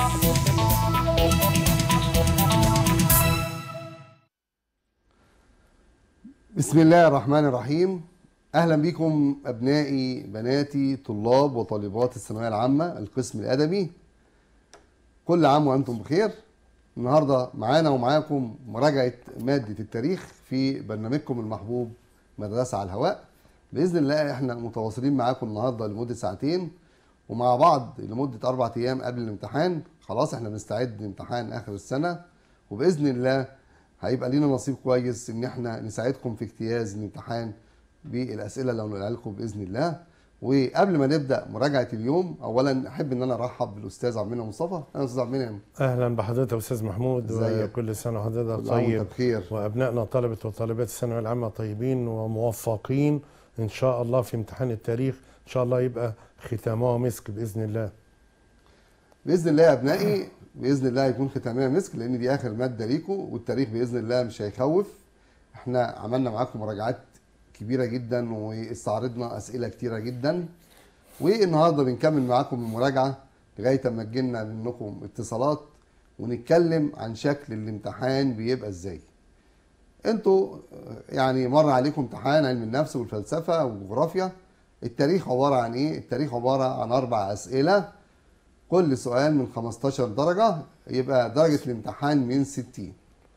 بسم الله الرحمن الرحيم اهلا بكم ابنائي بناتي طلاب وطالبات الثانويه العامه القسم الادبي كل عام وانتم بخير النهارده معانا ومعاكم مراجعه ماده التاريخ في برنامجكم المحبوب مدرسه على الهواء باذن الله احنا متواصلين معاكم النهارده لمده ساعتين ومع بعض لمده اربع ايام قبل الامتحان خلاص احنا بنستعد لامتحان اخر السنه وباذن الله هيبقى لينا نصيب كويس ان احنا نساعدكم في اجتياز الامتحان بالاسئله اللي هنقولها لكم باذن الله وقبل ما نبدا مراجعه اليوم اولا احب ان انا ارحب بالاستاذ عبد المنعم مصطفى اهلا استاذ عبد المنعم اهلا بحضرتك يا استاذ محمود ازيك؟ وكل سنه وحضرتك كل عام وانت طيب بخير وابنائنا طلبه وطالبات الثانويه العامه طيبين وموفقين ان شاء الله في امتحان التاريخ ان شاء الله يبقى ختامه مسك باذن الله باذن الله يا ابنائي باذن الله هيكون ختامها مسك لان دي اخر ماده ليكم والتاريخ باذن الله مش هيخوف احنا عملنا معاكم مراجعات كبيره جدا واستعرضنا اسئله كتيره جدا والنهارده بنكمل معاكم المراجعه لغايه اما تجيلنا منكم اتصالات ونتكلم عن شكل الامتحان بيبقى ازاي انتوا يعني مر عليكم امتحان علم النفس والفلسفه والجغرافيا التاريخ عباره عن ايه التاريخ عباره عن اربع اسئله كل سؤال من 15 درجة يبقى درجة الامتحان من 60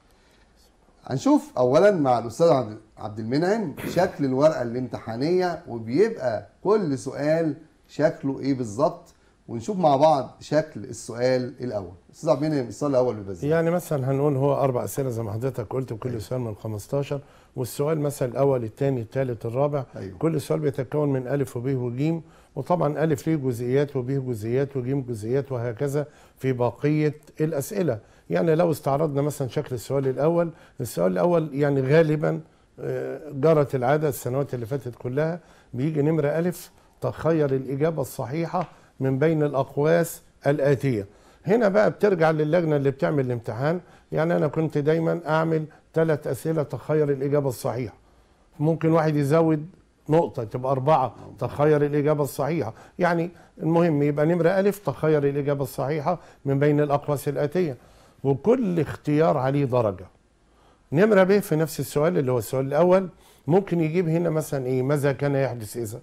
هنشوف أولا مع الأستاذ عبد- عبد المنعم شكل الورقة الامتحانية وبيبقى كل سؤال شكله إيه بالظبط ونشوف مع بعض شكل السؤال الأول أستاذ عبد المنعم السؤال الأول بيبقى إزاي؟ يعني مثلا هنقول هو اربع اسئله زي ما حضرتك قلت وكل سؤال من 15 والسؤال مثلا الاول الثاني الثالث الرابع أيوه. كل سؤال بيتكون من الف وب وج وطبعا الف ليه جزئيات وب جزئيات وج جزئيات وهكذا في بقيه الاسئله يعني لو استعرضنا مثلا شكل السؤال الاول السؤال الاول يعني غالبا آه، جرت العاده السنوات اللي فاتت كلها بيجي نمره الف تخير الاجابه الصحيحه من بين الاقواس الاتيه هنا بقى بترجع للجنه اللي بتعمل الامتحان يعني انا كنت دايما اعمل ثلاث اسئله تخير الاجابه الصحيحه ممكن واحد يزود نقطة تبقى أربعة تخير الإجابة الصحيحة يعني المهم يبقى نمرة ألف تخير الإجابة الصحيحة من بين الأقواس الآتية وكل اختيار عليه درجة نمرة ب في نفس السؤال اللي هو السؤال الأول ممكن يجيب هنا مثلا إيه ماذا كان يحدث إذا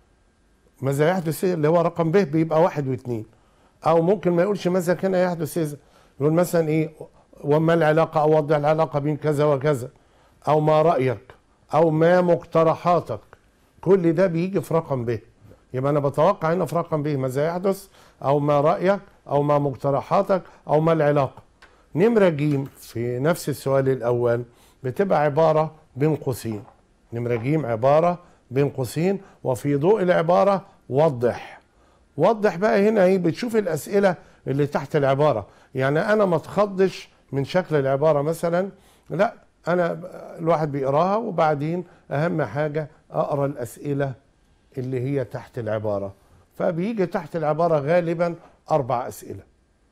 ماذا يحدث إذا اللي هو رقم ب بيبقى واحد واثنين أو ممكن ما يقولش ماذا كان يحدث إذا يقول مثلا إيه وما العلاقة أو وضع العلاقة بين كذا وكذا أو ما رأيك أو ما مقترحاتك كل ده بيجي في رقم ب يبقى أنا بتوقع هنا في رقم ب ماذا يحدث أو ما رأيك أو ما مقترحاتك أو ما العلاقة نمرة ج في نفس السؤال الأول بتبقى عبارة بين قوسين نمرة ج عبارة بين قوسين وفي ضوء العبارة وضح وضح بقى هنا ايه بتشوف الاسئله اللي تحت العباره يعني انا ما اتخضش من شكل العباره مثلا لا انا ب- الواحد بيقراها وبعدين اهم حاجه اقرا الاسئله اللي هي تحت العباره فبيجي تحت العباره غالبا اربع اسئله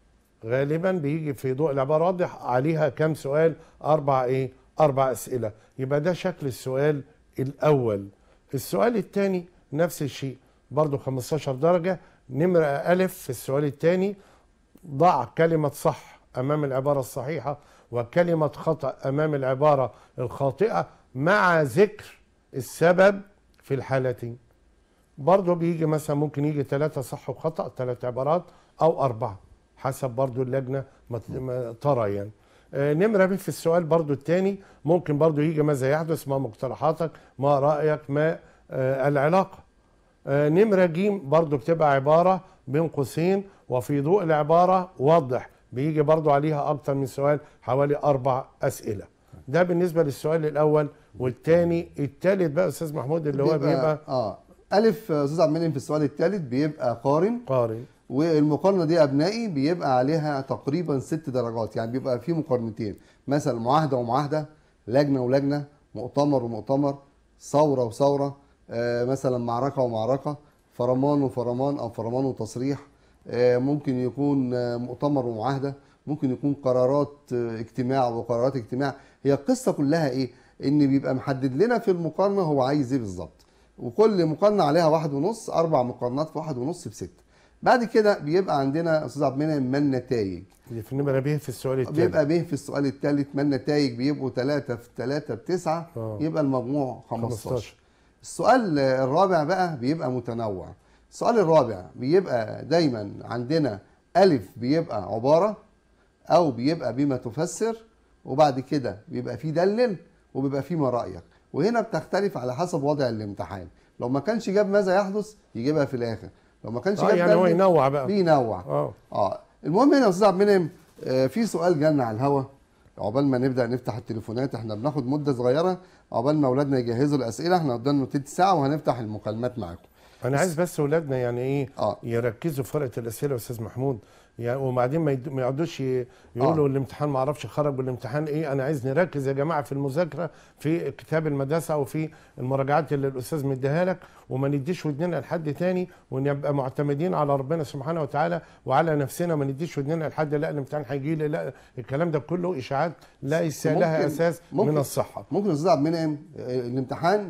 غالبا بيجي في ضوء العباره واضح عليها كم سؤال اربع ايه اربع اسئله يبقى ده شكل السؤال الاول السؤال الثاني نفس الشيء برضو 15 درجه نمره الف في السؤال الثاني ضع كلمه صح امام العباره الصحيحه وكلمه خطا امام العباره الخاطئه مع ذكر السبب في الحالتين برضه بيجي مثلا ممكن يجي ثلاثة صح وخطأ ثلاث عبارات أو أربعة حسب برضه اللجنة ما ت- ما ترى يعني آه، نمرة ب في السؤال برضه الثاني ممكن برضه يجي ماذا يحدث ما مقترحاتك ما رأيك ما آه، العلاقة آه، نمرة ج برضه بتبقى عبارة بين قوسين وفي ضوء العبارة وضح بيجي برضه عليها أكتر من سؤال حوالي أربع أسئلة ده بالنسبة للسؤال الأول والثاني الثالث بقى أستاذ محمود اللي هو بيبقى اه ألف آه، أستاذ عبد المنعم في السؤال الثالث بيبقى قارن قارن والمقارنه دي يا ابنائي بيبقى عليها تقريبا ست درجات يعني بيبقى في مقارنتين مثلا معاهده ومعاهده لجنه ولجنه مؤتمر ومؤتمر ثوره وثوره آه مثلا معركه ومعركه فرمان وفرمان او فرمان وتصريح آه ممكن يكون آه مؤتمر ومعاهده ممكن يكون قرارات آه اجتماع وقرارات اجتماع هي القصه كلها ايه ان بيبقى محدد لنا في المقارنه هو عايز ايه بالظبط وكل مقارنه عليها واحد ونص اربع مقارنات في واحد ونص بستة بعد كده بيبقى عندنا استاذ عبد المنعم ما النتائج اللي في النمره ب في السؤال الثاني بيبقى به في السؤال الثالث ما النتائج بيبقوا 3 في 3 بتسعة آه. يبقى المجموع 15 15 السؤال الرابع بقى بيبقى متنوع السؤال الرابع بيبقى دايما عندنا ألف بيبقى عبارة أو بيبقى بما تفسر وبعد كده بيبقى فيه دلل وبيبقى فيه ما رأيك وهنا بتختلف على حسب وضع الامتحان لو ما كانش جاب ماذا يحدث يجيبها في الآخر لو ما كانش اه جاب يعني هو دلل ينوع بقى بينوع اه اه المهم هنا يا استاذ عبد المنعم آه، في سؤال جالنا على الهوا عقبال ما نبدا نفتح التليفونات احنا بناخد مده صغيره عقبال ما اولادنا يجهزوا الاسئله احنا قدامنا تلت ساعه وهنفتح المكالمات معاكم انا عايز بس اولادنا يعني ايه اه يركزوا في ورقه الاسئله يا استاذ محمود يعني وبعدين ما يد- ما يقعدوش ي- يقولوا آه. الامتحان ما اعرفش خرج والامتحان ايه انا عايز نركز يا جماعه في المذاكره في كتاب المدرسه او في المراجعات اللي الاستاذ مديها لك وما نديش ودننا لحد تاني ونبقى معتمدين على ربنا سبحانه وتعالى وعلى نفسنا ما نديش ودننا لحد لا الامتحان هيجي لي لا الكلام ده كله اشاعات ليس ممكن- لها اساس ممكن- من الصحه ممكن يا استاذ عبد المنعم آه، الامتحان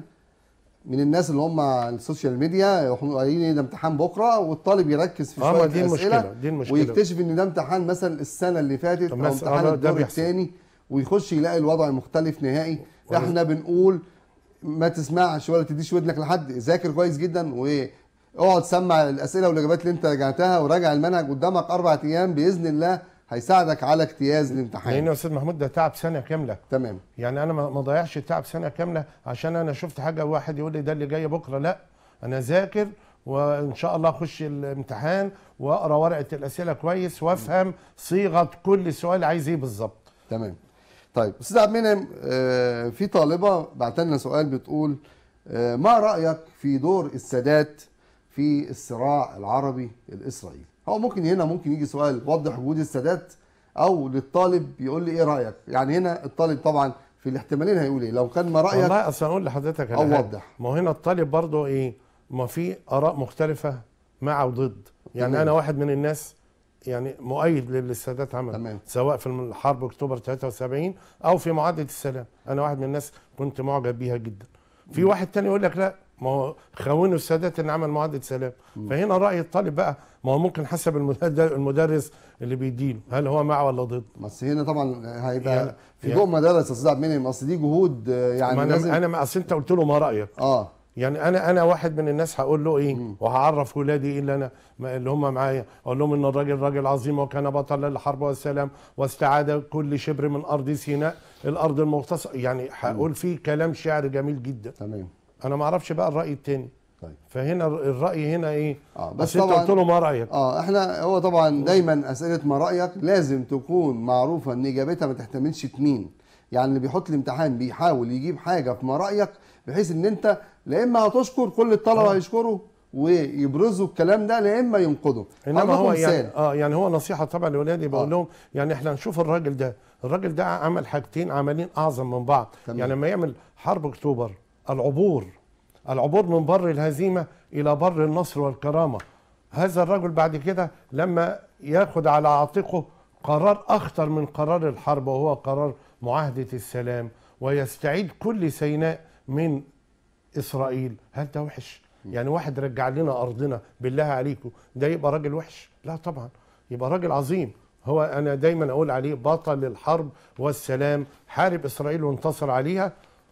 من الناس اللي هم على السوشيال ميديا يروحوا قايلين ده امتحان بكره والطالب يركز في اه ما شويه دي اسئله المشكله دي المشكله ويكتشف ان ده امتحان مثلا السنه اللي فاتت طب او بس- امتحان آه، ده الدور بيحصل. الثاني ويخش يلاقي الوضع مختلف نهائي ولا- احنا بنقول ما تسمعش ولا تديش ودنك لحد ذاكر كويس جدا واقعد سمع الاسئله والاجابات اللي انت راجعتها وراجع المنهج قدامك اربع ايام باذن الله هيساعدك على اجتياز لان الامتحان يا استاذ محمود ده تعب سنه كامله تمام يعني انا ما ما ضيعش تعب سنه كامله عشان انا شفت حاجه واحد يقول لي ده اللي جاي بكره لا انا ذاكر وان شاء الله اخش الامتحان واقرا ورقه الاسئله كويس وافهم صيغه كل سؤال عايز ايه بالظبط تمام طيب استاذ عبد المنعم آه، في طالبه بعت لنا سؤال بتقول آه، ما رايك في دور السادات في الصراع العربي الاسرائيلي هو ممكن هنا ممكن يجي سؤال وضح وجود السادات او للطالب يقول لي ايه رايك يعني هنا الطالب طبعا في الاحتمالين هيقول ايه لو كان ما رايك والله اصل اقول لحضرتك على أو حاجة. وضح. ما هو هنا الطالب برضه ايه ما في اراء مختلفه مع وضد يعني تمام. انا واحد من الناس يعني مؤيد للي السادات عمل تمام. سواء في الحرب اكتوبر 73 او في معاهده السلام انا واحد من الناس كنت معجب بيها جدا في واحد تاني يقول لك لا ما هو خونوا السادات ان عمل معاهده سلام فهنا راي الطالب بقى ما هو ممكن حسب المد- المدرس اللي بيديله هل هو مع ولا ضد بس هنا طبعا هيبقى يعني- في يعني- ضوء مدارس يا استاذ عبد المنعم اصل دي جهود آه، يعني ما لازم انا انا اصل انت قلت له ما رايك اه يعني انا انا واحد من الناس هقول له ايه وهعرف ولادي ايه اللي انا ما- اللي هم معايا اقول لهم ان الراجل راجل عظيم وكان بطلا للحرب والسلام واستعاد كل شبر من ارض سيناء الارض المغتصبه يعني هقول فيه كلام شعر جميل جدا تمام انا ما اعرفش بقى الراي التاني طيب فهنا الراي هنا ايه اه بس بس انت طبعا قلت له ما رايك اه احنا هو طبعا دايما اسئله ما رايك لازم تكون معروفه ان اجابتها ما تحتملش اتنين يعني اللي بيحط الامتحان بيحاول يجيب حاجه في ما رايك بحيث ان انت لا اما هتشكر كل الطلبه آه. هيشكروا ويبرزوا الكلام ده لا اما ينقضوا انما هقول لكم هو مثال. يعني اه يعني هو نصيحه طبعا لاولادي بقول آه. لهم يعني احنا نشوف الراجل ده الراجل ده عمل حاجتين عملين اعظم من بعض تمام. يعني لما يعمل حرب اكتوبر العبور العبور من بر الهزيمه الى بر النصر والكرامه هذا الرجل بعد كده لما ياخد على عاتقه قرار اخطر من قرار الحرب وهو قرار معاهده السلام ويستعيد كل سيناء من اسرائيل هل ده وحش يعني واحد رجع لنا ارضنا بالله عليكم ده يبقى راجل وحش لا طبعا يبقى راجل عظيم هو انا دايما اقول عليه بطل الحرب والسلام حارب اسرائيل وانتصر عليها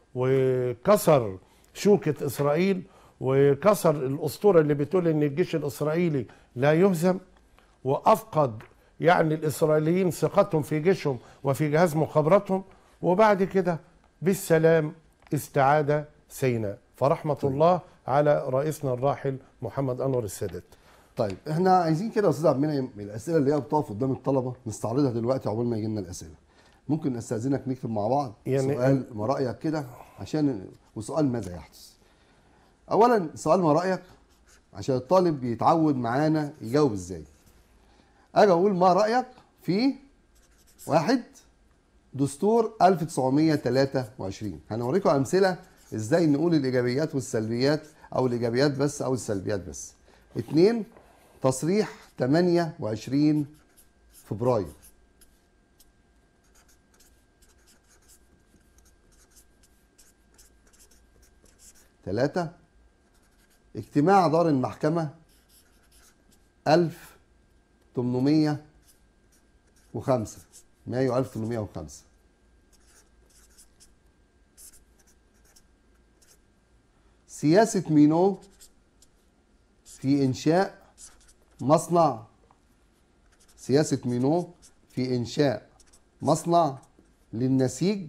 وكسر شوكة اسرائيل وكسر الاسطورة اللي بتقول ان الجيش الاسرائيلي لا يهزم وافقد يعني الاسرائيليين ثقتهم في جيشهم وفي جهاز مخابراتهم وبعد كده بالسلام استعاد سيناء فرحمة الله على رئيسنا الراحل محمد انور السادات طيب احنا عايزين كده يا استاذ عبد المنعم الاسئله اللي هي بتقف قدام الطلبه نستعرضها دلوقتي عقبال ما يجي لنا الاسئله ممكن استاذنك نكتب مع بعض يعني- سؤال ما رايك كده عشان وسؤال ماذا يحدث اولا سؤال ما رايك عشان الطالب يتعود معانا يجاوب ازاي اجي اقول ما رايك في واحد دستور 1923 هنوريكم امثله ازاي نقول الايجابيات والسلبيات او الايجابيات بس او السلبيات بس اتنين تصريح 28 فبراير ثلاثة اجتماع دار المحكمة 1805 مايو 1805 سياسة مينو في إنشاء مصنع سياسة مينو في إنشاء مصنع للنسيج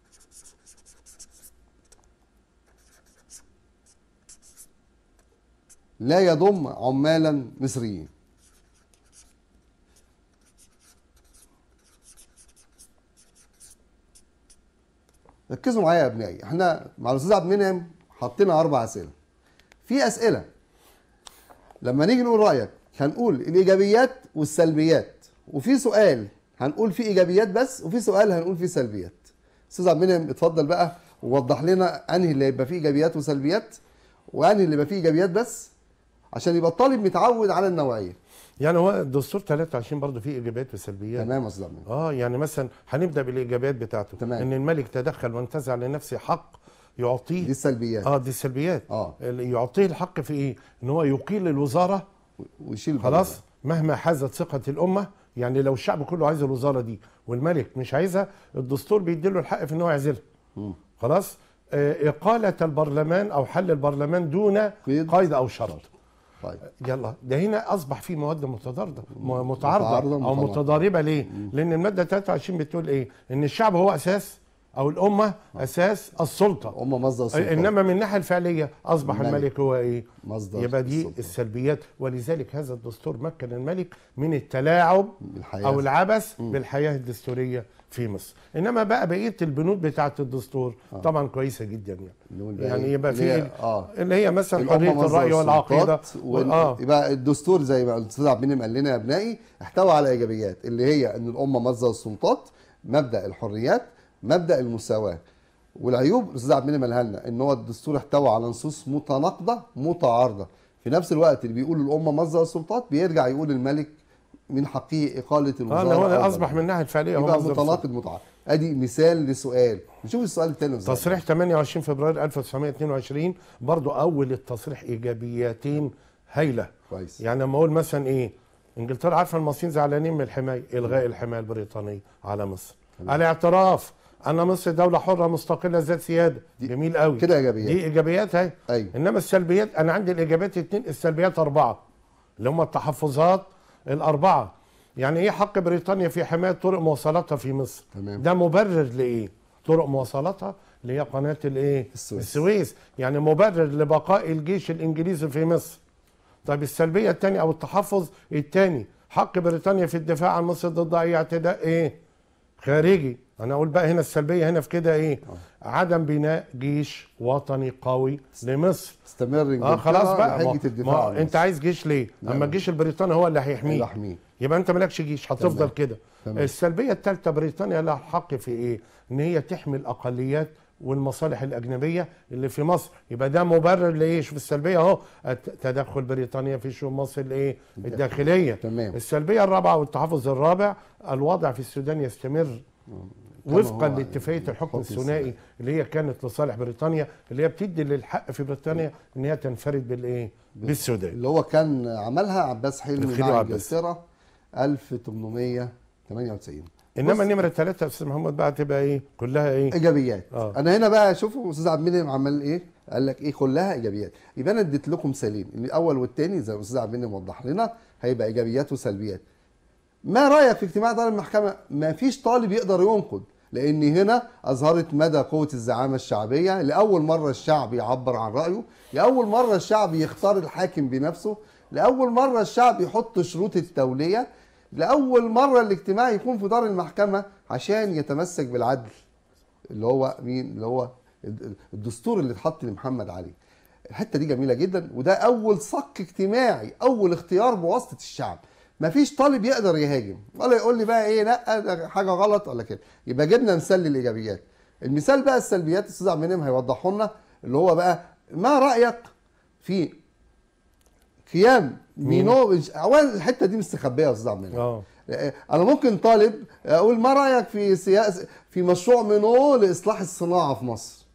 لا يضم عمالا مصريين ركزوا معايا يا ابنائي احنا مع الاستاذ عبد المنعم حطينا اربع اسئله في اسئله لما نيجي نقول رايك هنقول الايجابيات والسلبيات وفي سؤال هنقول فيه ايجابيات بس وفي سؤال هنقول فيه سلبيات استاذ عبد المنعم اتفضل بقى ووضح لنا انهي اللي هيبقى فيه ايجابيات وسلبيات وانهي اللي يبقى فيه ايجابيات بس عشان يبقى الطالب متعود على النوعيه يعني هو الدستور 23 برضه فيه ايجابيات وسلبيات تمام يا استاذ عبد المنعم اه يعني مثلا هنبدا بالايجابيات بتاعته تمام. ان الملك تدخل وانتزع لنفسه حق يعطيه دي السلبيات اه دي السلبيات اه اللي يعطيه الحق في ايه ان هو يقيل الوزاره ويشيل خلاص مهما حازت ثقه الامه يعني لو الشعب كله عايز الوزاره دي والملك مش عايزها الدستور بيديله الحق في ان هو يعزلها مم. خلاص آه اقاله البرلمان او حل البرلمان دون قيد. قيد او شرط طيب يلا ده هنا اصبح في مواد متضاربه م- متعارضة، متعارضه او متناقضة. متضاربه ليه؟ لان الماده 23 بتقول ايه؟ ان الشعب هو اساس او الامه اساس السلطه هم مصدر السلطه انما من الناحيه الفعليه اصبح الملك. الملك هو ايه؟ مصدر يبقى دي السلطة. السلبيات ولذلك هذا الدستور مكن الملك من التلاعب الحياه او العبث بالحياه الدستوريه في مصر انما بقى بقيه البنود بتاعه الدستور طبعا كويسه جدا يعني نقول بقى يعني إيه؟ يبقى اللي هي- في اه اللي هي مثلا الأمة حريه مصدر الراي والعقيده السلطات وال... اه يبقى الدستور زي ما الاستاذ عبد المنعم قال لنا يا ابنائي احتوى على ايجابيات اللي هي ان الامه مصدر السلطات مبدا الحريات مبدا المساواه والعيوب الاستاذ عبد المنعم قالها لنا ان هو الدستور احتوى على نصوص متناقضه متعارضه في نفس الوقت اللي بيقول الامه مصدر السلطات بيرجع يقول الملك من حقه اقاله اه الوزاره اللي هو أو اصبح من الناحيه الفعليه هو يبقى مصدر متناقض متعارض ادي مثال لسؤال نشوف السؤال الثاني يا أستاذ عبد تصريح 28 فبراير 1922 برضو اول التصريح ايجابياتين هايله كويس يعني لما اقول مثلا ايه انجلترا عارفه المصريين زعلانين من الحمايه الغاء الحمايه البريطانيه على مصر الاعتراف ان مصر دوله حره مستقله ذات سياده جميل قوي كده ايجابيات دي ايجابيات اهي ايوه انما السلبيات انا عندي الايجابيات اتنين السلبيات اربعه اللي هم التحفظات الاربعه يعني ايه حق بريطانيا في حمايه طرق مواصلاتها في مصر تمام ده مبرر لايه طرق مواصلاتها اللي هي قناه الايه السويس. السويس يعني مبرر لبقاء الجيش الانجليزي في مصر طيب السلبيه الثانيه او التحفظ الثاني حق بريطانيا في الدفاع عن مصر ضد اي اعتداء ايه خارجي انا اقول بقى هنا السلبيه هنا في كده ايه عدم بناء جيش وطني قوي لمصر استمر اه انجلترا خلاص بقى ما لحجه الدفاع ما عن انت مصر. عايز جيش ليه نعم. اما الجيش البريطاني هو اللي هيحميك يحميه يبقى انت مالكش جيش هتفضل تمام. كده تمام. السلبيه الثالثه بريطانيا لها حق في ايه ان هي تحمي الاقليات والمصالح الاجنبيه اللي في مصر يبقى ده مبرر لايه شوف السلبيه اهو الت- تدخل بريطانيا في شؤون مصر الايه الداخليه تمام السلبيه الرابعه والتحفظ الرابع الوضع في السودان يستمر وفقا هو لاتفاقيه الحكم الحكم الثنائي اللي هي كانت لصالح بريطانيا اللي هي بتدي للحق في بريطانيا ان هي تنفرد بالايه بالسودان اللي هو كان عملها عباس حلمي الخديوي مع عباس. انجلترا 1898 انما بص. نمره ثلاثه يا استاذ محمد بقى تبقى ايه كلها ايه ايجابيات آه. انا هنا بقى شوفوا استاذ عبد المنعم عمل ايه قال لك ايه كلها ايجابيات يبقى انا اديت لكم مثالين الاول والثاني زي ما الاستاذ عبد المنعم وضح لنا هيبقى ايجابيات وسلبيات ما رايك في اجتماع دار المحكمه ما فيش طالب يقدر ينقد لان هنا اظهرت مدى قوه الزعامه الشعبيه لاول مره الشعب يعبر عن رايه لاول مره الشعب يختار الحاكم بنفسه لاول مره الشعب يحط شروط التوليه لاول مره الاجتماع يكون في دار المحكمه عشان يتمسك بالعدل اللي هو مين اللي هو الدستور اللي اتحط لمحمد علي الحته دي جميله جدا وده اول صك اجتماعي اول اختيار بواسطه الشعب مفيش طالب يقدر يهاجم ولا يقول لي بقى ايه لا ده حاجه غلط ولا كده يبقى جبنا مثال للايجابيات المثال بقى السلبيات الاستاذ عبد المنعم هيوضحه لنا اللي هو بقى ما رايك في قيام مينو اولا الحته دي مستخبيه يا استاذ عبد المنعم اه انا ممكن طالب اقول ما رايك في سياسه في مشروع مينو لاصلاح الصناعه في مصر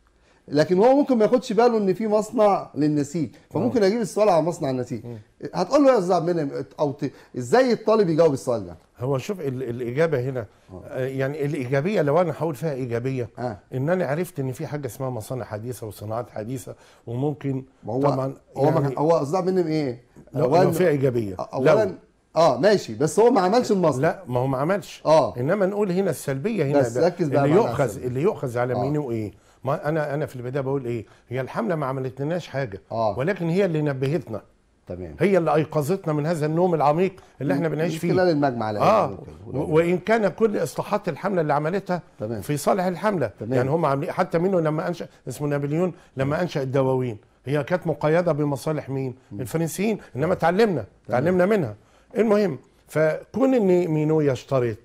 لكن هو ممكن ما ياخدش باله ان في مصنع للنسيج فممكن اجيب السؤال على مصنع النسيج هتقول له يا استاذ عبد المنعم او ت... ازاي الطالب يجاوب السؤال ده هو شوف ال- الاجابه هنا آه، يعني الايجابيه لو انا هقول فيها ايجابيه آه. ان انا عرفت ان في حاجه اسمها مصانع حديثه وصناعات حديثه وممكن ما هو طبعا هو يعني ما... هو استاذ عبد المنعم ايه لو, أولاً- لو فيها ايجابيه اولا لو اه ماشي بس هو ما عملش المصنع لا ما هو ما عملش اه انما نقول هنا السلبيه هنا بس ده ركز بقى اللي معانا يؤخذ السلبية. اللي يؤخذ على آه. مين وايه ما انا انا في البدايه بقول ايه هي الحمله ما عملت لناش حاجه آه. ولكن هي اللي نبهتنا تمام هي اللي ايقظتنا من هذا النوم العميق اللي احنا بنعيش من فيه خلال المجمع لا اه يعني وكده. و- وان كان كل اصلاحات الحمله اللي عملتها تمام. في صالح الحمله تمام. يعني هم عاملين حتى منه لما انشا اسمه نابليون لما انشا الدواوين هي كانت مقيده بمصالح مين الفرنسيين انما اتعلمنا اتعلمنا منها المهم فكون ان مينو يشترط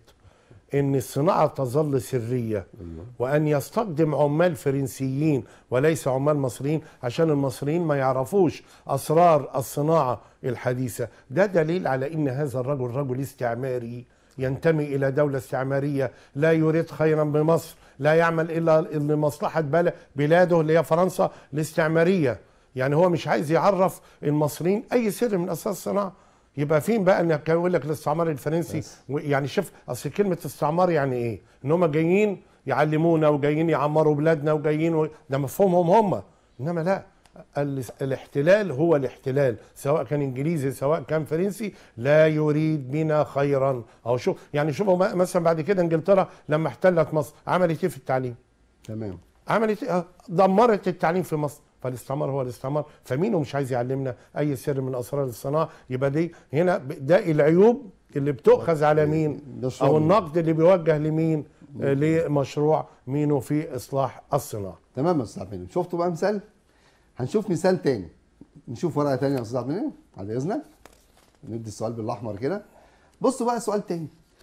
ان الصناعه تظل سريه وان يستخدم عمال فرنسيين وليس عمال مصريين عشان المصريين ما يعرفوش اسرار الصناعه الحديثه ده دليل على ان هذا الرجل رجل استعماري ينتمي الى دوله استعماريه لا يريد خيرا بمصر لا يعمل الا لمصلحه بل- بلاده اللي هي فرنسا الاستعماريه يعني هو مش عايز يعرف المصريين اي سر من اساس الصناعه يبقى فين بقى ان كان يقول لك الاستعمار الفرنسي بس. و- يعني شوف اصل كلمه استعمار يعني ايه؟ ان هم جايين يعلمونا وجايين يعمروا بلادنا وجايين و... ده مفهومهم هم انما لا ال... الاحتلال هو الاحتلال سواء كان انجليزي سواء كان فرنسي لا يريد بنا خيرا او شوف يعني شوفوا م- مثلا بعد كده انجلترا لما احتلت مصر عملت ايه في التعليم؟ تمام عملت إيه؟ آه، دمرت التعليم في مصر فالاستعمار هو الاستعمار فمين مش عايز يعلمنا اي سر من اسرار الصناعه يبقى دي هنا ب- ده العيوب اللي بتؤخذ على مين ده الشغل. او النقد اللي بيوجه لمين آه، لمشروع مينو في اصلاح الصناعه تمام يا استاذ عبد المنعم شفتوا بقى مثال هنشوف مثال تاني نشوف ورقه تانية يا استاذ عبد المنعم بعد اذنك ندي السؤال بالاحمر كده بصوا بقى سؤال تاني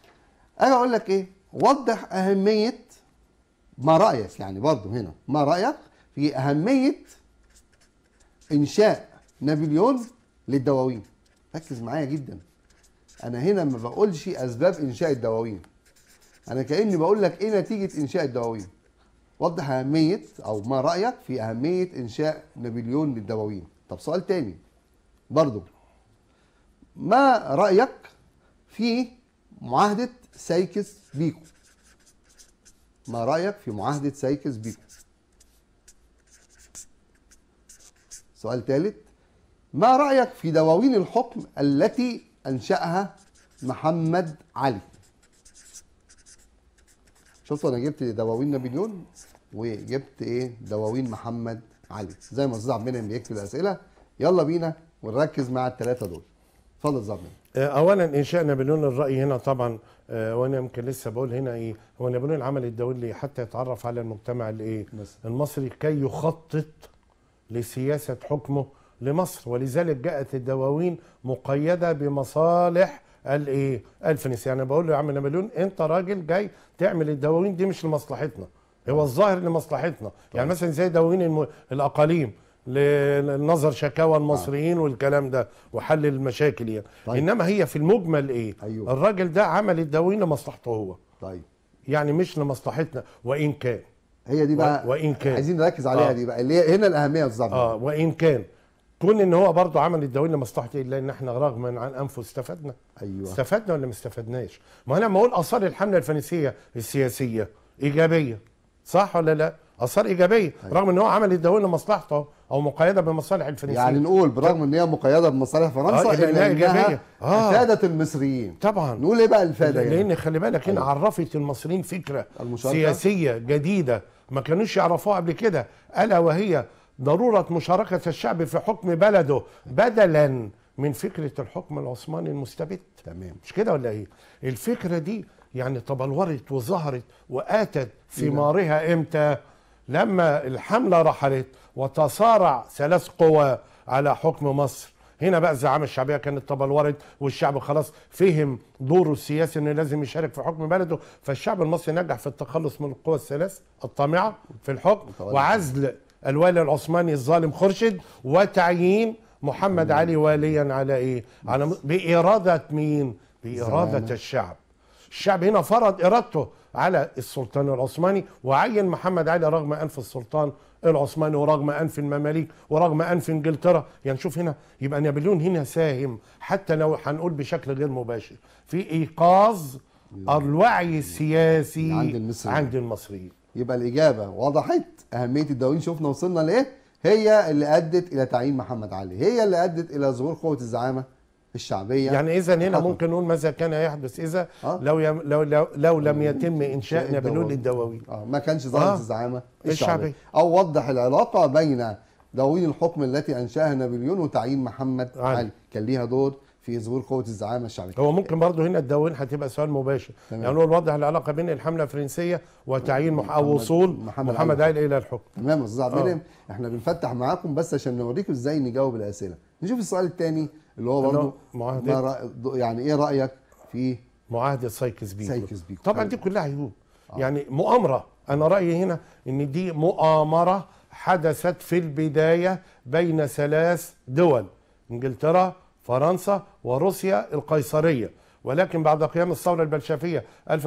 انا اقول لك ايه وضح اهميه ما رايك يعني برضه هنا ما رايك في اهميه انشاء نابليون للدواوين ركز معايا جدا انا هنا ما بقولش اسباب انشاء الدواوين انا كاني بقول لك ايه نتيجه انشاء الدواوين وضح أهمية أو ما رأيك في أهمية إنشاء نابليون للدواوين طب سؤال تاني برضو ما رأيك في معاهدة سايكس بيكو ما رأيك في معاهدة سايكس بيكو سؤال ثالث ما رأيك في دواوين الحكم التي أنشأها محمد علي شفتوا انا جبت دواوين نابليون وجبت ايه دواوين محمد علي زي ما استاذ عبد المنعم بيكتب الاسئله يلا بينا ونركز مع الثلاثه دول اتفضل يا استاذ عبد المنعم آه، اولا انشاء نابليون الراي هنا طبعا آه، وانا يمكن لسه بقول هنا ايه هو نابليون عمل الدولي حتى يتعرف على المجتمع الايه بس. المصري كي يخطط لسياسه حكمه لمصر ولذلك جاءت الدواوين مقيده بمصالح الايه الفرنسي يعني بقول له يا عم نابليون انت راجل جاي تعمل الدواوين دي مش لمصلحتنا هو الظاهر لمصلحتنا يعني مثلا زي دواوين الم... الاقاليم ل- لنظر شكاوى المصريين والكلام ده وحل المشاكل يعني طيب. انما هي في المجمل ايه أيوه. الراجل ده عمل الدواوين لمصلحته هو طيب يعني مش لمصلحتنا وان كان هي دي بقى و- وإن كان. عايزين نركز عليها آه. دي بقى اللي هي هنا الاهميه يا استاذ عبد اه المنعم وان كان كون ان هو برضه عمل الدواوين لمصلحته الا ان احنا رغما عن انفه استفدنا ايوه استفدنا ولا ما استفدناش ما انا لما اقول اثار الحمله الفرنسيه السياسيه ايجابيه صح ولا لا اثار ايجابيه رغم ان هو عمل الدواوين لمصلحته او مقيده بمصالح الفرنسيه يعني نقول برغم ان هي مقيده بمصالح فرنسا آه، إلا إنها إيجابية. آه. افادت المصريين طبعا نقول ايه بقى الفايده هنا؟ لان خلي بالك هنا أيوة. عرفت المصريين فكره المشاركة. سياسيه جديده ما كانوش يعرفوها قبل كده الا وهي ضروره مشاركه الشعب في حكم بلده بدلا من فكره الحكم العثماني المستبد تمام مش كده ولا ايه الفكره دي يعني تبلورت وظهرت واتت إيه ثمارها امتى لما الحمله رحلت وتصارع ثلاث قوى على حكم مصر هنا بقى الزعامه الشعبيه كانت تبلورت والشعب خلاص فهم دوره السياسي انه لازم يشارك في حكم بلده فالشعب المصري نجح في التخلص من القوى الثلاث الطامعه في الحكم متولي. وعزل الوالي العثماني الظالم خورشيد وتعيين محمد علي واليا على ايه؟ على م- باراده مين؟ باراده زعامة. الشعب. الشعب هنا فرض ارادته على السلطان العثماني وعين محمد علي رغم انف السلطان العثماني ورغم انف المماليك ورغم انف انجلترا يعني شوف هنا يبقى نابليون هنا ساهم حتى لو هنقول بشكل غير مباشر في ايقاظ الوعي السياسي عند المصريين. عند المصريين يبقى الاجابه وضحت اهميه الدواوين شفنا وصلنا لايه هي اللي ادت الى تعيين محمد علي هي اللي ادت الى ظهور قوه الزعامه الشعبيه يعني اذا هنا حصل. ممكن نقول ماذا كان يحدث اذا آه. لو يم لو لو, لو لم يتم انشاء إنشاء نابليون الدواوين. للدواوين اه ما كانش ظهرت آه. الزعامه الشعبية. الشعبيه او وضح العلاقه بين دواوين الحكم التي انشاها نابليون وتعيين محمد علي. علي كان ليها دور في ظهور قوه الزعامه الشعبيه هو ممكن برضه هنا الدواوين هتبقى سؤال مباشر تمام. يعني نقول وضح العلاقه بين الحمله الفرنسيه وتعيين مح... او محمد- وصول محمد محمد, علي محمد علي الى الحكم تمام يا استاذ عبد آه. المنعم احنا بنفتح معاكم بس عشان نوريكم ازاي نجاوب الاسئله نشوف السؤال الثاني اللي هو اللي هو برضه معاهدة- ما رأ- يعني ايه رايك في معاهده سايكس بيكو سايكس بيكو. طبعا حلو. دي كلها عيوب يعني مؤامره انا رايي هنا ان دي مؤامره حدثت في البدايه بين ثلاث دول انجلترا فرنسا وروسيا القيصريه ولكن بعد قيام الثوره البلشفيه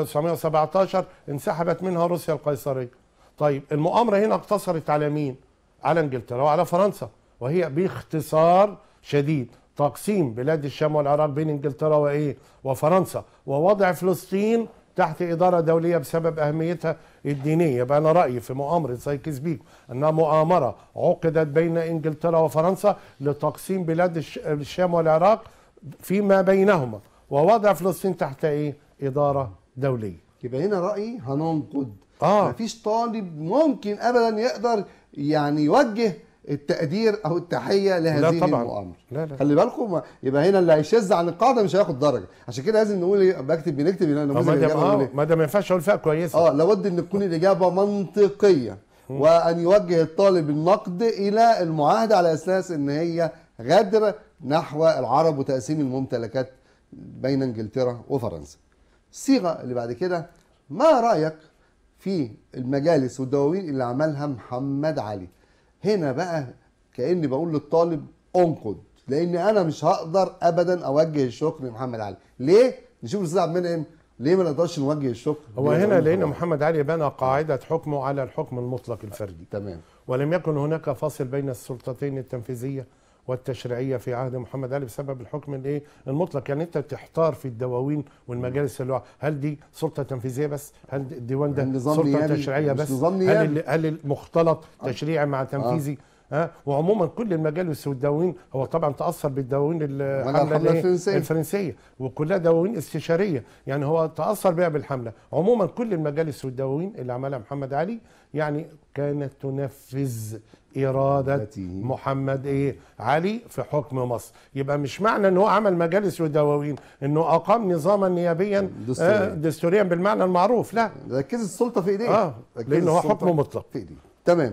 1917 انسحبت منها روسيا القيصريه طيب المؤامره هنا اقتصرت على مين على انجلترا وعلى فرنسا وهي باختصار شديد تقسيم بلاد الشام والعراق بين انجلترا وايه وفرنسا ووضع فلسطين تحت إدارة دولية بسبب أهميتها الدينية يبقى أنا رأيي في مؤامرة سايكس بيكو أنها مؤامرة عقدت بين إنجلترا وفرنسا لتقسيم بلاد الش- الشام والعراق فيما بينهما ووضع فلسطين تحت إيه إدارة دولية يبقى هنا رايي هننقد آه. مفيش طالب ممكن ابدا يقدر يعني يوجه التقدير او التحيه لهذه طبعاً. المؤامره لا لا خلي بالكم ما- يبقى هنا اللي هيشذ عن القاعده مش هياخد درجه عشان كده لازم نقول ايه بكتب بنكتب هنا طب نموذج ما دام الإجابة نقول آه إيه؟ ما دام ما ينفعش أقول فيها كويسة اه لابد ان تكون الاجابه منطقيه وان يوجه الطالب النقد الى المعاهده على اساس ان هي غدر نحو العرب وتقسيم الممتلكات بين انجلترا وفرنسا. الصيغه اللي بعد كده ما رايك في المجالس والدواوين اللي عملها محمد علي؟ هنا بقى كاني بقول للطالب انقد لان انا مش هقدر ابدا اوجه الشكر لمحمد علي. ليه؟ نشوف الاستاذ عبد المنعم ليه ما نقدرش نوجه الشكر؟ هو ليه هنا نقول لأن محمد محمد علي بنى قاعدة حكمه على الحكم المطلق الفردي تمام ولم يكن هناك فاصل بين السلطتين التنفيذيه والتشريعيه في عهد محمد علي بسبب الحكم الايه المطلق يعني انت تحتار في الدواوين والمجالس اللي هو هل دي سلطه تنفيذيه بس هل الديوان ده النظام سلطه نيابي، تشريعيه مش بس نظام هل نيابي. ال- هل المختلط تشريعي مع تنفيذي ها وعموما كل المجالس والدواوين هو طبعا تاثر بالدواوين الحمله الحملة الإيه؟ الفرنسية. الفرنسيه وكلها دواوين استشاريه يعني هو تاثر بها بالحمله عموما كل المجالس والدواوين اللي عملها محمد علي يعني كانت تنفذ اراده التي- محمد ايه علي في حكم مصر يبقى مش معنى ان هو عمل مجالس ودواوين انه اقام نظاما نيابيا دستوريا. آه، دستوريا بالمعنى المعروف لا ركز السلطه في ايديه اه ركز لان هو السلطة حكم مطلق في ايديه تمام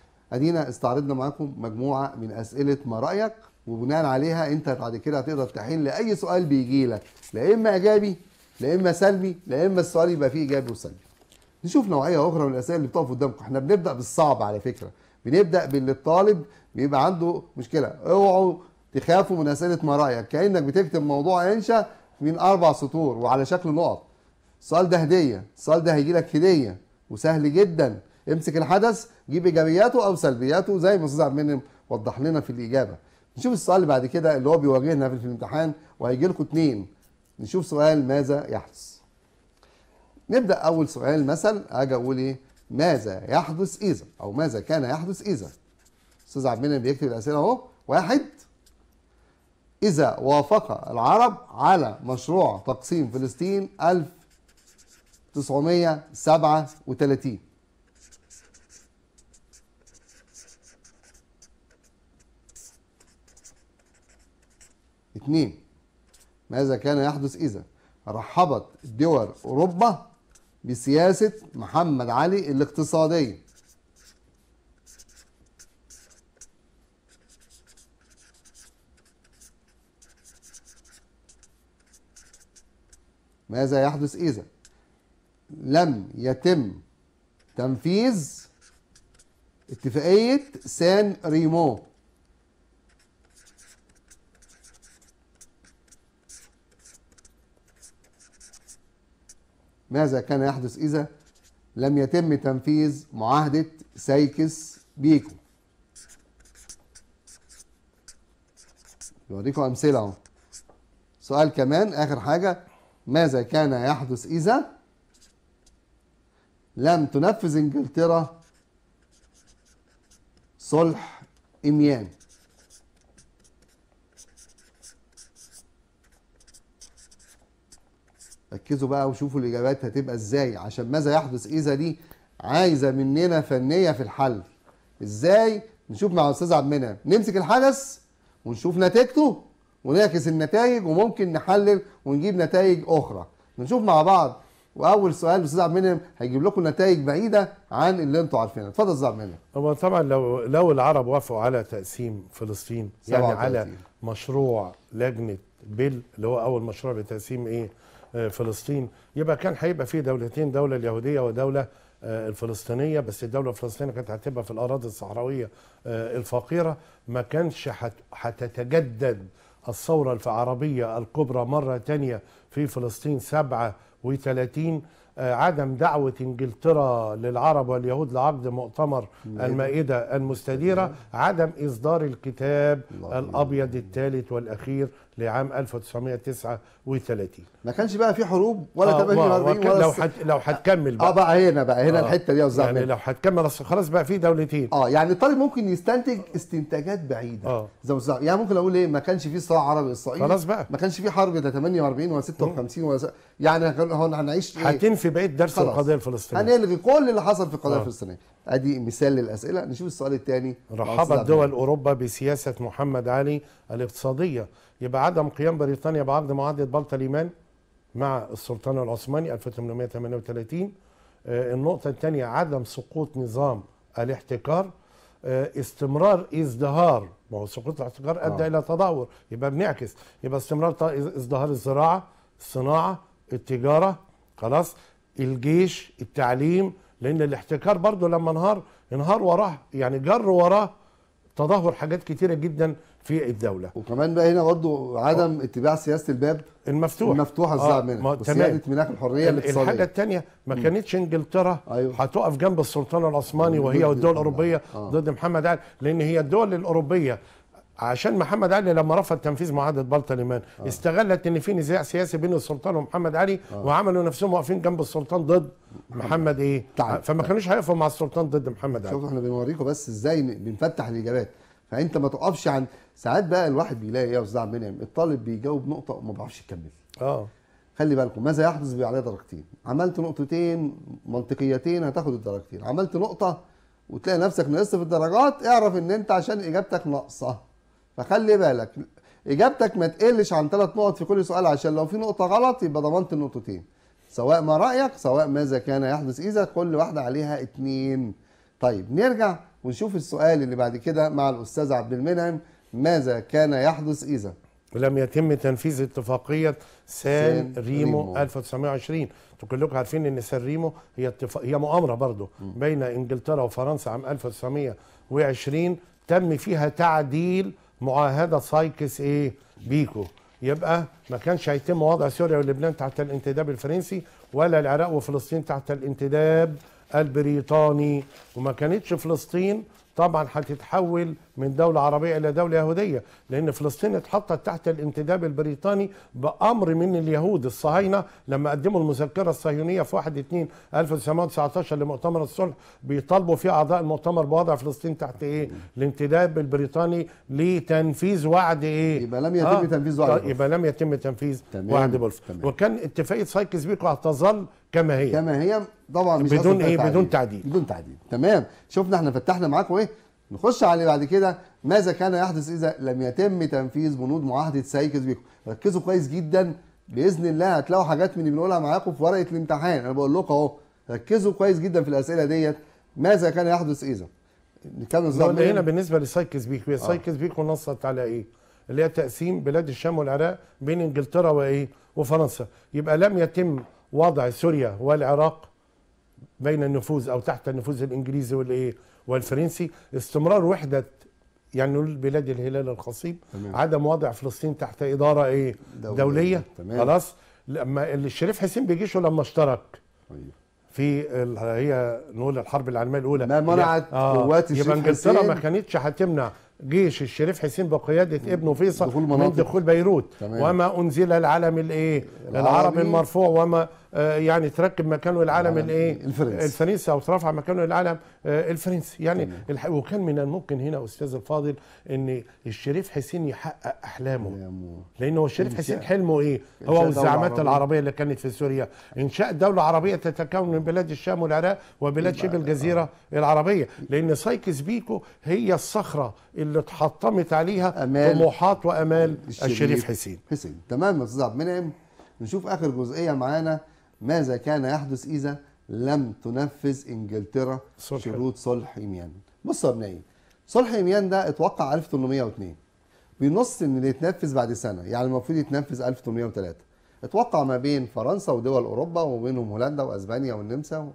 ادينا استعرضنا معاكم مجموعه من اسئله ما رايك وبناء عليها انت بعد كده هتقدر تحل اي سؤال بيجي لك لا اما ايجابي لا اما سلبي لا اما السؤال يبقى فيه ايجابي وسلبي نشوف نوعيه اخرى من الاسئله اللي بتقف قدامكم احنا بنبدا بالصعب على فكره بنبدا باللي الطالب بيبقى عنده مشكله اوعوا تخافوا من اسئله ما رايك كانك بتكتب موضوع انشا من اربع سطور وعلى شكل نقط السؤال ده هديه السؤال ده هيجي لك هديه وسهل جدا امسك الحدث جيب ايجابياته او سلبياته زي ما استاذ عبد المنعم وضح لنا في الاجابه نشوف السؤال اللي بعد كده اللي هو بيواجهنا في في الامتحان وهيجي لكم اتنين نشوف سؤال ماذا يحدث نبدا اول سؤال مثل اجي اقول ايه ماذا يحدث اذا او ماذا كان يحدث اذا استاذ عبد المنعم بيكتب الاسئله اهو واحد اذا وافق العرب على مشروع تقسيم فلسطين 1937 اثنين ماذا كان يحدث إذا رحبت دول أوروبا بسياسة محمد علي الاقتصادية ماذا يحدث إذا لم يتم تنفيذ اتفاقية سان ريمو ماذا كان يحدث اذا لم يتم تنفيذ معاهده سايكس بيكو يوريكم امثله اهو سؤال كمان اخر حاجه ماذا كان يحدث اذا لم تنفذ انجلترا صلح اميان ركزوا بقى وشوفوا الاجابات هتبقى ازاي عشان ماذا يحدث اذا دي عايزه مننا فنيه في الحل ازاي نشوف مع الاستاذ عبد المنعم نمسك الحدث ونشوف نتيجته ونعكس النتائج وممكن نحلل ونجيب نتائج اخرى نشوف مع بعض واول سؤال الاستاذ عبد المنعم هيجيب لكم نتائج بعيده عن اللي انتوا عارفينها اتفضل يا استاذ عبد المنعم هو طبعا لو لو العرب وافقوا على تقسيم فلسطين يعني 37. على مشروع لجنه بيل اللي هو اول مشروع لتقسيم ايه آه، فلسطين يبقى كان هيبقى في دولتين دوله اليهوديه ودوله آه، الفلسطينيه بس الدوله الفلسطينيه كانت هتبقى في الاراضي الصحراويه آه، الفقيره ما كانش هت- هتتجدد الثوره العربيه الكبرى مره تانية في فلسطين 37 آه، عدم دعوة انجلترا للعرب واليهود لعقد مؤتمر المائدة المستديرة عدم إصدار الكتاب الله الأبيض الثالث والأخير لعام 1939 ما كانش بقى في حروب ولا آه، 48 وكان- ولا لو الس- حت لو هتكمل اه بقى بقى هنا بقى هنا آه. الحته دي يا استاذ يعني عبد لو هتكمل أصل خلاص بقى في دولتين اه يعني الطالب ممكن يستنتج استنتاجات بعيده آه. زي ما أستاذ- يعني ممكن اقول ايه ما كانش في صراع عربي اسرائيلي خلاص بقى. ما كانش في حرب ده 48 ولا 56 ولا س... يعني هن- هون هنعيش ايه هتنفي بقية درس خلاص. القضية الفلسطينية هنلغي كل اللي حصل في القضيه آه. الفلسطينيه ادي مثال للاسئله نشوف السؤال الثاني رحبت دول اوروبا بسياسه محمد علي الاقتصاديه يبقى عدم قيام بريطانيا بعقد معاهده بلطة ليمان مع السلطان العثماني 1838 آه، النقطه الثانيه عدم سقوط نظام الاحتكار آه، استمرار ازدهار ما هو سقوط الاحتكار ادى آه. الى تدهور يبقى بنعكس يبقى استمرار ط- ازدهار الزراعه الصناعه التجاره خلاص الجيش التعليم لان الاحتكار برضه لما انهار انهار وراه يعني جر وراه تدهور حاجات كتيره جدا في الدوله وكمان بقى هنا برضه عدم اتباع سياسه الباب المفتوح المفتوحه آه، ازاي ما- منها تمام وسياده مناخ الحريه ال- الحاجه الاقتصاديه الثانيه ما كانتش انجلترا أيوه. هتقف جنب السلطان العثماني ضد- وهي والدول ضد- الاوروبيه آه. ضد محمد علي لان هي الدول الاوروبيه عشان محمد علي لما رفض تنفيذ معاهده بلطة ليمان استغلت ان في نزاع سياسي بين السلطان ومحمد علي وعملوا نفسهم واقفين جنب السلطان ضد محمد ايه تعال. فما كانوش هيقفوا مع السلطان ضد محمد علي شوفوا احنا بنوريكم بس ازاي ن- بنفتح الاجابات فانت ما تقفش عن ساعات بقى الواحد بيلاقي ايه يا استاذ عبد المنعم الطالب بيجاوب نقطه وما بيعرفش يكمل اه خلي بالكم ماذا يحدث بيبقى عليه درجتين عملت نقطتين منطقيتين هتاخد الدرجتين عملت نقطه وتلاقي نفسك نقصت في الدرجات اعرف ان انت عشان اجابتك ناقصه فخلي بالك اجابتك ما تقلش عن ثلاث نقط في كل سؤال عشان لو في نقطه غلط يبقى ضمنت النقطتين سواء ما رايك سواء ماذا كان يحدث اذا كل واحده عليها اتنين طيب نرجع ونشوف السؤال اللي بعد كده مع الاستاذ عبد المنعم ماذا كان يحدث اذا ولم يتم تنفيذ اتفاقية سان سان ريمو, ريمو. 1920 انتوا كلكم عارفين ان سان ريمو هي اتفاق هي مؤامرة برضه بين انجلترا وفرنسا عام 1920 تم فيها تعديل معاهدة سايكس ايه بيكو يبقى ما كانش هيتم وضع سوريا ولبنان تحت الانتداب الفرنسي ولا العراق وفلسطين تحت الانتداب البريطاني وما كانتش فلسطين طبعا هتتحول من دولة عربية إلى دولة يهودية لأن فلسطين اتحطت تحت الانتداب البريطاني بأمر من اليهود الصهاينة لما قدموا المذكرة الصهيونية في 1 2 1919 لمؤتمر الصلح بيطالبوا فيها أعضاء المؤتمر بوضع فلسطين تحت إيه؟ الانتداب البريطاني لتنفيذ وعد إيه؟ يبقى لم يتم تنفيذ وعد آه، بولف. يبقى لم يتم تنفيذ تمام، وعد بولف تمام. وكان اتفاقية سايكس بيكو هتظل كما هي كما هي طبعا مش بدون هيحصل فيها إيه؟ بدون تعديل. بدون تعديل تمام شفنا احنا فتحنا معاكم ايه نخش على اللي بعد كده ماذا كان يحدث اذا لم يتم تنفيذ بنود معاهده سايكس بيكو ركزوا كويس جدا باذن الله هتلاقوا حاجات من اللي بنقولها معاكم في ورقه الامتحان انا بقول لكم اهو ركزوا كويس جدا في الاسئله ديت ماذا كان يحدث اذا نكمل لو نظام هنا بالنسبه لسايكس بيكو هي سايكس بيكو نصت على ايه؟ اللي هي تقسيم بلاد الشام والعراق بين انجلترا وايه؟ وفرنسا يبقى لم يتم وضع سوريا والعراق بين النفوذ او تحت النفوذ الانجليزي والايه؟ والفرنسي استمرار وحده يعني نقول بلاد الهلال الخصيب تمام. عدم وضع فلسطين تحت اداره ايه؟ دولية. دوليه, تمام. خلاص لما الشريف حسين بجيشه لما اشترك أيوه. في ال- هي نقول الحرب العالميه الاولى ما منعت قوات الشريف يبقى انجلترا حسين ما كانتش هتمنع جيش الشريف حسين بقياده ابنه فيصل دخول من مناطق. دخول بيروت تمام. وما انزل العلم الايه العربي. العربي المرفوع وما آه، يعني تركب مكانه العلم العلم الايه الفرنسي. الفرنسي او ترفع مكانه العلم آه، الفرنسي يعني تمام. الح... وكان من الممكن هنا استاذ الفاضل ان الشريف حسين يحقق احلامه يا مو. لانه الشريف إنشاء- حسين حلمه ايه؟ إنشاء هو دولة والزعامات عربية. العربيه اللي كانت في سوريا، انشاء دوله عربيه تتكون من بلاد الشام والعراق وبلاد يبقى- شبه الجزيره العربيه، لان سايكس بيكو هي الصخره اللي اتحطمت عليها آمال طموحات وامال الشريف حسين. حسين تمام يا استاذ عبد المنعم نشوف اخر جزئيه معانا ماذا كان يحدث اذا لم تنفذ انجلترا صلح. شروط صلح ايميان بص يا ابنائي صلح ايميان ده اتوقع 1802 بينص ان اللي يتنفذ بعد سنه يعني المفروض يتنفذ 1803 اتوقع ما بين فرنسا ودول اوروبا وبينهم هولندا واسبانيا والنمسا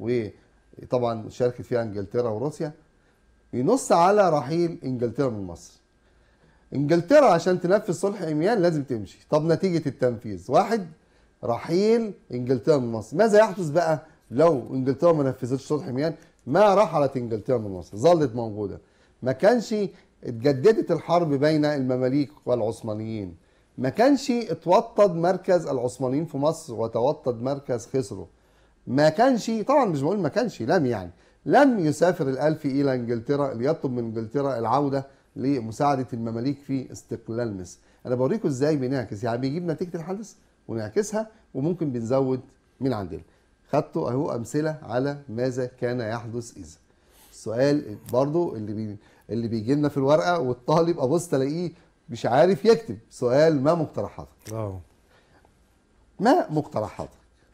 وطبعا شاركت فيها انجلترا وروسيا ينص على رحيل انجلترا من مصر انجلترا عشان تنفذ صلح ايميان لازم تمشي طب نتيجه التنفيذ واحد رحيل انجلترا من مصر ماذا يحدث بقى لو انجلترا ما نفذتش صلح ايميان ما رحلت انجلترا من مصر ظلت موجوده ما كانش اتجددت الحرب بين المماليك والعثمانيين ما كانش اتوطد مركز العثمانيين في مصر وتوطد مركز خسرو ما كانش طبعا مش بقول ما كانش لم يعني لم يسافر الألفي إلى إنجلترا ليطلب من إنجلترا العودة لمساعدة المماليك في استقلال مصر أنا بوريكم إزاي بنعكس يعني بيجيب نتيجة الحدث ونعكسها وممكن بنزود من عندنا خدتوا أهو أمثلة على ماذا كان يحدث إذا السؤال برضو اللي بي اللي بيجي لنا في الورقة والطالب أبص تلاقيه مش عارف يكتب سؤال ما مقترحاتك اه ما مقترحاتك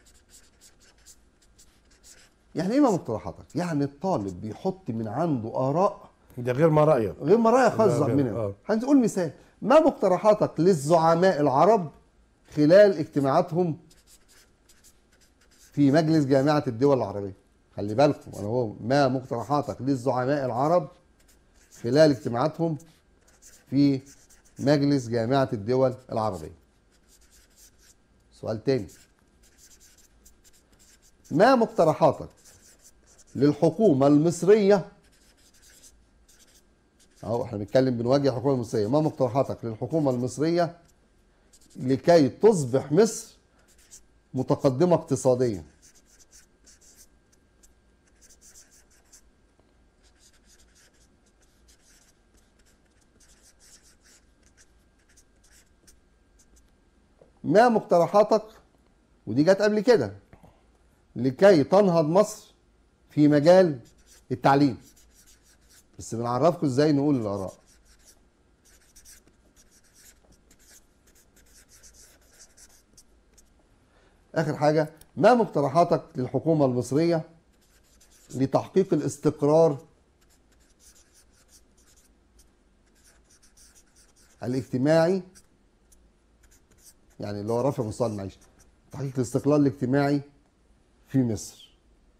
يعني ايه ما مقترحاتك يعني الطالب بيحط من عنده اراء ده غير ما رايك غير ما رايك خالص لا، غير- منها آه. هنقول مثال ما مقترحاتك للزعماء العرب خلال اجتماعاتهم في مجلس جامعة الدول العربية خلي بالكم انا هو ما مقترحاتك للزعماء العرب خلال اجتماعاتهم في مجلس جامعة الدول العربية سؤال تاني ما مقترحاتك للحكومة المصرية اهو احنا بنتكلم بنواجه الحكومة المصرية ما مقترحاتك للحكومة المصرية لكي تصبح مصر متقدمة اقتصاديا ما مقترحاتك ودي جت قبل كده لكي تنهض مصر في مجال التعليم بس بنعرفكم ازاي نقول الاراء اخر حاجه ما مقترحاتك للحكومه المصريه لتحقيق الاستقرار الاجتماعي يعني اللي هو رفع مستوى المعيشه تحقيق الاستقلال الاجتماعي في مصر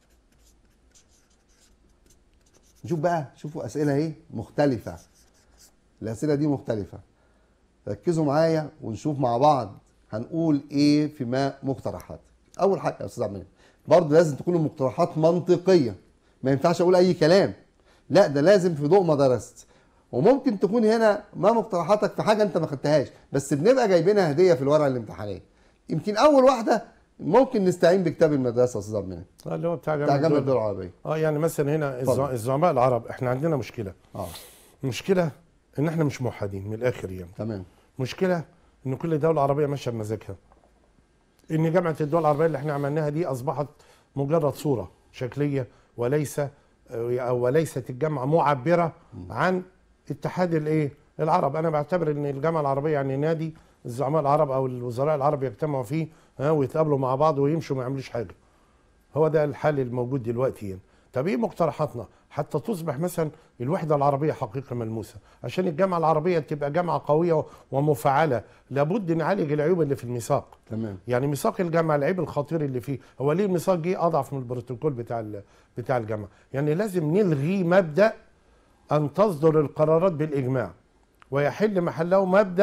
نشوف بقى شوفوا اسئله ايه مختلفه الاسئله دي مختلفه ركزوا معايا ونشوف مع بعض هنقول ايه في ما مقترحات اول حاجه يا استاذ عماد برضه لازم تكون المقترحات منطقيه ما ينفعش اقول اي كلام لا ده لازم في ضوء ما درست وممكن تكون هنا ما مقترحاتك في حاجه انت ما خدتهاش بس بنبقى جايبينها هديه في الورقه الامتحانيه يمكن اول واحده ممكن نستعين بكتاب المدرسه يا استاذ عبد المنعم آه، اللي هو بتاع بتاع جامعه جامعه الدول الدول العربيه اه يعني مثلا هنا الز- اتفضل. الزعماء العرب احنا عندنا مشكله اه مشكله ان احنا مش موحدين من الاخر يعني تمام مشكله ان كل دوله عربيه ماشيه بمزاجها ان جامعه الدول العربيه اللي احنا عملناها دي اصبحت مجرد صوره شكليه وليس او وليست الجامعه معبره عن اتحاد الايه العرب انا بعتبر ان الجامعه العربيه يعني نادي الزعماء العرب او الوزراء العرب يجتمعوا فيه ها ويتقابلوا مع بعض ويمشوا ما يعملوش حاجه هو ده الحل الموجود دلوقتي يعني. طب ايه مقترحاتنا حتى تصبح مثلا الوحده العربيه حقيقه ملموسه عشان الجامعه العربيه تبقى جامعه قويه ومفعله لابد نعالج العيوب اللي في الميثاق تمام يعني ميثاق الجامعه العيب الخطير اللي فيه هو ليه الميثاق جه اضعف من البروتوكول بتاع ال- بتاع الجامعه يعني لازم نلغي مبدا ان تصدر القرارات بالاجماع ويحل محله مبدا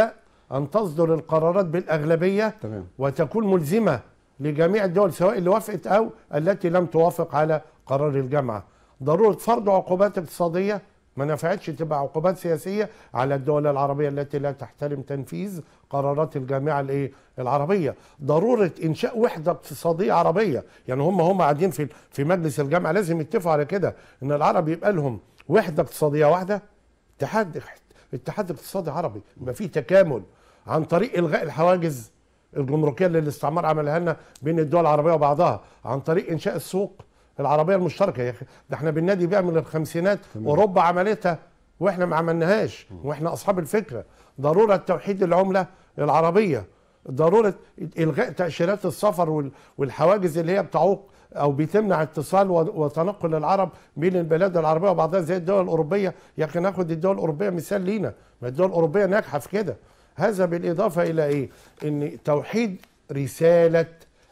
ان تصدر القرارات بالاغلبيه تمام. وتكون ملزمه لجميع الدول سواء اللي وافقت او التي لم توافق على قرار الجامعه ضروره فرض عقوبات اقتصاديه ما نفعتش تبقى عقوبات سياسيه على الدول العربيه التي لا تحترم تنفيذ قرارات الجامعه الايه العربيه ضروره انشاء وحده اقتصاديه عربيه يعني هم هم قاعدين في في مجلس الجامعه لازم يتفقوا على كده ان العرب يبقى لهم وحده اقتصاديه واحده اتحاد اتحاد اقتصادي عربي يبقى في تكامل عن طريق الغاء الحواجز الجمركيه اللي الاستعمار عملها لنا بين الدول العربيه وبعضها عن طريق انشاء السوق العربيه المشتركه يا اخي ده احنا بالنادي بيها من الخمسينات اوروبا عملتها واحنا ما عملناهاش واحنا اصحاب الفكره ضروره توحيد العمله العربيه ضروره الغاء تاشيرات السفر وال- والحواجز اللي هي بتعوق او بتمنع اتصال و- وتنقل العرب بين البلاد العربيه وبعضها زي الدول الاوروبيه يا اخي ناخد الدول الاوروبيه مثال لينا ما الدول الاوروبيه ناجحه في كده هذا بالاضافه الى ايه ان توحيد رساله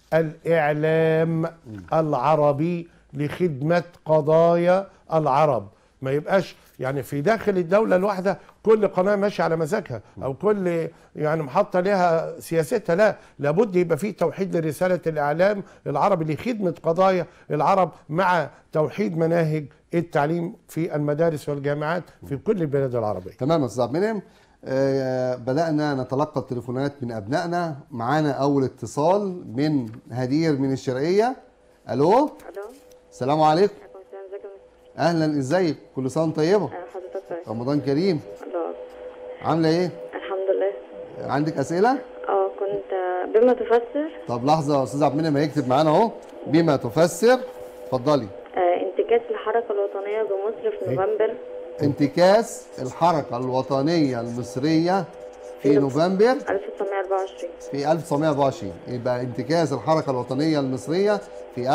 الاعلام العربي لخدمه قضايا العرب ما يبقاش يعني في داخل الدولة الواحدة كل قناة ماشية على مزاجها أو كل يعني محطة لها سياستها لا لابد يبقى في توحيد لرسالة الإعلام العربي لخدمة قضايا العرب مع توحيد مناهج التعليم في المدارس والجامعات في كل البلاد العربية تمام يا استاذ عبد المنعم آه، بدأنا نتلقى التليفونات من أبنائنا معانا أول اتصال من هدير من الشرقية ألو الو السلام عليكم عليكم السلام ازيك يا مستر أهلا إزيك كل سنة وأنت طيبة انا حضرتك كويس رمضان كريم الله عاملة إيه الحمد لله عندك أسئلة اه كنت آه، بما تفسر طب لحظة يا أستاذ عبد المنعم هيكتب معانا أهو بما تفسر اتفضلي آه انتكاس الحركة الوطنية بمصر في إيه؟ نوفمبر انتكاس الحركة الوطنية المصرية في نوفمبر 1924 في 1924 يبقى انتكاس الحركة الوطنية المصرية في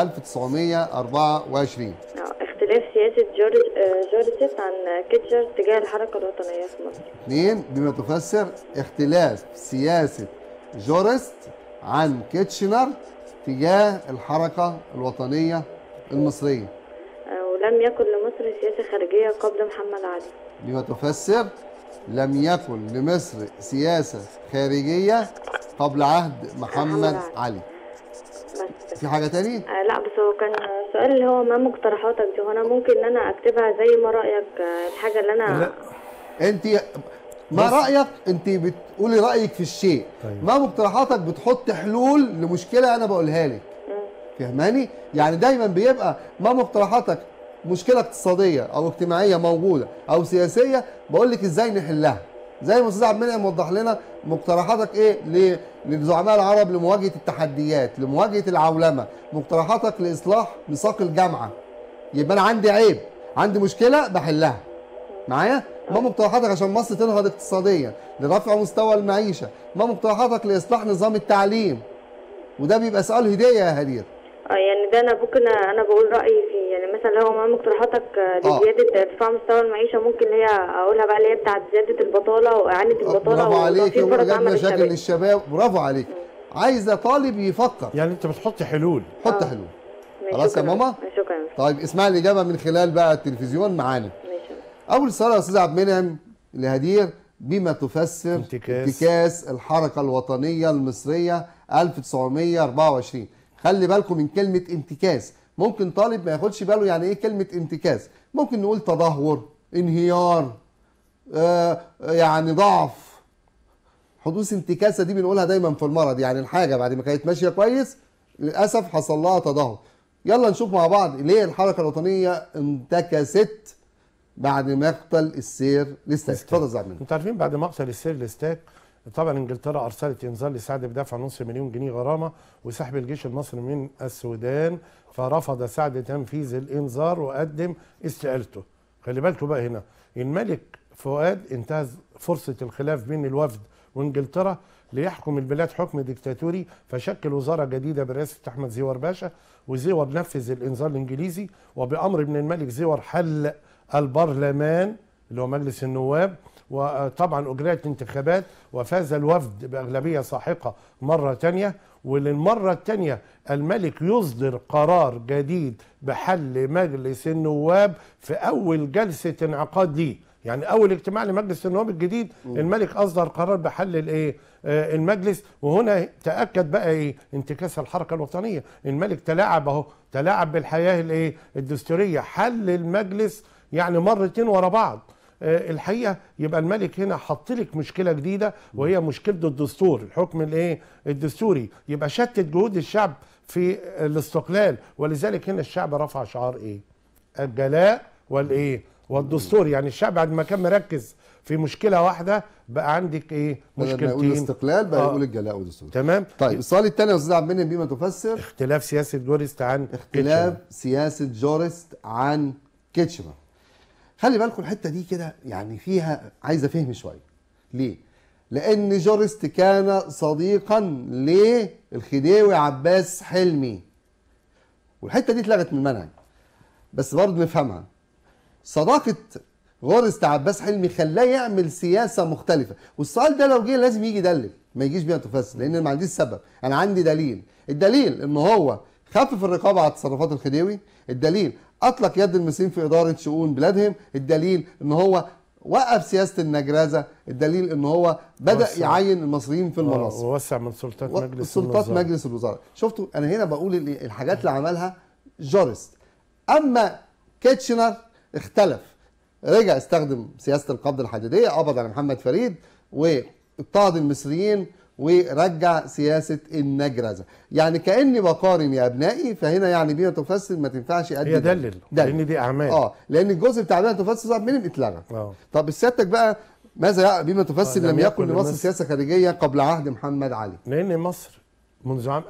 1924 اه اختلاف سياسة جورج آه جورجيت عن كيتشر تجاه الحركة الوطنية في مصر اثنين بما تفسر اختلاف سياسة جورست عن كيتشنر تجاه الحركة الوطنية المصرية آه ولم يكن لمصر سياسة خارجية قبل محمد علي بما تفسر لم يكن لمصر سياسة خارجية قبل عهد محمد محمد علي بس في حاجة تاني؟ آه لا بس هو كان سؤال اللي هو ما مقترحاتك دي هو انا ممكن ان انا اكتبها زي ما رايك آه الحاجه اللي انا لا انت ما بص. رايك انت بتقولي رايك في الشيء طيب. ما مقترحاتك بتحط حلول لمشكله انا بقولها لك فهماني يعني دايما بيبقى ما مقترحاتك مشكله اقتصاديه او اجتماعيه موجوده او سياسيه بقول لك ازاي نحلها زي ما استاذ عبد المنعم وضح لنا مقترحاتك ايه ل- للزعماء العرب لمواجهه التحديات لمواجهه العولمه مقترحاتك لاصلاح ميثاق الجامعه يبقى انا عندي عيب عندي مشكله بحلها معايا ما مقترحاتك عشان مصر تنهض اقتصاديا لرفع مستوى المعيشه ما مقترحاتك لاصلاح نظام التعليم وده بيبقى سؤال هديه يا هدير اه يعني ده انا ممكن انا بقول رايي فيه يعني مثلا لو ما مقترحاتك آه، آه. لزياده ارتفاع مستوى المعيشه ممكن اللي هي اقولها بقى اللي هي بتاعت زياده البطاله واعاده البطاله برافو عليك وتوفير فرص وإيجاد عمل مشاكل للشباب للشباب برافو عليك عايزه طالب يفكر يعني انت بتحط حلول حط آه. حلول ماشي، خلاص يا شكراً. ماما؟ شكرا طيب اسمع الاجابه من خلال بقى التلفزيون معانا ماشي اول سؤال يا استاذ عبد المنعم لهدير بما تفسر انتكاس. انتكاس الحركه الوطنيه المصريه 1924 خلي بالكم من كلمه انتكاس ممكن طالب ما ياخدش باله يعني ايه كلمه انتكاس ممكن نقول تدهور انهيار آه يعني ضعف حدوث انتكاسه دي بنقولها دايما في المرض يعني الحاجه بعد ما كانت ماشيه كويس للاسف حصل لها تدهور يلا نشوف مع بعض ليه الحركه الوطنيه انتكست بعد مقتل السير للسير اتفضل يا أستاذ عبد المنعم. انتوا عارفين بعد مقتل السير لستاك طبعا انجلترا ارسلت انذار لسعد بدفع نص مليون جنيه غرامه وسحب الجيش المصري من السودان فرفض سعد تنفيذ الانذار وقدم استقالته خلي بالكم بقى هنا الملك فؤاد انتهز فرصه الخلاف بين الوفد وانجلترا ليحكم البلاد حكم ديكتاتوري فشكل وزاره جديده برئاسه احمد زيور باشا وزيور نفذ الانذار الانجليزي وبامر من الملك زيور حل البرلمان اللي هو مجلس النواب وطبعا اجريت انتخابات وفاز الوفد باغلبيه ساحقه مره تانية وللمره التانية الملك يصدر قرار جديد بحل مجلس النواب في اول جلسه انعقاد ليه يعني اول اجتماع لمجلس النواب الجديد الملك اصدر قرار بحل الايه آه، المجلس وهنا تاكد بقى ايه انتكاس الحركه الوطنيه الملك تلاعب اهو تلاعب بالحياه الايه الدستوريه حل المجلس يعني مرتين ورا بعض آه، الحقيقه يبقى الملك هنا حط لك مشكله جديده وهي مشكله الدستور الحكم الايه الدستوري يبقى شتت جهود الشعب في الاستقلال ولذلك هنا الشعب رفع شعار ايه الجلاء والايه والدستور يعني الشعب بعد ما كان مركز في مشكله واحده بقى عندك ايه بدل ما يقول مشكلتين الاستقلال بقى آه. يقول الجلاء والدستور تمام طيب السؤال الثاني يا استاذ عبد المنعم بما تفسر اختلاف سياسه جوريست عن اختلاف سياسه جورست عن كيتشنر خلي بالكم الحته دي كده يعني فيها عايزه فهم شويه ليه لان جورست كان صديقا للخديوي عباس حلمي والحته دي اتلغت من المنهج بس برضه نفهمها صداقه غورست عباس حلمي خلاه يعمل سياسه مختلفه والسؤال ده لو جه لازم يجي يدلل ما يجيش بيها تفسر لان ما عنديش سبب انا عندي دليل الدليل ان هو خفف الرقابه على تصرفات الخديوي الدليل اطلق يد المصريين في اداره شؤون بلادهم الدليل ان هو وقف سياسه النجرازه الدليل ان هو بدا وسع. يعين المصريين في المناصب ووسع من سلطات مجلس سلطات الوزراء. مجلس الوزراء شفتوا انا هنا بقول ال- الحاجات اللي عملها جورست اما كيتشنر اختلف رجع استخدم سياسه القبض الحديديه قبض على محمد فريد واضطهد المصريين ورجع سياسه النجرزه يعني كاني بقارن يا ابنائي فهنا يعني بما تفسر ما تنفعش ادي هي دلل لان دي اعمال اه لان الجزء بتاع بما تفسر صعب منهم اتلغى اه طب سيادتك بقى ماذا يع- بما تفسر آه، لم لم يكن يكن لمصر لمصر- سياسه خارجيه قبل عهد محمد علي لان مصر منذ عام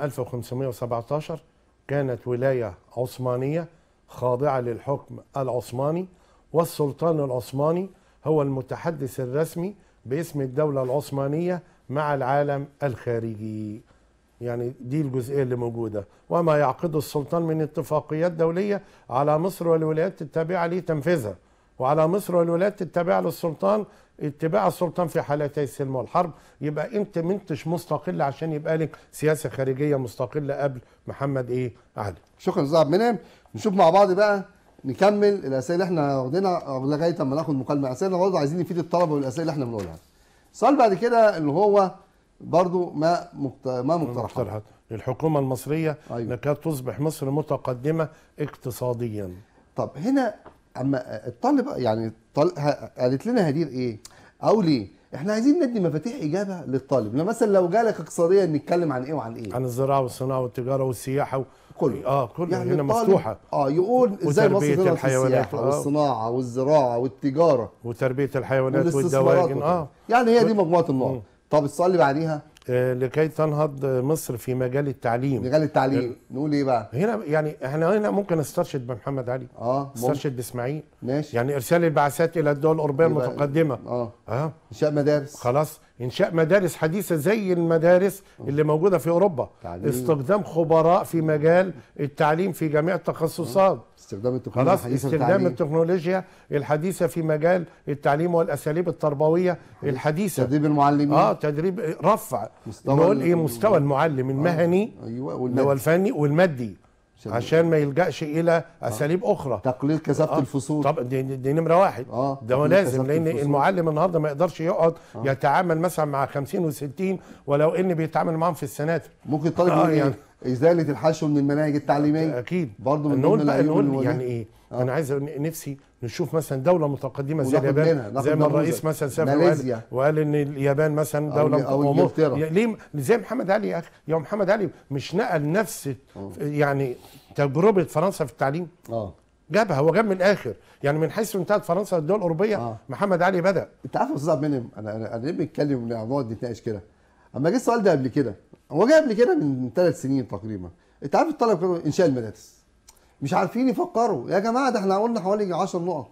1517 كانت ولايه عثمانيه خاضعه للحكم العثماني والسلطان العثماني هو المتحدث الرسمي باسم الدوله العثمانيه مع العالم الخارجي يعني دي الجزئيه اللي موجوده وما يعقده السلطان من اتفاقيات دوليه على مصر والولايات التابعه ليه تنفيذها وعلى مصر والولايات التابعه للسلطان اتباع السلطان في حالتي السلم والحرب يبقى انت ما انتش مستقل عشان يبقى لك سياسه خارجيه مستقله قبل محمد ايه علي شكرا استاذ عبد المنعم نشوف مع بعض بقى نكمل الاسئله اللي احنا واخدينها لغايه اما ناخد مكالمه اسئله برضه عايزين نفيد الطلبه والاسئله اللي احنا بنقولها السؤال بعد كده اللي هو برضه ما مقت... ما مقترحات مقترحات الحكومه المصريه أيوة. نكاد تصبح مصر متقدمه اقتصاديا طب هنا اما الطالب يعني الطالب ه- قالت لنا هدير ايه او ليه احنا عايزين ندي مفاتيح اجابه للطالب لما مثلا لو جالك اقتصاديا نتكلم عن ايه وعن ايه عن الزراعه والصناعه والتجاره والسياحه و... كله. اه كله يعني هنا الطالب- مفتوحه اه يقول ازاي مصر وتربية تضرب في الحيوانات، السياحه آه. والصناعه والزراعه والتجاره وتربيه الحيوانات والاستثمارات والدواجن وكده. اه يعني هي دي مجموعه النقط مم. طب السؤال اللي بعديها آه، لكي تنهض مصر في مجال التعليم مجال التعليم نقول ايه بقى هنا يعني احنا هنا ممكن نسترشد بمحمد علي اه ممكن. نسترشد باسماعيل ماشي يعني ارسال البعثات الى الدول الاوروبيه يبقى- المتقدمه اه اه انشاء مدارس خلاص انشاء مدارس حديثه زي المدارس اللي موجوده في اوروبا تعليم. استخدام خبراء في مجال التعليم في جميع التخصصات استخدام التكنولوجيا خلاص الحديثه في استخدام التعليم التكنولوجيا الحديثه في مجال التعليم والاساليب التربويه الحديثه تدريب المعلمين اه تدريب رفع مستوى نقول ال- ايه مستوى المعلم المهني ايوه اللي هو والمادة. الفني والمادي عشان- عشان ما يلجاش الى اساليب اخرى تقليل كثافه آه، الفصول طب دي, دي, دي نمره واحد اه ده هو تقليل لازم كثافة لان الفصول. المعلم النهارده ما يقدرش يقعد يتعامل مثلا مع 50 و60 ولو ان بيتعامل معاهم في السناتر ممكن الطالب آه، يقول ايه يعني. ازاله الحشو من المناهج التعليميه اكيد برضه من نقول ضمن بقى العيوب نقول اللي يعني واجهها. ايه آه. انا عايز أقول- نفسي نشوف مثلا دوله متقدمه زي وناخد منها، اليابان ناخد زي ما نموذج. الرئيس مثلا سافر ماليزيا. وقال, وقال ان اليابان مثلا أو دوله ال- أو ومو- إنجلترا. يا- ليه زي محمد علي يا اخي يا محمد علي مش نقل نفس يعني تجربه فرنسا في التعليم اه جابها هو جاب من الاخر يعني من حيث انتهت فرنسا الدول الاوروبيه آه. محمد علي بدا انت عارف يا استاذ عبد المنعم انا انا انا ليه بنتكلم ونقعد نتناقش كده اما جه السؤال ده قبل كده هو جه قبل كده من ثلاث سنين تقريبا انت عارف الطلب كانوا انشاء المدارس مش عارفين يفكروا يا جماعه ده احنا قلنا حوالي 10 نقط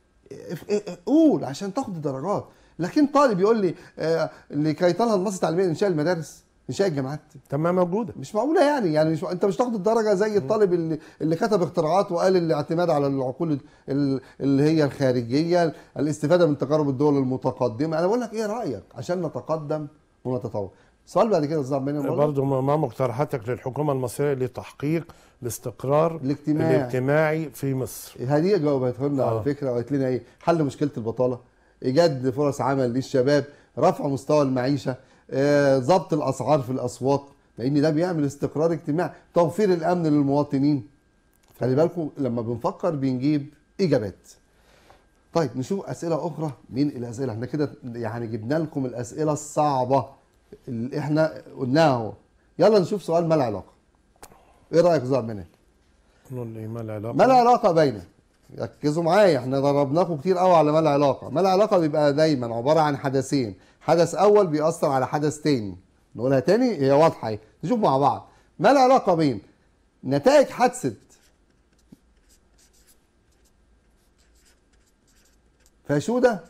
اف- اه- اه- قول عشان تاخد الدرجات لكن طالب يقول لي آه لكي تنهض مصر تعليميا انشاء المدارس انشاء الجامعات طب ما موجوده مش معقوله يعني يعني مش انت مش تاخد الدرجه زي الطالب اللي اللي كتب اختراعات وقال الاعتماد على العقول ال- اللي هي الخارجيه الاستفاده من تجارب الدول المتقدمه انا بقول لك ايه رايك عشان نتقدم ونتطور السؤال بعد كده يا استاذ عبد المنعم برضه. برضه ما ما مقترحاتك للحكومه المصريه لتحقيق الاستقرار الاجتماعي. الاجتماعي في مصر هديه جاوبتها لنا على آه. فكره وقالت لنا ايه حل مشكله البطاله ايجاد فرص عمل للشباب رفع مستوى المعيشه آه، ضبط الاسعار في الاسواق لان ده بيعمل استقرار اجتماعي توفير الامن للمواطنين خلي بالكم لما بنفكر بنجيب اجابات طيب نشوف اسئله اخرى من الاسئله احنا كده يعني جبنا لكم الاسئله الصعبه اللي احنا قلناها اهو يلا نشوف سؤال ما العلاقه ايه رايك زهر منى نقول لي ما العلاقه ما العلاقه بين ركزوا معايا احنا ضربناكم كتير قوي على ما العلاقه ما العلاقه بيبقى دايما عباره عن حدثين حدث اول بيأثر على حدث تاني نقولها تاني هي واضحه اهي نشوف مع بعض ما العلاقه بين نتائج حادثه فاشوده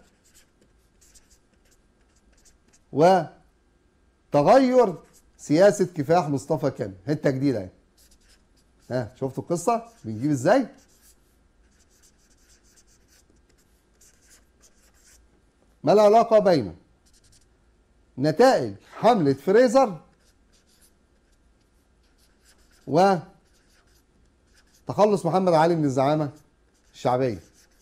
وتغير سياسه كفاح مصطفى كامل حته جديده اهي ها شفتوا القصه بنجيب ازاي ما العلاقه بين نتائج حمله فريزر و تخلص محمد علي من الزعامه الشعبيه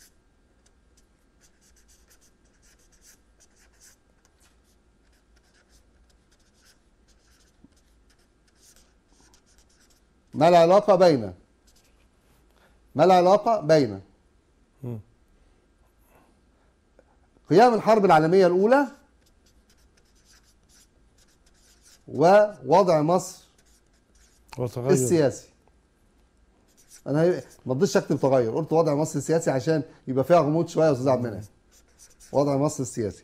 ما العلاقه بين ما العلاقه بين مم. قيام الحرب العالميه الاولى ووضع مصر وتغير السياسي انا هي- ما رضيتش اكتب تغير قلت وضع مصر السياسي عشان يبقى فيها غموض شويه يا استاذ عبد المنعم وضع مصر السياسي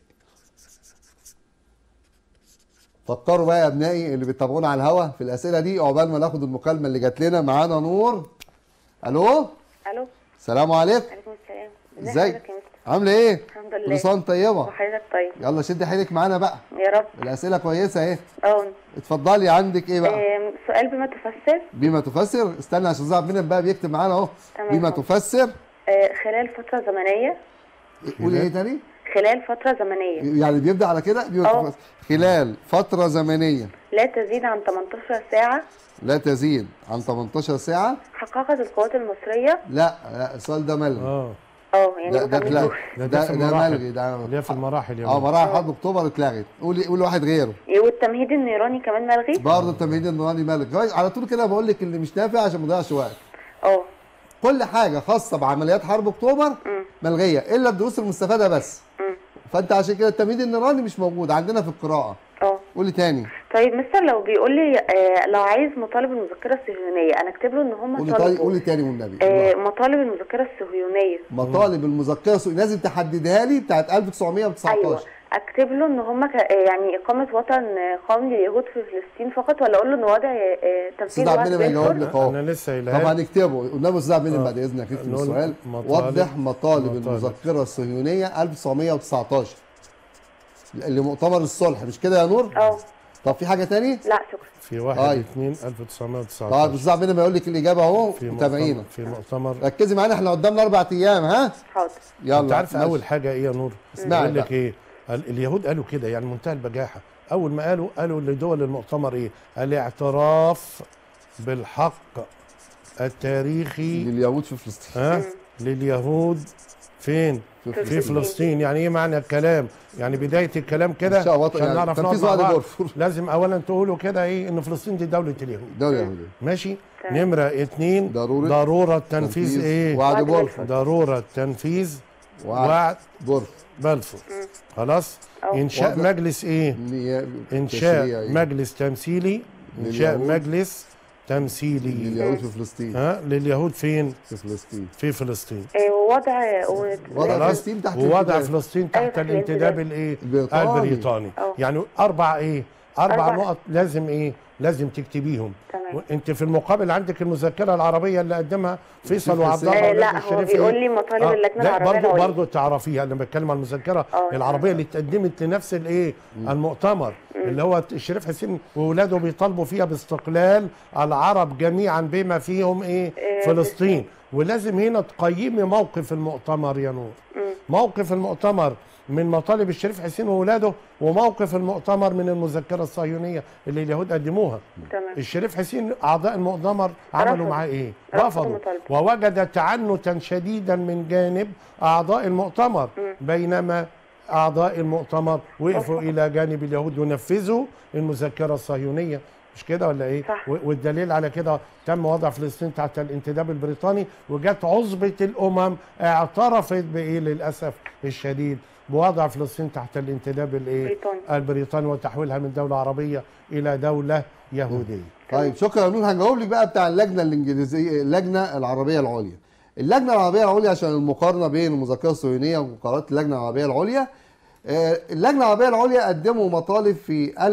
فكروا بقى يا ابنائي اللي بيتابعونا على الهوا في الاسئله دي عقبال ما ناخد المكالمه اللي جات لنا معانا نور الو الو السلام عليكم عليكم السلام ازيك حضرتك يا مستر عامله ايه الحمد لله كل سنه وانت طيبه وحضرتك طيب يلا شد حيلك معانا بقى يا رب الاسئله كويسه اهي اه اتفضلي عندك ايه بقى آم، سؤال بما تفسر بما تفسر استنى عشان زعب منك بقى بيكتب معانا اهو تمام. بما تفسر آه، خلال فترة زمنية قولي ايه تاني خلال فترة زمنية يعني بيبدا على كده بما اه. تفسر. خلال فتره زمنيه لا تزيد عن 18 ساعة لا تزيد عن 18 ساعه حققت القوات المصرية لا لا السؤال ده ملغي اه اه يعني ده ده ما لا كملوش. ده, ده في ده المراحل. ملغي ده اللي هي في المراحل يا اه ولد. مراحل حرب اكتوبر اتلغت قولي قولي واحد غيره والتمهيد النيراني كمان ملغي برضه التمهيد النوراني ملغي كويس على طول كده بقول لك اللي مش نافع عشان ما نضيعش وقت اه كل حاجه خاصه بعمليات حرب اكتوبر ملغيه الا الدروس المستفاده بس مم. فانت عشان كده التمهيد النيراني مش موجود عندنا في القراءه اه قولي تاني طيب مستر لو بيقول لي آه لو عايز مطالب المذكرة الصهيونية انا اكتب له ان هم قولي تاني طالبوا قولي تاني والنبي آه مطالب المذكرة الصهيونية مطالب المذكره سو- لازم تحددها لي بتاعت 1919 ايوه اكتب له ان هم ك... يعني اقامه وطن قومي لليهود في فلسطين فقط ولا اقول له ان وضع آه، تنفيذ استاذ عبد وعد المنعم يجاوب بلفور؟ لك اهو انا لسه قايلها طب لك. هنكتبه والنبي استاذ عبد المنعم آه. بعد اذنك اكتب نقول السؤال مطالب- وضح مطالب مطالب. المذكره الصهيونيه 1919 لمؤتمر الصلح مش كده يا نور؟ اه طب في حاجه تاني؟ لا شكرا في 1 طيب. 2 طيب 1919 استاذ عبد المنعم يقول لك الاجابه اهو في متابعينا مؤتمر في مؤتمر ركزي معانا احنا قدامنا اربع ايام ها؟ حاضر يلا انت عارف ماشي. اول حاجه ايه يا نور اسمعي يقول لك بقى. ايه ال- اليهود قالوا كده يعني منتهى البجاحه اول ما قالوا قالوا لدول المؤتمر ايه الاعتراف بالحق التاريخي لليهود في فلسطين ها لليهود فين في في في فلسطين يعني ايه معنى الكلام يعني بدايه الكلام كده إن شاء الله عشان يعني نعرف نقعد تنفيذ مع وعد بعض بلفور. لازم اولا تقولوا كده ايه ان فلسطين دي دوله اليهود دولة يهودية ماشي تمام. نمره اتنين ضرورة ضروره تنفيذ ايه وعد وعد بلفور ضروره تنفيذ وعد وعد بلفور بلفور خلاص أو. انشاء واضح. مجلس ايه نيابي انشاء تشريعي مجلس تمثيلي انشاء لليهود. مجلس تمثيلي لليهود في فلسطين ها لليهود فين في فلسطين في فلسطين آه، ووضع وضع خلاص فلسطين تحت ووضع الانتداب. فلسطين أيوة، تحت تحت الانتداب الانتداب. الايه البريطاني. البريطاني أه. يعني اربع ايه اربع أربع. نقط لازم ايه لازم تكتبيهم تمام. انت في المقابل عندك المذكره العربيه اللي قدمها فيصل وعبد الله آه، أولاد لا هو الشريف بيقول إيه؟ لي مطالب آه، اللجنه لا العربيه برضه العليا. برضه تعرفيها انا بتكلم عن المذكره آه، العربيه اللي اتقدمت لنفس الايه المؤتمر اللي هو الشريف حسين واولاده بيطالبوا فيها باستقلال العرب جميعا بما فيهم ايه آه، فلسطين ولازم هنا تقيمي موقف المؤتمر يا نور موقف المؤتمر من مطالب الشريف حسين واولاده وموقف المؤتمر من المذكره الصهيونيه اللي اليهود قدموها تمام الشريف حسين اعضاء المؤتمر عملوا رفضوا. معاه ايه رفضوا رفضوا المطالبة. ووجد تعنتا شديدا من جانب اعضاء المؤتمر بينما اعضاء المؤتمر وقفوا الى جانب اليهود ونفذوا المذكره الصهيونيه مش كده ولا ايه صح. و- والدليل على كده تم وضع فلسطين تحت الانتداب البريطاني وجت عصبه الامم اعترفت بايه للاسف الشديد بوضع فلسطين تحت الانتداب الايه بريطاني. البريطاني وتحويلها من دوله عربيه الى دوله يهوديه طيب شكرا يا نور هنجاوب لك بقى بتاع اللجنه الانجليزيه اللجنه العربيه العليا اللجنه العربيه العليا عشان المقارنه بين المذكره الصهيونيه وقرارات اللجنه العربيه العليا آه، اللجنه العربيه العليا قدموا مطالب في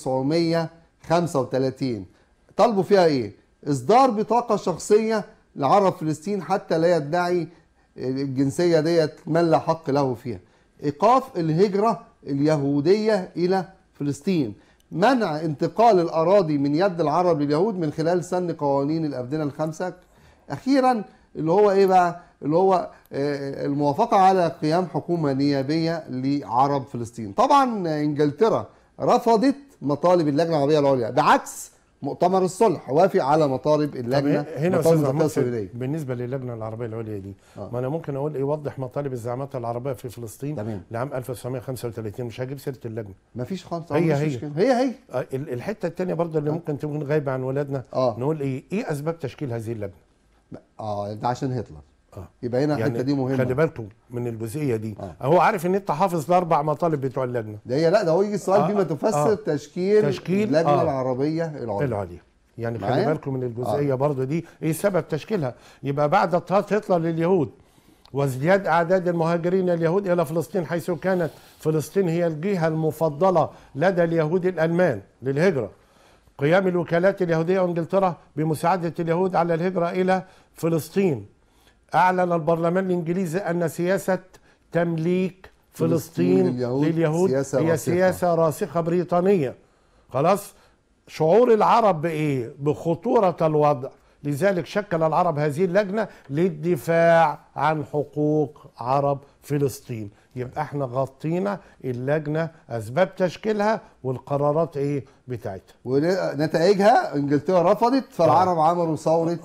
1935 طالبوا فيها ايه اصدار بطاقه شخصيه لعرب فلسطين حتى لا يدعي الجنسيه ديت من لا حق له فيها ايقاف الهجره اليهوديه الى فلسطين منع انتقال الاراضي من يد العرب لليهود من خلال سن قوانين الابدنه الخمسه اخيرا اللي هو ايه بقى اللي هو آه، الموافقه على قيام حكومه نيابيه لعرب فلسطين طبعا انجلترا رفضت مطالب اللجنه العربيه العليا بعكس مؤتمر الصلح وافق على مطالب طب اللجنه هنا مطالب استاذ الزكاه محمود السوريه بالنسبه للجنه العربيه العليا دي آه. ما انا ممكن اقول ايه وضح مطالب الزعامات العربيه في فلسطين تمام. لعام 1935 مش هجيب سيره اللجنه مفيش خالص هي مفيش هي. مشكلة. هي هي آه، ال- الحته الثانيه برضه اللي ممكن تكون غايبه عن ولادنا آه. نقول ايه ايه اسباب تشكيل هذه اللجنه اه ده عشان هتلر آه. يبقى هنا الحته دي مهمه خلي بالكم من الجزئيه دي آه. هو عارف ان انت حافظ الاربع مطالب بتوع اللجنه ده هي لا ده هو يجي السؤال آه، بما آه، تفسر آه. تشكيل, تشكيل، اللجنه آه. العربيه العليا العليا يعني خلي معايا؟ بالكم من الجزئيه آه. برضه دي ايه سبب تشكيلها يبقى بعد اضطهاد هتلر لليهود وازدياد اعداد المهاجرين اليهود الى فلسطين حيث كانت فلسطين هي الجهه المفضله لدى اليهود الالمان للهجره قيام الوكالات اليهوديه وانجلترا بمساعده اليهود على الهجره الى فلسطين اعلن البرلمان الانجليزي ان سياسه تمليك فلسطين فلسطين لليهود لليهود سياسة هي راسخة. سياسه راسخه بريطانيه خلاص شعور العرب بايه بخطوره الوضع لذلك شكل العرب هذه اللجنه للدفاع عن حقوق عرب فلسطين يبقى احنا غطينا اللجنه اسباب تشكيلها والقرارات ايه بتاعتها ونتائجها انجلترا رفضت فالعرب عملوا ثوره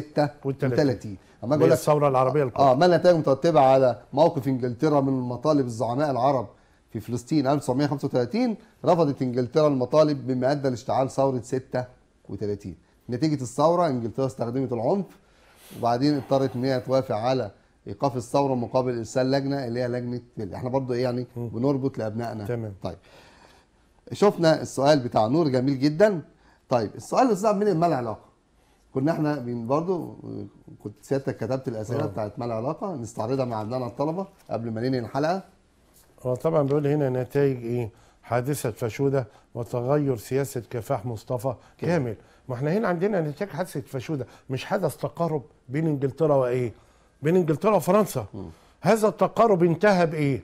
36 اما اللي اقول هي لك الثوره العربيه الكبرى اه ما النتائج المترتبه على موقف انجلترا من مطالب الزعماء العرب في فلسطين 1935 رفضت انجلترا المطالب بما ادى لاشتعال ثوره 36 نتيجه الثوره انجلترا استخدمت العنف وبعدين اضطرت ان هي توافق على ايقاف الثوره مقابل ارسال لجنه اللي هي لجنه بيل. احنا برضو ايه يعني بنربط لابنائنا تمام. طيب شفنا السؤال بتاع نور جميل جدا طيب السؤال اللي صعب من ما له علاقه كنا احنا بين برضو كنت سيادتك كتبت الاسئله آه. بتاعت ما لها علاقه نستعرضها مع ابنائنا الطلبه قبل ما ننهي الحلقه هو طبعا بيقول هنا نتائج ايه حادثه فشوده وتغير سياسه كفاح مصطفى كامل ما احنا هنا عندنا نتائج حادثه فشوده مش حدث تقارب بين انجلترا وايه بين انجلترا وفرنسا هذا التقارب انتهى بايه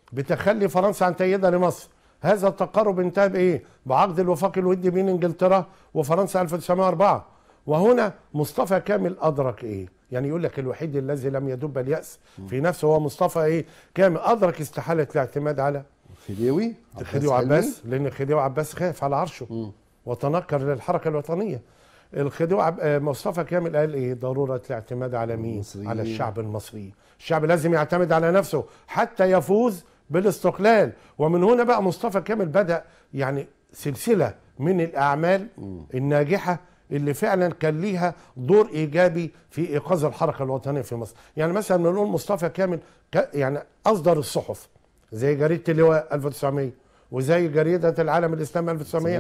بتخلي فرنسا عن تأييدها لمصر هذا التقارب انتهى بايه بعقد الوفاق الودي بين انجلترا وفرنسا 1904 وهنا مصطفى كامل ادرك ايه يعني يقول لك الوحيد الذي لم يدب الياس في نفسه هو مصطفى ايه كامل ادرك استحاله الاعتماد على خديوي خديوي حلمي. عباس لان خديوي عباس خاف على عرشه وتنكر للحركه الوطنيه الخديوي عب... آه، مصطفى كامل قال ايه ضروره الاعتماد على مين المصريين. على الشعب المصري الشعب لازم يعتمد على نفسه حتى يفوز بالاستقلال ومن هنا بقى مصطفى كامل بدا يعني سلسله من الاعمال الناجحه اللي فعلا كان ليها دور ايجابي في ايقاظ الحركه الوطنيه في مصر يعني مثلا بنقول مصطفى كامل ك- يعني اصدر الصحف زي جريده اللواء 1900 وزي جريده العالم الاسلامي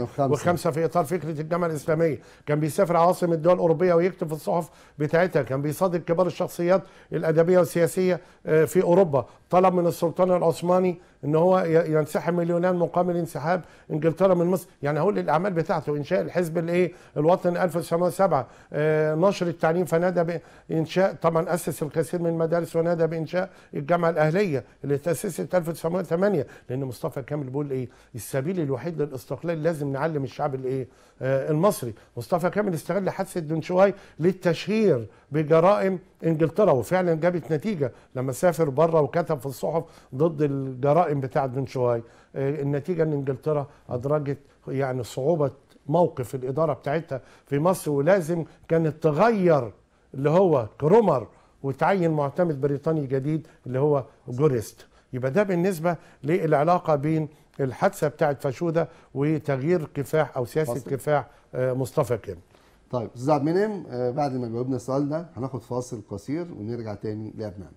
1905 في اطار فكره الجامعه الاسلاميه كان بيسافر عواصم الدول الاوروبيه ويكتب في الصحف بتاعتها كان بيصادق كبار الشخصيات الادبيه والسياسيه آه، في اوروبا طلب من السلطان العثماني ان هو ي- ينسحب من اليونان مقابل انسحاب انجلترا من مصر يعني هقول الاعمال بتاعته انشاء الحزب الايه الوطني 1907 آه، نشر التعليم فنادى بانشاء طبعا اسس الكثير من المدارس ونادى بانشاء الجامعه الاهليه اللي تاسست 1908 لان مصطفى كامل بيقول ايه السبيل الوحيد للاستقلال لازم نعلم الشعب الايه آه، المصري مصطفى كامل استغل حادثه دنشواي للتشهير بجرائم انجلترا وفعلا جابت نتيجه لما سافر بره وكتب في الصحف ضد الجرائم بتاعه دنشواي آه، النتيجه ان انجلترا ادرجت يعني صعوبه موقف الاداره بتاعتها في مصر ولازم كانت تغير اللي هو كرومر وتعين معتمد بريطاني جديد اللي هو جوريست يبقى ده بالنسبه للعلاقه بين الحادثه بتاعت فاشوده وتغيير كفاح او سياسه فاصل. كفاح آه، مصطفى كامل طيب استاذ عبد المنعم آه، بعد ما جاوبنا السؤال ده هناخد فاصل قصير ونرجع تاني لابنائنا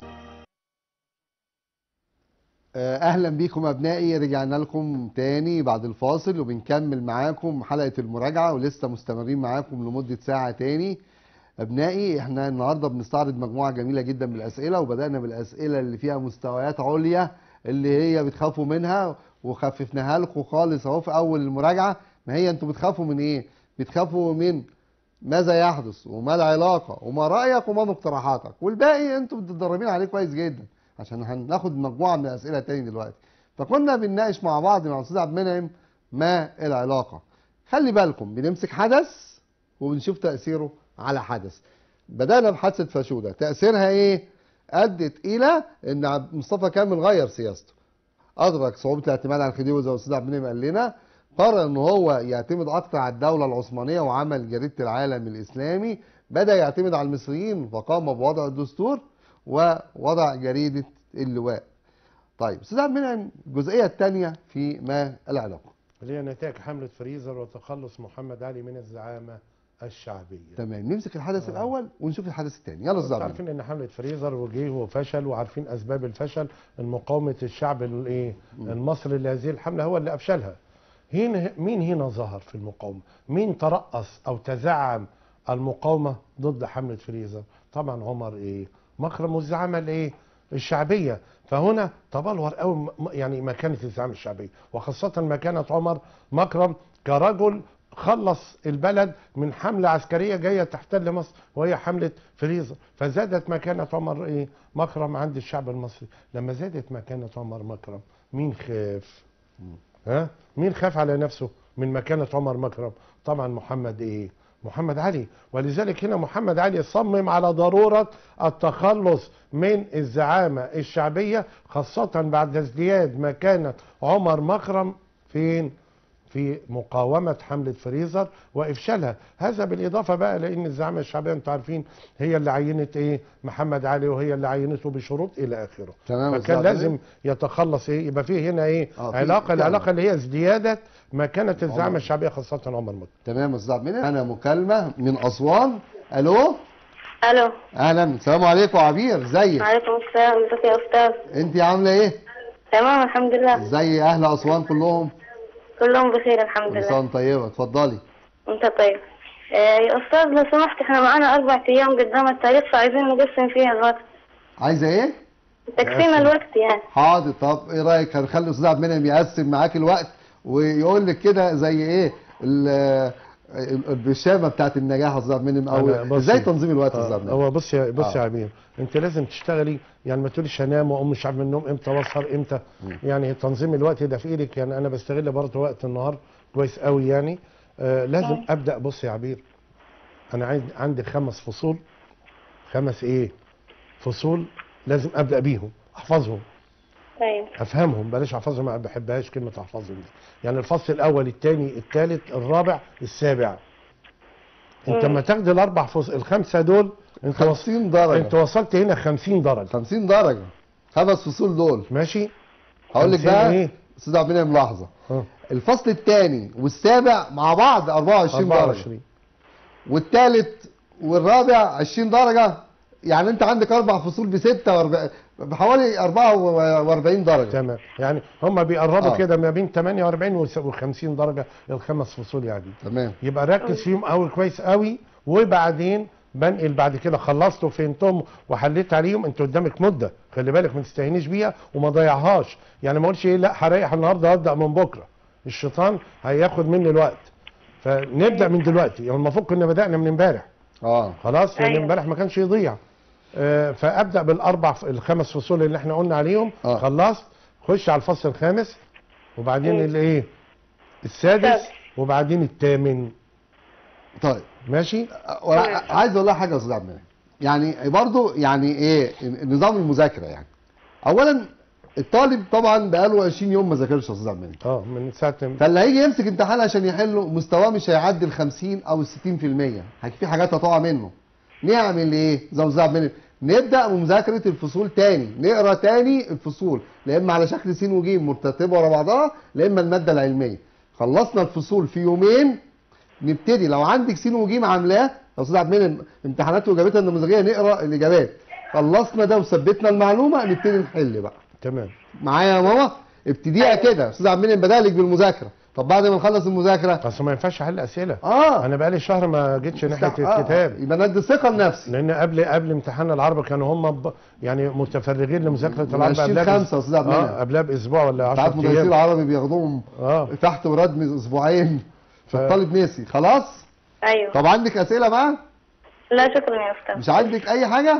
آه، اهلا بيكم ابنائي رجعنا لكم تاني بعد الفاصل وبنكمل معاكم حلقه المراجعه ولسه مستمرين معاكم لمده ساعه تاني ابنائي احنا النهارده بنستعرض مجموعه جميله جدا من الاسئله وبدانا بالاسئله اللي فيها مستويات عليا اللي هي بتخافوا منها وخففناها لكم خالص اهو في اول المراجعه ما هي انتوا بتخافوا من ايه بتخافوا من ماذا يحدث وما العلاقه وما رايك وما مقترحاتك والباقي انتوا متدربين عليه كويس جدا عشان هناخد مجموعه من الاسئله تاني دلوقتي فكنا بنناقش مع بعض مع الاستاذ عبد المنعم ما العلاقه خلي بالكم بنمسك حدث وبنشوف تاثيره على حدث بدانا بحادثه فاشوده تاثيرها ايه ادت الى ان عبد مصطفى كامل غير سياسته ادرك صعوبه الاعتماد على الخديوي زي ما الاستاذ عبد المنعم قال لنا قرر ان هو يعتمد اكتر على الدوله العثمانيه وعمل جريده العالم الاسلامي بدا يعتمد على المصريين فقام بوضع الدستور ووضع جريده اللواء طيب استاذ عبد المنعم الجزئيه الثانيه في ما العلاقه اللي هي نتائج حمله فريزر وتخلص محمد علي من الزعامه الشعبيه تمام نمسك الحدث الاول ونشوف الحدث الثاني يلا استاذ عبد المنعم عارفين ان حمله فريزر وجه وفشل وعارفين اسباب الفشل ان مقاومه الشعب الايه المصري لهذه الحمله هو اللي افشلها هنا مين هنا ظهر في المقاومه مين ترأس او تزعم المقاومه ضد حمله فريزر طبعا عمر ايه مكرم والزعامه الايه الشعبيه فهنا تبلور قوي م- يعني مكانه الزعامه الشعبيه وخاصه مكانه عمر مكرم كرجل خلص البلد من حملة عسكرية جاية تحتل مصر وهي حملة فريزر فزادت مكانة عمر ايه مكرم عند الشعب المصري لما زادت مكانة عمر مكرم مين خاف ها مين خاف على نفسه من مكانة عمر مكرم طبعا محمد ايه محمد علي ولذلك هنا محمد علي صمم على ضرورة التخلص من الزعامة الشعبية خاصة بعد ازدياد مكانة عمر مكرم فين في مقاومة حملة فريزر وإفشالها هذا بالإضافة بقى لأن الزعامة الشعبية أنتم عارفين هي اللي عينت إيه محمد علي وهي اللي عينته بشروط إلى آخره تمام يا فكان أستاذ لازم يتخلص إيه يبقى فيه هنا إيه آه، في- علاقة في العلاقة اللي هي ازديادة مكانة عمر. الزعامة الشعبية خاصة عمر مكرم تمام يا استاذ عبد المنعم انا مكالمه من اسوان الو الو اهلا السلام عليكم عبير ازيك وعليكم السلام ازيك يا استاذ انت عامله ايه تمام الحمد لله زي اهل اسوان كلهم كلهم بخير الحمد لله لسان طيبه اتفضلي انت طيب آه، يا استاذ لو سمحت احنا معانا اربع ايام قدام التاريخ فعايزين نقسم فيها الوقت عايزه ايه تقسيم الوقت يعني حاضر طب ايه رايك هنخلي الاستاذ عبد المنعم يقسم معاك الوقت ويقول لك كده زي ايه ال- ال- البرشامه بتاعت النجاح يا استاذ عبد المنعم او أنا بص- ازاي تنظيم الوقت يا استاذ آه، عبد المنعم هو بص يا بص آه. يا عمير انت لازم تشتغلي يعني ما تقوليش هنام واقوم مش عارف من النوم امتى واسهر امتى يعني تنظيم الوقت ده في ايدك يعني انا بستغل برضه وقت النهار كويس قوي يعني آه لازم ابدا بص يا عبير انا عايز عندي خمس فصول خمس ايه فصول لازم ابدا بيهم احفظهم ايوه افهمهم بلاش احفظهم ما بحبهاش كلمه احفظهم دي يعني الفصل الاول الثاني الثالث الرابع السابع انت مم. لما تاخد الاربع فصول الخمسه دول انت وص... 50 درجه انت وصلت هنا 50 درجه 50 درجه خمس فصول دول ماشي هقول لك 50 بقى ايه استاذ عبد المنعم لحظه اه الفصل الثاني والسابع مع بعض 24 درجه 24 والثالث والرابع 20 درجه يعني انت عندك اربع فصول ب 46 بحوالي 44 درجه تمام يعني هم بيقربوا آه. كده ما بين 48 و50 درجه الخمس فصول يعني تمام يبقى ركز فيهم قوي كويس قوي وبعدين بنقل بعد كده خلصت وفهمتهم وحليت عليهم انت قدامك مده خلي بالك ما تستهينيش بيها وما ضيعهاش يعني ما اقولش ايه لا هريح النهارده هبدا من بكره الشيطان هياخد مني الوقت فنبدا من دلوقتي يعني المفروض كنا بدانا من امبارح اه خلاص لان أيوة. امبارح ما كانش يضيع آه، فابدا بالاربع الخمس فصول اللي احنا قلنا عليهم آه. خلصت خش على الفصل الخامس وبعدين مم. الايه السادس السادس. وبعدين الثامن طيب ماشي وأنا عايز اقول لك حاجه يا استاذ عبد المنعم يعني برضو يعني ايه نظام المذاكره يعني اولا الطالب طبعا بقاله 20 يوم ما ذاكرش يا استاذ عبد المنعم اه من ساعه ما- فاللي هيجي يمسك امتحان عشان يحله مستواه مش هيعدي ال 50 او ال 60% هيك في حاجات هتقع منه نعمل ايه زي ما استاذ عبد المنعم نبدا بمذاكره الفصول تاني نقرا تاني الفصول لا اما على شكل س وج مرتبه ورا بعضها لا اما الماده العلميه خلصنا الفصول في يومين نبتدي لو عندك س وج عاملاه لو استاذ عبد المنعم امتحانات واجابتها النموذجيه نقرا الاجابات خلصنا ده وثبتنا المعلومه نبتدي نحل بقى تمام معايا يا ماما ابتديها كده استاذ عبد المنعم بدالك بالمذاكره طب بعد ما نخلص المذاكره اصل ما ينفعش احل اسئله اه انا بقالي شهر ما جيتش ناحيه آه، الكتاب يبقى ندي ثقه لنفسي لان قبل قبل امتحان العربي كانوا هم ب... يعني متفرغين لمذاكره العربي ماشيين قبلها خمسة يا أستاذ عبد اه المنعم. قبلها باسبوع ولا ساعات 10 مدرسين ايام العربي بياخدوهم اه تحت وردم اسبوعين فالطالب نسي خلاص ايوه طب عندك اسئله بقى لا شكرا يا استاذ مش عندك اي حاجه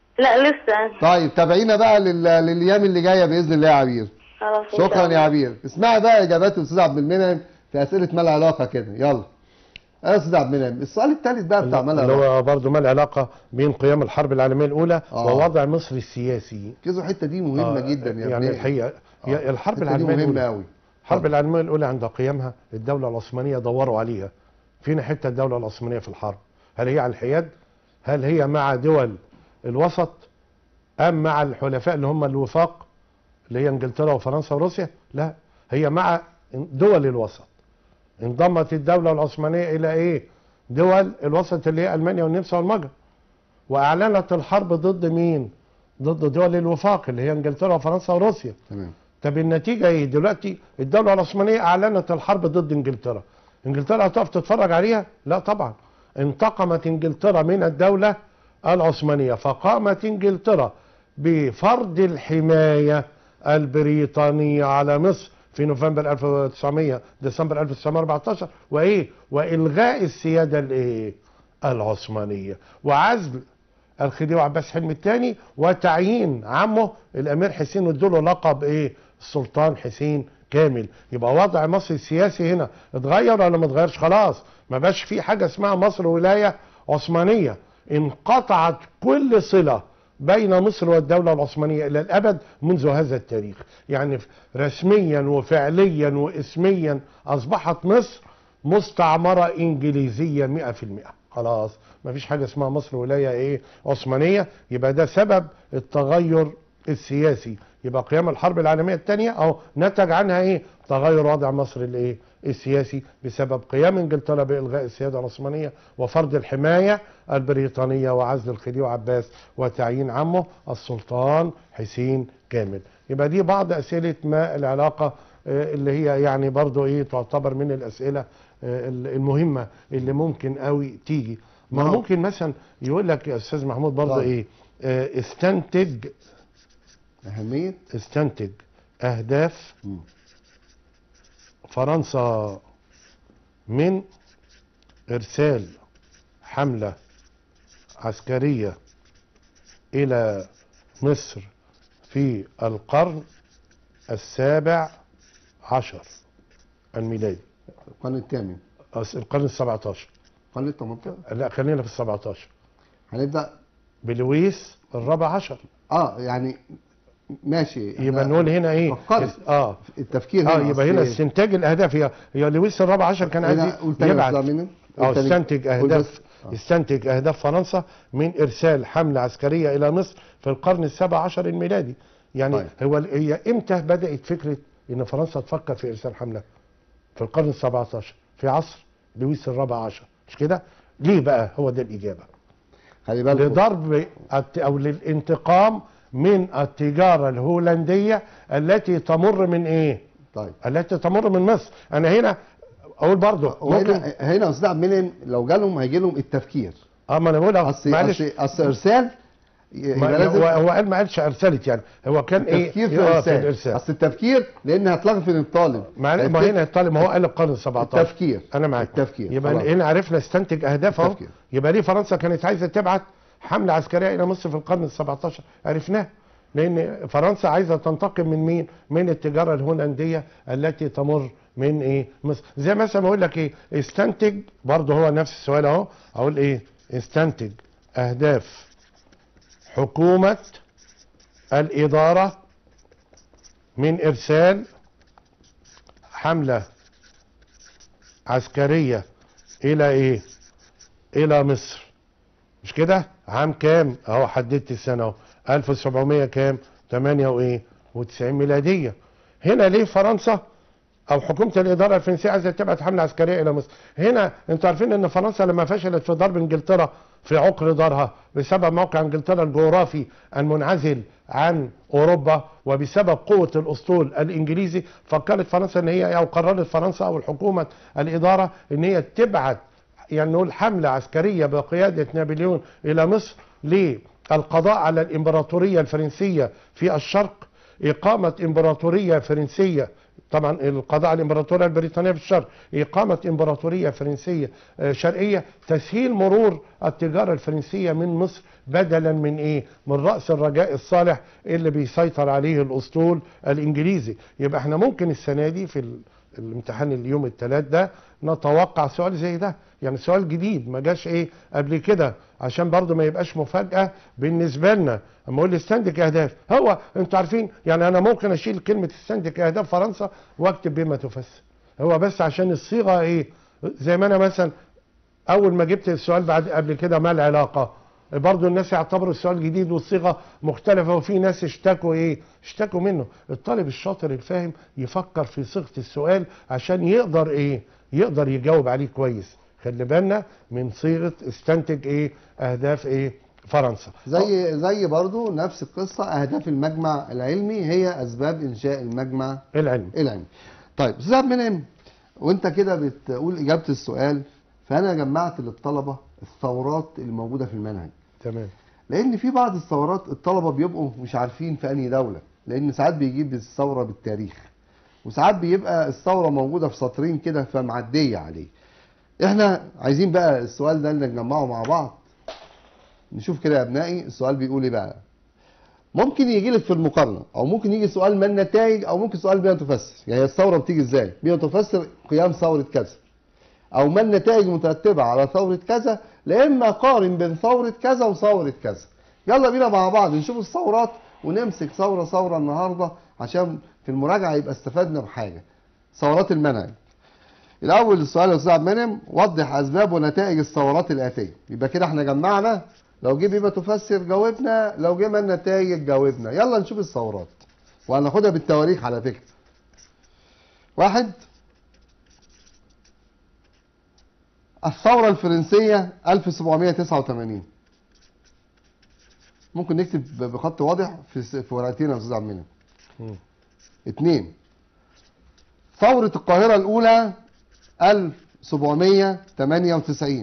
لا لسه طيب تابعينا بقى لل... للايام اللي جايه باذن الله يا عبير خلاص إن شاء شكرا الله. يا عبير اسمعي بقى اجابات الاستاذ عبد المنعم في اسئله ما لها علاقه كده يلا يا استاذ عبد المنعم السؤال الثالث بقى بتاع ما لها اللي علاقه هو برضه ما العلاقه بين قيام الحرب العالميه الاولى آه. ووضع مصر السياسي ركزوا الحته دي مهمه آه، جدا يا يعني ابني. الحقيقه هي الحرب الحتة دي العالميه مهمه الاولى قوي الحرب العالميه الاولى عند قيامها الدوله العثمانيه دوروا عليها فين حته الدوله العثمانيه في الحرب هل هي على الحياد هل هي مع دول الوسط ام مع الحلفاء اللي هم الوفاق اللي هي انجلترا وفرنسا وروسيا لا هي مع دول الوسط انضمت الدوله العثمانيه الى ايه دول الوسط اللي هي المانيا والنمسا والمجر واعلنت الحرب ضد مين ضد دول الوفاق اللي هي انجلترا وفرنسا وروسيا تمام طب النتيجه ايه دلوقتي الدوله العثمانيه اعلنت الحرب ضد انجلترا انجلترا هتقف تتفرج عليها لا طبعا انتقمت انجلترا من الدوله العثمانيه فقامت انجلترا بفرض الحمايه البريطانيه على مصر في نوفمبر 1900 ديسمبر 1914 وايه والغاء السياده الايه العثمانيه وعزل الخديوي عباس حلمي الثاني وتعيين عمه الامير حسين وادوله لقب ايه السلطان حسين كامل يبقى وضع مصر السياسي هنا اتغير ولا ما اتغيرش خلاص ما بقاش في حاجه اسمها مصر ولايه عثمانيه انقطعت كل صله بين مصر والدولة العثمانية إلى الأبد منذ هذا التاريخ يعني رسميا وفعليا واسميا أصبحت مصر مستعمرة إنجليزية مئة في المئة خلاص ما فيش حاجة اسمها مصر ولاية إيه عثمانية يبقى ده سبب التغير السياسي يبقى قيام الحرب العالمية الثانية أو نتج عنها إيه تغير وضع مصر الإيه السياسي بسبب قيام انجلترا بالغاء السياده العثمانيه وفرض الحمايه البريطانيه وعزل الخديوي عباس وتعيين عمه السلطان حسين كامل يبقى دي بعض اسئله ما العلاقه آه، اللي هي يعني برضو ايه تعتبر من الاسئله آه، المهمه اللي ممكن قوي تيجي ما نعم. ممكن مثلا يقول لك يا استاذ محمود برضو طيب. ايه آه، استنتج اهميه استنتج اهداف مم. فرنسا من ارسال حمله عسكريه الى مصر في القرن السابع عشر الميلادي القرن الثامن أس- القرن السبعة عشر القرن ال 18 لا خلينا في السبعة عشر هنبدا بلويس الرابع عشر اه يعني ماشي يبقى إحنا نقول هنا ايه فكرت. اه التفكير هنا اه يبقى هنا أصل إيه؟ استنتاج الاهداف هي هي لويس الرابع عشر كان هنا عايز قول تاني يا يبعت أستاذ منى. اه قول تاني. استنتج قول اهداف بس. آه. استنتج اهداف فرنسا من ارسال حمله عسكريه الى مصر في القرن السابع عشر الميلادي يعني طيب. هو ال- هي امتى بدات فكره ان فرنسا تفكر في ارسال حمله في القرن السابع عشر في عصر لويس الرابع عشر مش كده ليه بقى هو ده الاجابه خلي بالك لضرب الت- او للانتقام من التجاره الهولنديه التي تمر من ايه طيب التي تمر من مصر انا هنا اقول برضه هو ممكن هنا هنا يا استاذ عبد المنعم لو جالهم هيجي لهم التفكير اه ما انا بقول أهو، اصل معلش اصل اصل ارسال ي- ما يبقى هو لازم هو قال ما قالش ارسلت يعني هو كان ايه تفكير في آه، الارسال الارسال اصل التفكير لان هتلغفل الطالب معلش ما هنا الطالب ما هو قال القرن ال 17 التفكير انا معاك التفكير يبقى خلاص. هنا عرفنا استنتج اهداف اهو التفكير. يبقى ليه فرنسا كانت عايزه تبعت حمله عسكريه الى مصر في القرن ال 17 عرفناه لان فرنسا عايزه تنتقم من مين من التجاره الهولنديه التي تمر من ايه مصر زي مثلا اقول لك ايه استنتج برضه هو نفس السؤال اهو اقول ايه استنتج اهداف حكومه الاداره من ارسال حمله عسكريه الى ايه الى مصر مش كده عام كام اهو حددت السنه اهو 1700 كام 8 وايه و90 ميلاديه هنا ليه فرنسا او حكومه الاداره الفرنسيه عايزه تبعت حمله عسكريه الى مصر هنا انتوا عارفين ان فرنسا لما فشلت في ضرب انجلترا في عقر دارها بسبب موقع انجلترا الجغرافي المنعزل عن اوروبا وبسبب قوه الاسطول الانجليزي فكرت فرنسا ان هي او قررت فرنسا او الحكومه الاداره ان هي تبعت يعني نقول حمله عسكريه بقياده نابليون الى مصر للقضاء على الامبراطوريه الفرنسيه في الشرق اقامه امبراطوريه فرنسيه طبعا القضاء على الامبراطوريه البريطانيه في الشرق اقامه امبراطوريه فرنسيه آه، شرقيه تسهيل مرور التجاره الفرنسيه من مصر بدلا من ايه من راس الرجاء الصالح اللي بيسيطر عليه الاسطول الانجليزي يبقى احنا ممكن السنه دي في ال- الامتحان اليوم الثلاث ده نتوقع سؤال زي ده يعني سؤال جديد ما جاش ايه قبل كده عشان برضه ما يبقاش مفاجاه بالنسبه لنا اما اقول لي استنتج اهداف هو انتوا عارفين يعني انا ممكن اشيل كلمه استنتج اهداف فرنسا واكتب بما تفسر هو بس عشان الصيغه ايه زي ما انا مثلا اول ما جبت السؤال بعد قبل كده ما العلاقه برضه الناس يعتبروا السؤال جديد والصيغه مختلفه وفي ناس اشتكوا ايه اشتكوا منه الطالب الشاطر الفاهم يفكر في صيغه السؤال عشان يقدر ايه يقدر يجاوب عليه كويس خلي بالنا من صيغه استنتج ايه اهداف ايه فرنسا زي زي برضو نفس القصه اهداف المجمع العلمي هي اسباب انشاء المجمع العلم العلمي طيب استاذ عبد المنعم وانت كده بتقول اجابه السؤال فانا جمعت للطلبه الثورات اللي موجوده في المنهج تمام لان في بعض الثورات الطلبه بيبقوا مش عارفين في انهي دوله لان ساعات بيجيب الثوره بالتاريخ وساعات بيبقى الثوره موجوده في سطرين كده فمعديه عليه احنا عايزين بقى السؤال ده اللي نجمعه مع بعض نشوف كده يا ابنائي السؤال بيقول ايه بقى ممكن يجي لك في المقارنه او ممكن يجي سؤال ما النتائج او ممكن سؤال بما تفسر يعني الثوره بتيجي ازاي بما تفسر قيام ثوره كذا او ما النتائج المترتبه على ثوره كذا لا اما قارن بين ثوره كذا وثوره كذا يلا بينا مع بعض نشوف الثورات ونمسك ثوره ثوره النهارده عشان في المراجعه يبقى استفدنا بحاجه ثورات المنهج الاول السؤال يا استاذ عبد المنعم وضح اسباب ونتائج الثورات الاتيه يبقى كده احنا جمعنا لو جه بما تفسر جاوبنا لو جه ما النتائج جاوبنا يلا نشوف الثورات وهناخدها بالتواريخ على فكره واحد الثورة الفرنسية 1789 ممكن نكتب بخط واضح في في ورقتين يا استاذ عبد المنعم مم. اثنين ثورة القاهرة الأولى 1798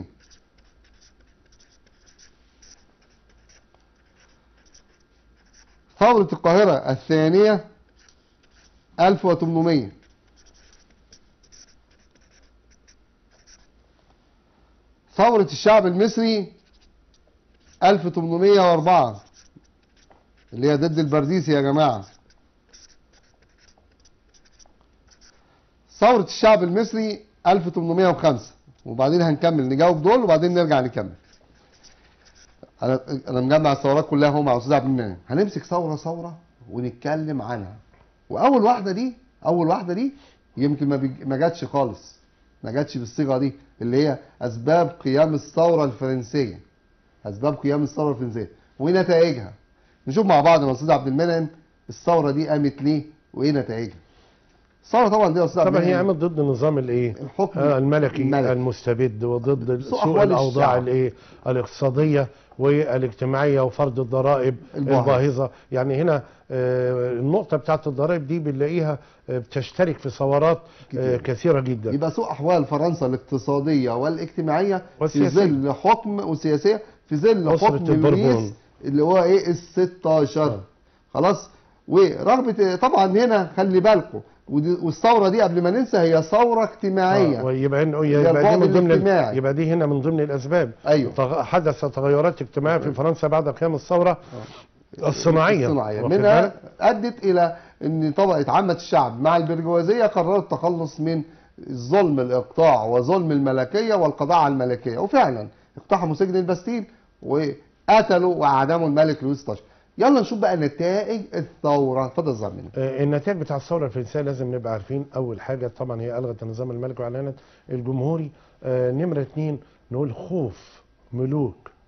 ثورة القاهرة الثانية 1800 ثورة الشعب المصري 1804 اللي هي ضد البرديسي يا جماعة ثورة الشعب المصري 1805 وبعدين هنكمل نجاوب دول وبعدين نرجع نكمل انا انا مجمع الثورات كلها اهو مع استاذ عبد المنعم هنمسك ثوره ثوره ونتكلم عنها واول واحده دي اول واحده دي يمكن ما بيج- ما جاتش خالص ما جاتش بالصيغه دي اللي هي اسباب قيام الثوره الفرنسيه اسباب قيام الثوره الفرنسيه ونتائجها نشوف مع بعض يا استاذ عبد المنعم الثوره دي قامت ليه وايه نتائجها الثوره طبعا دي يا استاذ عبد طبعا هي المنعم قامت ضد النظام الايه الحكم آه الملكي, الملكي. المستبد وضد سوء سوء أحوال الاوضاع الشعب. الايه الاقتصاديه والاجتماعيه وفرض الضرائب الباهظة. الباهظه يعني هنا آه النقطه بتاعت الضرائب دي بنلاقيها آه بتشترك في ثورات آه كتير. كثيره جدا يبقى سوء احوال فرنسا الاقتصاديه والاجتماعيه في والسياسية. ظل حكم وسياسيه في ظل أسرة حكم البربون. لويس اللي هو ايه ال 16 آه. خلاص ورغبه طبعا هنا خلي بالكم ودي- والثوره دي قبل ما ننسى هي ثوره اجتماعيه آه ويبقى إن- هي يبقى دي البعد من ضمن الاجتماعي. ال- يبقى دي هنا من ضمن الاسباب ايوه تغ- حدث تغيرات اجتماعيه في فرنسا بعد قيام الثوره الصناعيه الصناعيه واخد منها بالك؟ ادت الى ان طبقه عامه الشعب مع البرجوازيه قرروا التخلص من ظلم الاقطاع وظلم الملكيه والقضاء على الملكيه وفعلا اقتحموا سجن البستيل وقتلوا واعدموا الملك لويس 16 يلا نشوف بقى نتائج الثوره اتفضل يا أستاذ عبد المنعم. آه، النتائج بتاع الثوره الفرنسيه لازم نبقى عارفين اول حاجه طبعا هي الغت النظام الملكي واعلنت الجمهوري آه، نمره اتنين نقول خوف ملوك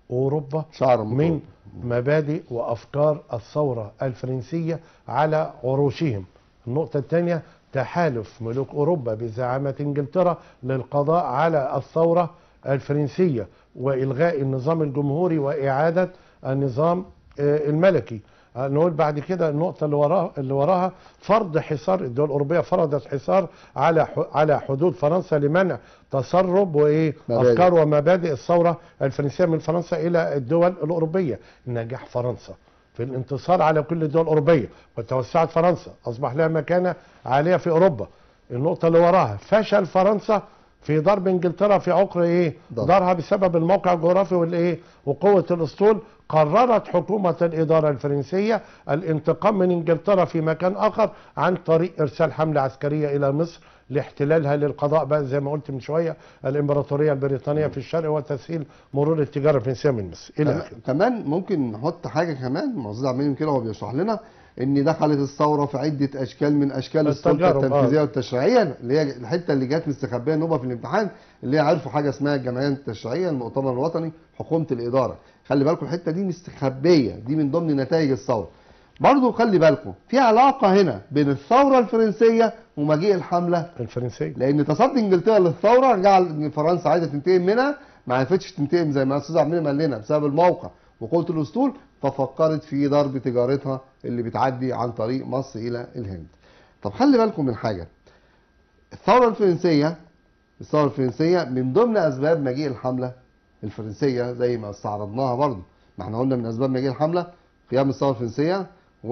اوروبا شعر من مبادئ وافكار الثوره الفرنسيه على عروشهم. النقطه الثانيه تحالف ملوك اوروبا بزعامه انجلترا للقضاء على الثوره الفرنسيه والغاء النظام الجمهوري واعاده النظام آه، الملكي. آه، نقول بعد كده النقطة اللي وراها اللي وراها فرض حصار الدول الأوروبية فرضت حصار على ح- على حدود فرنسا لمنع تسرب وإيه مبادئ. أفكار ومبادئ الثورة الفرنسية من فرنسا إلى الدول الأوروبية نجاح فرنسا في الانتصار على كل الدول الأوروبية وتوسعت فرنسا أصبح لها مكانة عالية في أوروبا النقطة اللي وراها فشل فرنسا في ضرب انجلترا في عقر ايه ضرب. دارها بسبب الموقع الجغرافي والايه وقوه الاسطول قررت حكومه الاداره الفرنسيه الانتقام من انجلترا في مكان اخر عن طريق ارسال حمله عسكريه الى مصر لاحتلالها للقضاء بقى زي ما قلت من شويه الامبراطوريه البريطانيه في الشرق وتسهيل مرور التجاره الفرنسيه من مصر الى كم- اخره كمان ممكن نحط حاجه كمان المعزز عمالين كده وهو بيشرح لنا ان دخلت الثوره في عده اشكال من اشكال السلطه التجارب، التنفيذيه آه. والتشريعيه اللي هي الحته اللي جت مستخبيه نوبه في الامتحان اللي هي عرفوا حاجه اسمها الجمعيه التشريعيه المؤتمر الوطني حكومه الاداره خلي بالكم الحته دي مستخبيه دي من ضمن نتائج الثوره برضه خلي بالكم في علاقه هنا بين الثوره الفرنسيه ومجيء الحمله الفرنسيه لان تصدي انجلترا للثوره جعل ان فرنسا عايزه تنتقم منها ما عرفتش تنتقم زي ما الاستاذ عبد المنعم قال لنا بسبب الموقع وقوه الاسطول ففكرت في ضرب تجارتها اللي بتعدي عن طريق مصر الى الهند. طب خلي بالكم من حاجه الثوره الفرنسيه الثوره الفرنسيه من ضمن اسباب مجيء الحمله الفرنسيه زي ما استعرضناها برضه ما احنا قلنا من اسباب مجيء الحمله قيام الثوره الفرنسيه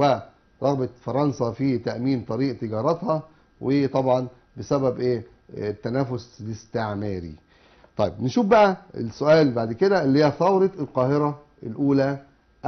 ورغبه فرنسا في تامين طريق تجارتها وطبعا بسبب ايه التنافس الاستعماري طيب نشوف بقى السؤال بعد كده اللي هي ثوره القاهره الاولى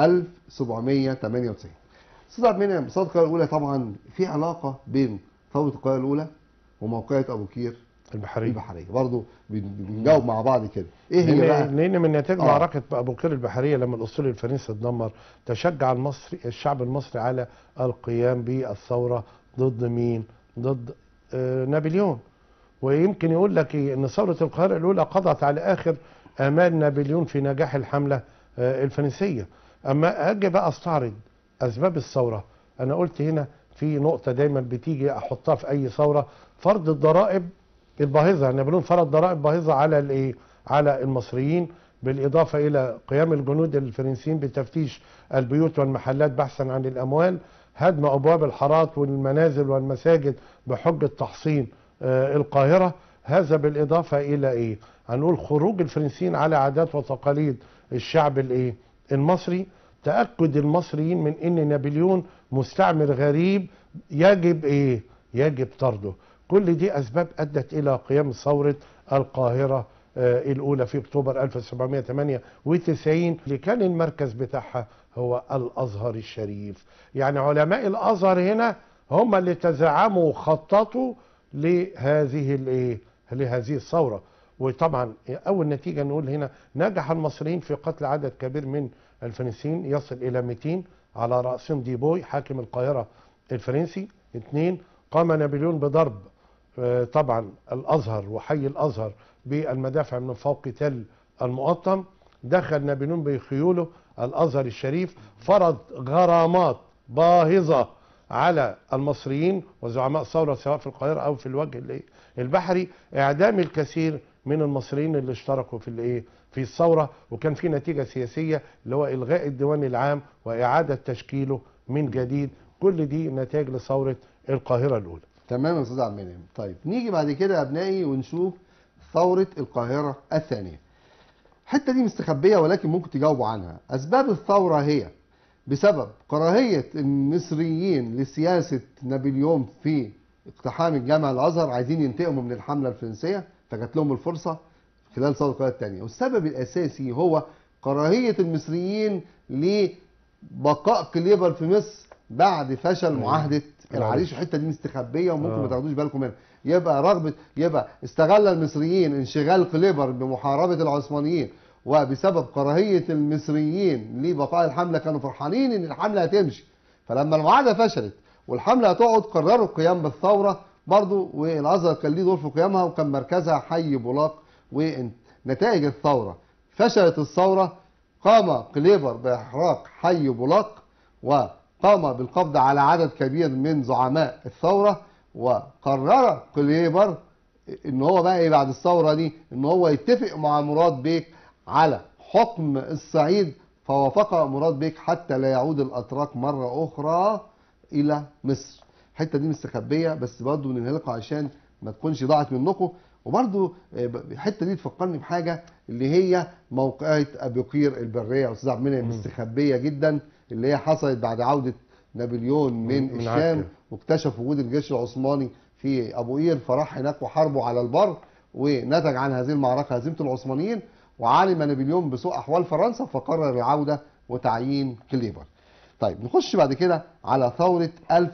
1798 استاذ عبد المنعم ثوره القاهره الاولى طبعا في علاقه بين ثوره القاهره الاولى وموقعه ابو قير البحريه البحريه برضه بن- بنجاوب مع بعض كده ايه هي لان بقى لان من نتائج آه. معركه ابو قير البحريه لما الاسطول الفرنسي اتدمر تشجع المصري الشعب المصري على القيام بالثوره ضد مين؟ ضد آه نابليون ويمكن يقول لك إيه ان ثوره القاهره الاولى قضت على اخر امال نابليون في نجاح الحمله آه الفرنسيه اما اجي بقى استعرض اسباب الثوره انا قلت هنا في نقطه دايما بتيجي احطها في اي ثوره فرض الضرائب الباهظه نابليون فرض ضرائب باهظه على الايه على المصريين بالاضافه الى قيام الجنود الفرنسيين بتفتيش البيوت والمحلات بحثا عن الاموال هدم ابواب الحارات والمنازل والمساجد بحجه تحصين آه، القاهره هذا بالاضافه الى ايه هنقول خروج الفرنسيين على عادات وتقاليد الشعب الايه المصري تاكد المصريين من ان نابليون مستعمر غريب يجب ايه يجب طرده كل دي اسباب ادت الى قيام ثوره القاهره آه، الاولى في اكتوبر 1798 اللي كان المركز بتاعها هو الازهر الشريف يعني علماء الازهر هنا هم اللي تزعموا وخططوا لهذه الايه لهذه الثوره وطبعا اول نتيجه نقول هنا نجح المصريين في قتل عدد كبير من الفرنسيين يصل الى 200 على راسهم ديبوي حاكم القاهره الفرنسي اثنين قام نابليون بضرب آه، طبعا الازهر وحي الازهر بالمدافع من فوق تل المقطم دخل نابليون بخيوله الازهر الشريف فرض غرامات باهظه على المصريين وزعماء الثوره سواء في القاهره او في الوجه الإيه؟ البحري اعدام الكثير من المصريين اللي اشتركوا في الايه في الثوره وكان في نتيجه سياسيه اللي هو الغاء الديوان العام واعاده تشكيله من جديد كل دي نتائج لثوره القاهره الاولى تمام يا استاذ عبد المنعم طيب نيجي بعد كده يا ابنائي ونشوف ثوره القاهره الثانيه الحته دي مستخبيه ولكن ممكن تجاوبوا عنها اسباب الثوره هي بسبب كراهيه المصريين لسياسه نابليون في اقتحام الجامع الازهر عايزين ينتقموا من الحمله الفرنسيه فجات لهم الفرصه خلال ثوره القاهره الثانيه والسبب الاساسي هو كراهيه المصريين لبقاء كليبر في مصر بعد فشل معاهده العريش الحته دي مستخبيه وممكن آه. ما تاخدوش بالكم منها يبقى رغبه يبقى استغل المصريين انشغال كليبر بمحاربه العثمانيين وبسبب كراهيه المصريين لبقاء الحمله كانوا فرحانين ان الحمله هتمشي فلما المعاهده فشلت والحمله هتقعد قرروا القيام بالثوره برضو والازهر كان ليه دور في قيامها وكان مركزها حي بولاق ونتائج الثوره فشلت الثوره قام قليبر باحراق حي بولاق وقام بالقبض على عدد كبير من زعماء الثوره وقرر قليبر ان هو بقى ايه بعد الثوره دي ان هو يتفق مع مراد بيك على حكم الصعيد فوافق مراد بيك حتى لا يعود الاتراك مره اخرى الى مصر الحته دي مستخبيه بس برضه بننهلكوا عشان ما تكونش ضاعت منكم وبرضه آه، ب- الحته دي تفكرني بحاجه اللي هي موقعة ابي قير البريه يا استاذ عبد المنعم مستخبيه جدا اللي هي حصلت بعد عوده نابليون من, من الشام عكا. واكتشف وجود الجيش العثماني في ابو قير فراح هناك وحاربوا على البر ونتج عن هذه المعركه هزيمه العثمانيين وعلم نابليون بسوء احوال فرنسا فقرر العوده وتعيين كليبر. طيب نخش بعد كده على ثوره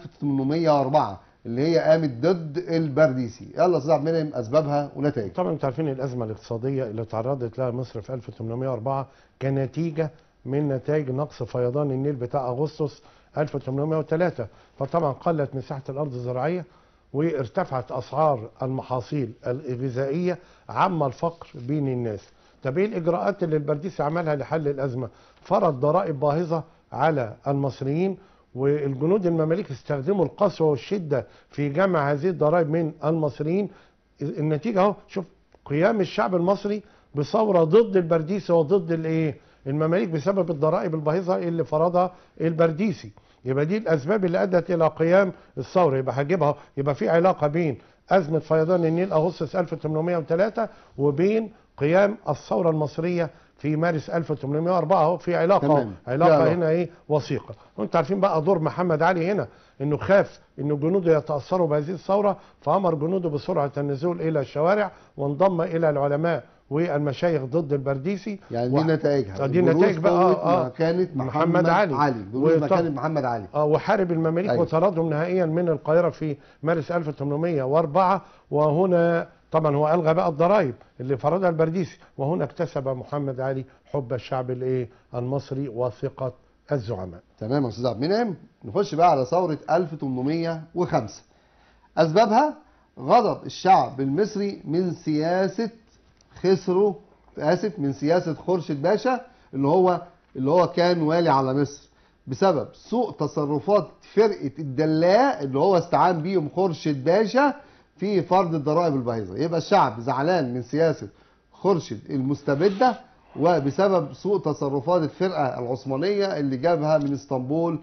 1804 اللي هي قامت ضد البرديسي يلا يا استاذ عبد المنعم اسبابها ونتائجها طبعا انتوا عارفين الازمه الاقتصاديه اللي تعرضت لها مصر في 1804 كنتيجه من نتائج نقص فيضان النيل بتاع اغسطس 1803 فطبعا قلت مساحه الارض الزراعيه وارتفعت اسعار المحاصيل الغذائيه عم الفقر بين الناس طب ايه الاجراءات اللي البرديسي عملها لحل الازمه فرض ضرائب باهظه على المصريين والجنود المماليك استخدموا القسوه والشده في جمع هذه الضرائب من المصريين النتيجه اهو شوف قيام الشعب المصري بثوره ضد البرديسي وضد الايه المماليك بسبب الضرائب الباهظه اللي فرضها البرديسي يبقى دي الاسباب اللي ادت الى قيام الثوره يبقى هجيبها يبقى في علاقه بين ازمه فيضان النيل اغسطس 1803 وبين قيام الثوره المصريه في مارس 1804 اهو في علاقه أهو. تمام. في علاقه علاقة. هنا ايه وثيقه وانتوا عارفين بقى دور محمد علي هنا انه خاف ان جنوده يتاثروا بهذه الثوره فامر جنوده بسرعه النزول الى الشوارع وانضم الى العلماء والمشايخ ضد البرديسي يعني دي و- نتائجها آه، دي بروز نتائج بقى قوة اه اه مكانة محمد, محمد علي. علي بروز وط- مكانة محمد علي اه وحارب المماليك أيوة. وطردهم نهائيا من القاهره في مارس 1804 وهنا طبعا هو الغى بقى الضرائب اللي فرضها البرديسي وهنا اكتسب محمد علي حب الشعب الايه المصري وثقه الزعماء تمام يا استاذ عبد المنعم نخش بقى على ثوره 1805 اسبابها غضب الشعب المصري من سياسه خسرو اسف من سياسه خورشيد باشا اللي هو اللي هو كان والي على مصر بسبب سوء تصرفات فرقه الدلاء اللي هو استعان بيهم خورشيد باشا في فرض الضرائب الباهظه يبقى الشعب زعلان من سياسه خورشيد المستبده وبسبب سوء تصرفات الفرقه العثمانيه اللي جابها من اسطنبول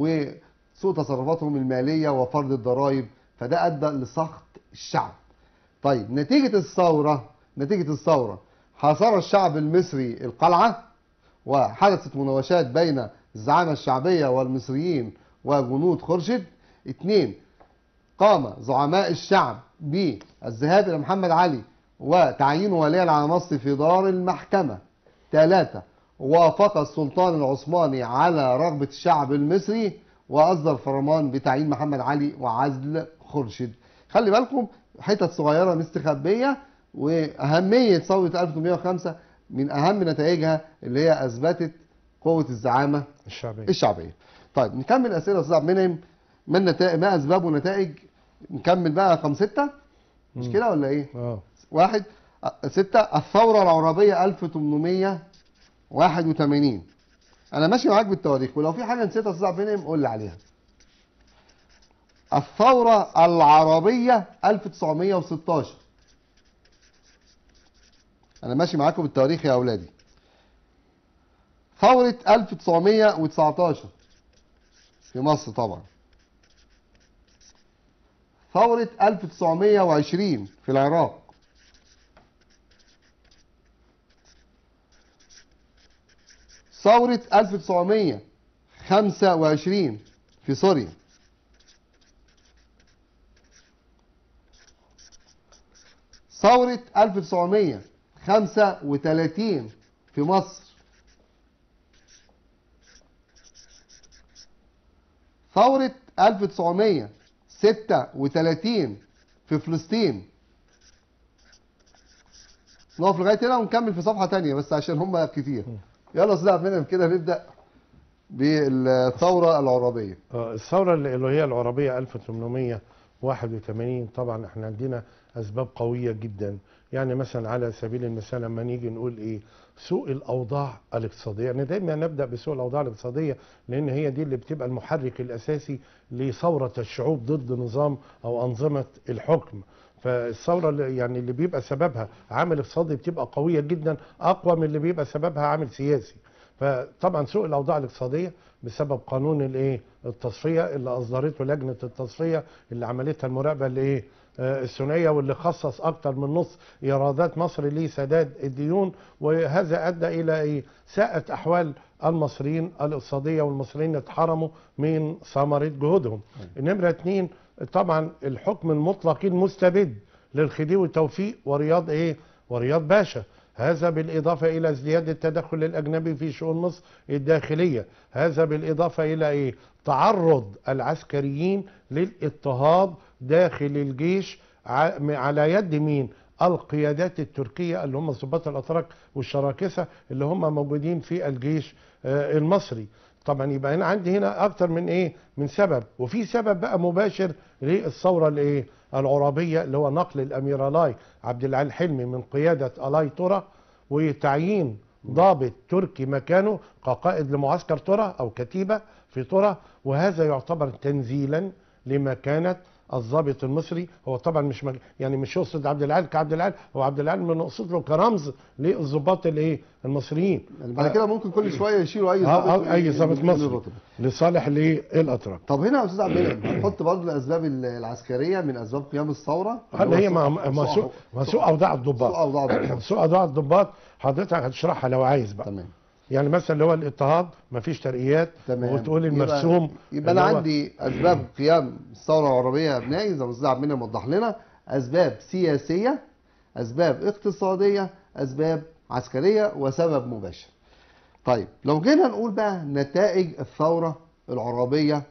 وسوء تصرفاتهم الماليه وفرض الضرائب فده ادى لسخط الشعب. طيب نتيجه الثوره نتيجه الثوره حاصر الشعب المصري القلعه وحدثت مناوشات بين الزعامه الشعبيه والمصريين وجنود خورشيد. اثنين قام زعماء الشعب بالذهاب الى محمد علي وتعيينه وليا على مصر في دار المحكمه. ثلاثة وافق السلطان العثماني على رغبة الشعب المصري وأصدر فرمان بتعيين محمد علي وعزل خورشيد خلي بالكم حتت صغيرة مستخبية وأهمية ثورة 1805 من أهم نتائجها اللي هي أثبتت قوة الزعامة الشعبيه الشعبية طيب نكمل أسئلة يا أستاذ عبد المنعم ما النتائج ما أسباب ونتائج نكمل بقى رقم ستة مش كده ولا إيه؟ اه واحد أ- ستة الثورة العربية 1881 أنا ماشي معاك بالتواريخ ولو في حاجة نسيتها يا أستاذ عبد المنعم قول لي عليها. الثورة العربية 1916 أنا ماشي معاكم بالتواريخ يا أولادي. ثورة 1919 في مصر طبعا. ثورة 1920 في العراق. ثورة 1925 في سوريا ثورة 1935 في مصر ثورة 1936 في فلسطين نقف لغاية هنا ونكمل في صفحة تانية بس عشان هم كتير يلا يا استاذ عبد المنعم كده نبدأ بالثورة العربية آه، الثورة اللي اللي هي العربية 81 طبعا احنا عندنا اسباب قويه جدا يعني مثلا على سبيل المثال لما نيجي نقول ايه سوء الاوضاع الاقتصاديه يعني دايما نبدا بسوء الاوضاع الاقتصاديه لان هي دي اللي بتبقى المحرك الاساسي لثوره الشعوب ضد نظام او انظمه الحكم فالثوره اللي يعني اللي بيبقى سببها عامل اقتصادي بتبقى قويه جدا اقوى من اللي بيبقى سببها عامل سياسي فطبعا سوء الاوضاع الاقتصاديه بسبب قانون الايه التصفيه اللي اصدرته لجنه التصفيه اللي عملتها المراقبه الايه آه، الثنائيه واللي خصص اكثر من نص ايرادات مصر لسداد الديون وهذا ادى الى ايه ساءت احوال المصريين الاقتصاديه والمصريين اتحرموا من ثمره جهودهم نمره اتنين طبعا الحكم المطلق المستبد للخديوي توفيق ورياض ايه ورياض باشا هذا بالإضافة إلى ازدياد التدخل الأجنبي في شؤون مصر الداخلية هذا بالإضافة إلى إيه؟ تعرض العسكريين للاضطهاد داخل الجيش ع- على يد مين؟ القيادات التركية اللي هم الضباط الأتراك والشراكسة اللي هم موجودين في الجيش آه، المصري طبعا يبقى انا عندي هنا اكتر من ايه من سبب وفي سبب بقى مباشر للثوره الايه العرابيه اللي هو نقل الامير الاي عبد العال الحلمي من قياده الاي ترى وتعيين ضابط تركي مكانه كقائد لمعسكر ترى او كتيبه في ترى وهذا يعتبر تنزيلا لمكانه الضابط المصري هو طبعا مش مج... يعني مش يقصد عبد العال كعبد العال هو عبد العال من نقصد له كرمز للضباط الايه المصريين يعني بعد كده ممكن كل شويه يشيلوا اي آه، ضابط آه، اي ضابط من مصري الرتبة. لصالح للاتراك طب هنا يا استاذ عبد المنعم هنحط برضه الاسباب العسكريه من اسباب قيام الثوره هل هي سوء- ما ما سوء- سوء ما سوء اوضاع سوء الضباط اوضاع الضباط. سوء اوضاع الضباط حضرتك هتشرحها لو عايز بقى تمام يعني مثلا اللي هو الاضطهاد ما فيش ترقيات تمام وتقول يبقى- المرسوم يبقى انا اللي هو- عندي اسباب قيام الثوره العربيه يا ابنائي زي ما الاستاذ عبد المنعم وضح لنا اسباب سياسيه اسباب اقتصاديه اسباب عسكريه وسبب مباشر طيب لو جينا نقول بقى نتائج الثوره العربيه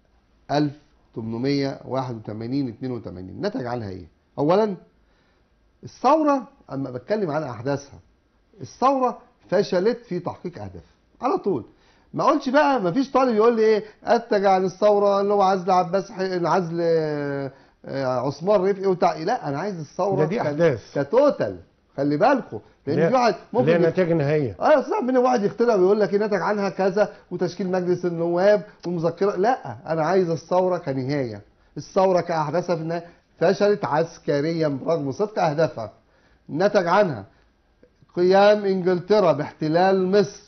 1881 82 نتج عنها ايه اولا الثوره اما بتكلم عن احداثها الثوره فشلت في تحقيق اهدافها على طول ما اقولش بقى ما فيش طالب يقول لي ايه انتج عن الثوره اللي هو عزل عباس ح- عزل آه، آه، عثمان رفقي وبتاع لا انا عايز الثوره ده دي ك- أحداث. كتوتال خلي بالكم لان في واحد اللي هي ممكن نتائج نهائيه اه يا استاذ من واحد يخترع ويقول لك إيه نتج عنها كذا وتشكيل مجلس النواب والمذكره لا انا عايز الثوره كنهايه الثوره كاحداثها في النهايه فشلت عسكريا برغم صدق اهدافها نتج عنها قيام انجلترا باحتلال مصر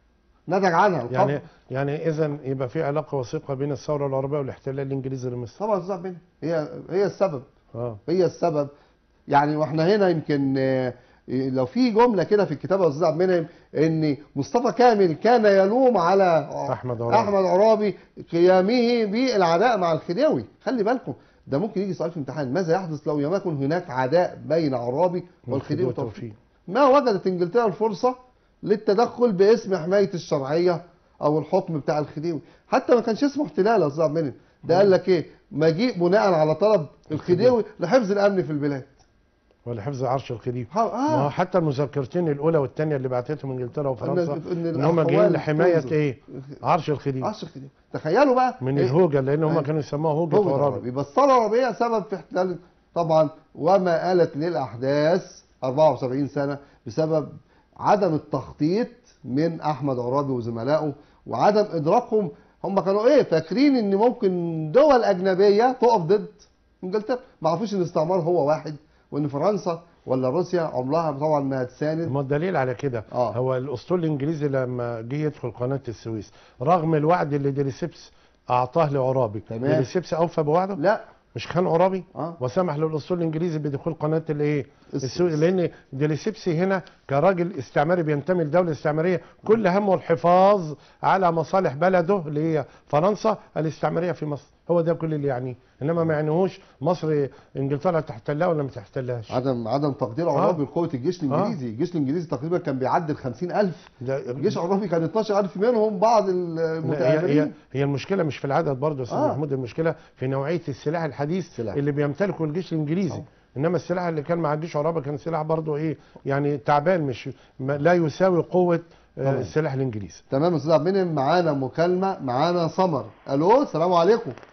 نتج عنها القبض. يعني يعني اذا يبقى في علاقه وثيقه بين الثوره العربيه والاحتلال الانجليزي لمصر طبعا يا استاذ عبد المنعم، هي هي السبب اه هي السبب يعني واحنا هنا يمكن آه، لو في جمله كده في الكتاب يا استاذ عبد المنعم ان مصطفى كامل كان يلوم على أحمد عرابي. احمد عرابي قيامه بالعداء مع الخديوي خلي بالكم ده ممكن يجي سؤال في امتحان ماذا يحدث لو لم يكن هناك عداء بين عرابي والخديوي توفيق توفيق ما وجدت انجلترا الفرصه للتدخل باسم حمايه الشرعيه او الحكم بتاع الخديوي حتى ما كانش اسمه احتلال يا استاذ عبد المنعم ده قال لك ايه مجيء بناء على طلب الخديوي لحفظ الامن في البلاد ولا حفظ عرش الخديوي ها- ما هو اه حتى المذكرتين الاولى والثانيه اللي بعتتهم انجلترا وفرنسا إن- إن ان هم الأحوال جايين لحمايه تنظر. ايه عرش الخديوي عرش الخديوي تخيلوا بقى من إيه؟ الهوجه لان هم أيوة. كانوا يسموها هوجه هوجة عرابي عرابي يبقى الثوره العربيه سبب في احتلال طبعا وما آلت للاحداث 74 سنه بسبب عدم التخطيط من احمد عرابي وزملائه وعدم ادراكهم هم كانوا ايه فاكرين ان ممكن دول اجنبيه تقف ضد انجلترا ما عرفوش ان الاستعمار هو واحد وان فرنسا ولا روسيا عمرها طبعا ما هتساند ما الدليل على كده آه. هو الاسطول الانجليزي لما جه يدخل قناه السويس رغم الوعد اللي ديليسيبس اعطاه لعرابي تمام. ديليسيبس اوفى بوعده لا مش خان عرابي اه وسمح للاسطول الانجليزي بدخول قناه الايه الس- السويس لان ديليسيبسي هنا كراجل استعماري بينتمي لدوله استعماريه كل همه الحفاظ على مصالح بلده اللي هي فرنسا الاستعماريه في مصر هو ده كل اللي يعنيه انما ما يعنيهوش مصر انجلترا تحتلها ولا ما تحتلهاش عدم عدم تقدير عرابي لقوه الجيش الانجليزي الجيش الانجليزي تقريبا كان بيعدي ال 50000 ده الجيش العربي كان 12000 منهم بعض لا، هي هي المتآمرين هي المشكله مش في العدد برضه يا استاذ آه. محمود المشكله في نوعيه السلاح الحديث سلاح. اللي بيمتلكه الجيش الانجليزي آه. انما السلاح اللي كان مع الجيش عرابه كان سلاح برضه ايه يعني تعبان مش ما لا يساوي قوه آه، طبعا. السلاح الانجليزي تمام يا استاذ عبد المنعم معانا مكالمه معانا سمر الو السلام عليكم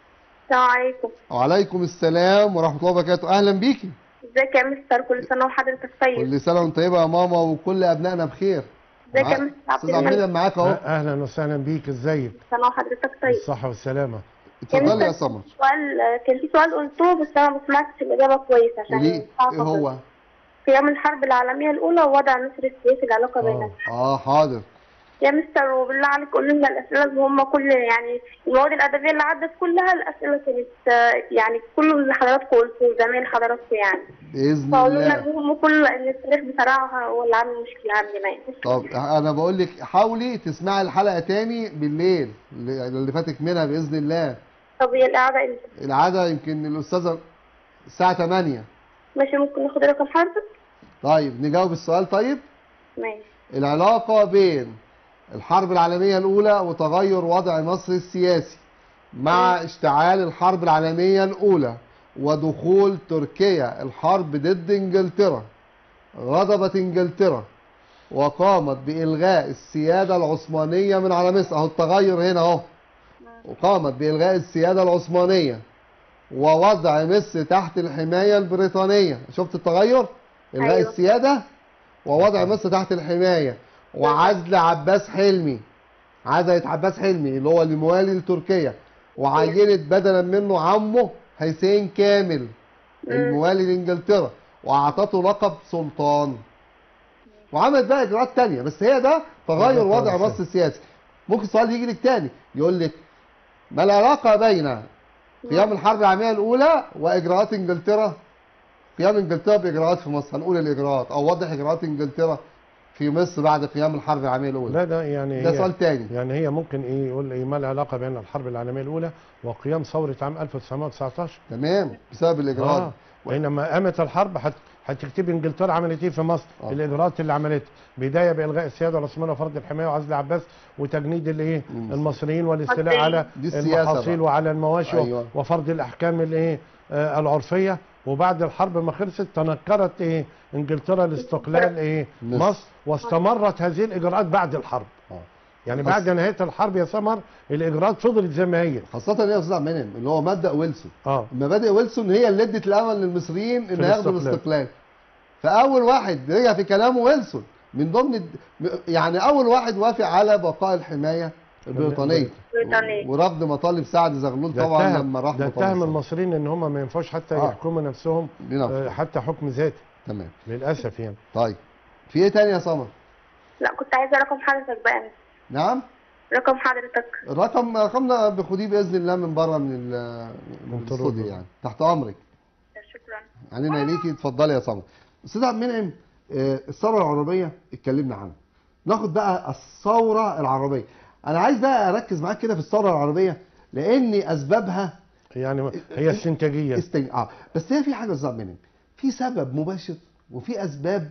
السلام عليكم وعليكم السلام ورحمه الله وبركاته اهلا بيكي ازيك يا مستر كل سنة وحضرتك طيب كل سنه وانت طيبه يا ماما وكل ابنائنا بخير ازيك يا معاك- مستر عبد استاذ عبد المنعم المنعم معاك اهو اهلا وسهلا بيك ازيك كل سنة وحضرتك طيب الصحه والسلامه اتفضلي يا سمر سؤال كان في سؤال قلته بس انا ما سمعتش الاجابه كويس عشان قولي صعبة ايه هو قيام الحرب العالميه الاولى ووضع مصر السياسي العلاقه بيننا اه حاضر يا مستر وبالله عليك قول لنا الاسئله اللي هم كل يعني المواد الادبيه اللي عدت كلها الاسئله كانت آه، يعني كل اللي حضراتكم قلتوه زمايل حضراتكم يعني باذن فقولوا لنا الله هم كل ان التاريخ بصراحه هو اللي عامل مشكله عندنا يعني طب انا بقول لك حاولي تسمعي الحلقه تاني بالليل اللي اللي فاتك منها باذن الله طب هي القعده امتى؟ العاده يمكن الاستاذه الساعه 8 ماشي ممكن ناخد رقم حضرتك؟ طيب نجاوب السؤال طيب ماشي العلاقه بين الحرب العالميه الاولى وتغير وضع مصر السياسي مع اشتعال الحرب العالميه الاولى ودخول تركيا الحرب ضد انجلترا غضبت انجلترا وقامت بإلغاء السيادة العثمانية من على مصر أهو التغير هنا أهو وقامت بإلغاء السيادة العثمانية ووضع مصر تحت الحماية البريطانية شفت التغير؟ إلغاء أيوة. السيادة ووضع مصر تحت الحماية وعزل عباس حلمي عزلت عباس حلمي اللي هو الموالي لتركيا وعينت بدلا منه عمه حسين كامل الموالي لانجلترا واعطته لقب سلطان وعملت بقى اجراءات تانية بس هي ده تغير ده وضع طبعاً. مصر السياسي ممكن سؤال يجي لك تاني يقول لك ما العلاقة بين قيام الحرب العالمية الأولى وإجراءات إنجلترا قيام إنجلترا بإجراءات في مصر هنقول الإجراءات أو وضح إجراءات إنجلترا في مصر بعد قيام الحرب العالمية الأولى لا ده يعني ده هي- سؤال تاني يعني هي ممكن ايه يقول ايه ما العلاقه بين الحرب العالميه الاولى وقيام ثوره عام 1919 تمام بسبب الإجراءات اه بينما قامت الحرب هت- هتكتب انجلترا عملت ايه في مصر آه. الاجراءات اللي عملتها بدايه بالغاء السياده العثمانيه وفرض الحمايه وعزل عباس وتجنيد الايه مم. المصريين والاستيلاء مصريين. على دي السياسة المحاصيل بقى. وعلى المواشي أيوة. وفرض الاحكام الايه آه العرفيه وبعد الحرب ما خلصت تنكرت ايه انجلترا لاستقلال ايه مصر. مصر واستمرت هذه الاجراءات بعد الحرب آه. يعني بس- بعد نهايه الحرب يا سمر الاجراءات فضلت زي ما هي خاصة يا أستاذ عبد المنعم اللي هو مبدأ ويلسون اه مبادئ ويلسون هي اللي ادت الامل للمصريين ان ياخدوا الاستقلال. الاستقلال فاول واحد رجع في كلامه ويلسون من ضمن الد- يعني اول واحد وافق على بقاء الحمايه البريطانيه بريطانية. ورفض مطالب سعد زغلول ده طبعا اتهم- لما راح ده مطالب اتهم سعد. المصريين ان هم ما ينفعوش حتى آه. يحكموا نفسهم بنفسه. آه، حتى حكم ذاتي تمام للاسف يعني طيب في ايه تاني يا سمر لا كنت عايزة رقم حضرتك بقى نعم رقم حضرتك الرقم رقمنا بخديه باذن الله من بره من ال- من كنترول. الاستوديو يعني تحت امرك شكرا علينا ليكي اتفضلي يا سمر استاذ عبد المنعم آه، الثوره العربيه اتكلمنا عنها ناخد بقى الثوره العربيه انا عايز بقى اركز معاك كده في الثوره العربيه لان اسبابها يعني هي استنتاجيه استج... اه بس هي في حاجه يا استاذ عبد المنعم في سبب مباشر وفي اسباب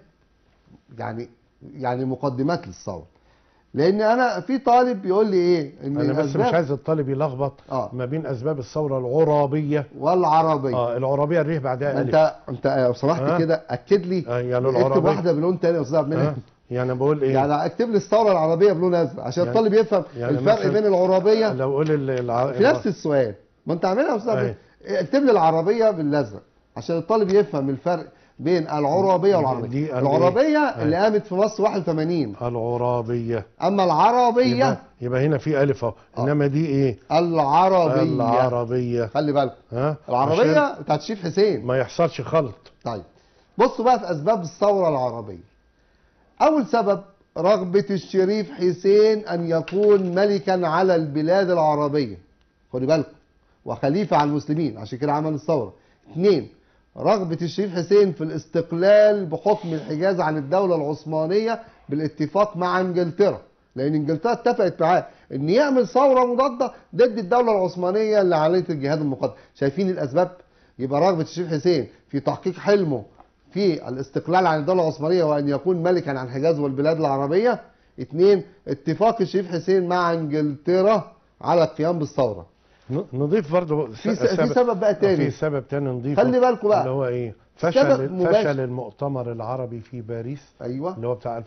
يعني يعني مقدمات للثوره لان انا في طالب بيقول لي ايه ان انا بس مش الاسباب عايز الطالب يلخبط آه. ما بين اسباب الثوره العرابيه والعربيه اه العرابيه الريح بعدها الف انت انت لو سمحت آه. كده اكد لي آه، يعني اكتب العربية. واحده بلون تاني يا استاذ عبد المنعم آه. يعني بقول ايه يعني اكتب لي الثوره العربيه بلون ازرق عشان يعني- الطالب يفهم يعني الفرق مثلا بين العربيه لو قول ال- الع... في نفس السؤال ما انت عاملها يا استاذ عبد أي. المنعم. اكتب لي العربيه بالازرق عشان الطالب يفهم الفرق بين العربيه والعربيه دي- دي- العربيه أي. اللي قامت في مصر 81 العرابيه اما العربيه يبقى, يبقى هنا في الف اهو انما دي ايه العربيه العربيه خلي بالك ها العربيه عشان بتاعت شريف حسين ما يحصلش خلط طيب بصوا بقى في اسباب الثوره العربيه اول سبب رغبه الشريف حسين ان يكون ملكا على البلاد العربيه خدي بالكم وخليفه على المسلمين عشان كده عمل الثوره اثنين رغبه الشريف حسين في الاستقلال بحكم الحجاز عن الدوله العثمانيه بالاتفاق مع انجلترا لان انجلترا اتفقت معاه ان يعمل ثوره مضاده ضد الدوله العثمانيه اللي عليت الجهاد المقدس شايفين الاسباب يبقى رغبه الشيخ حسين في تحقيق حلمه في الاستقلال عن الدوله العثمانيه وان يكون ملكا عن الحجاز والبلاد العربيه اثنين اتفاق الشريف حسين مع انجلترا على القيام بالثوره ن- نضيف برضه في س- في سبب بقى تاني. في سبب تاني نضيفه خلي بالكوا بقى. اللي هو ايه سبب فشل مباشر. فشل المؤتمر العربي في باريس ايوه اللي هو بتاع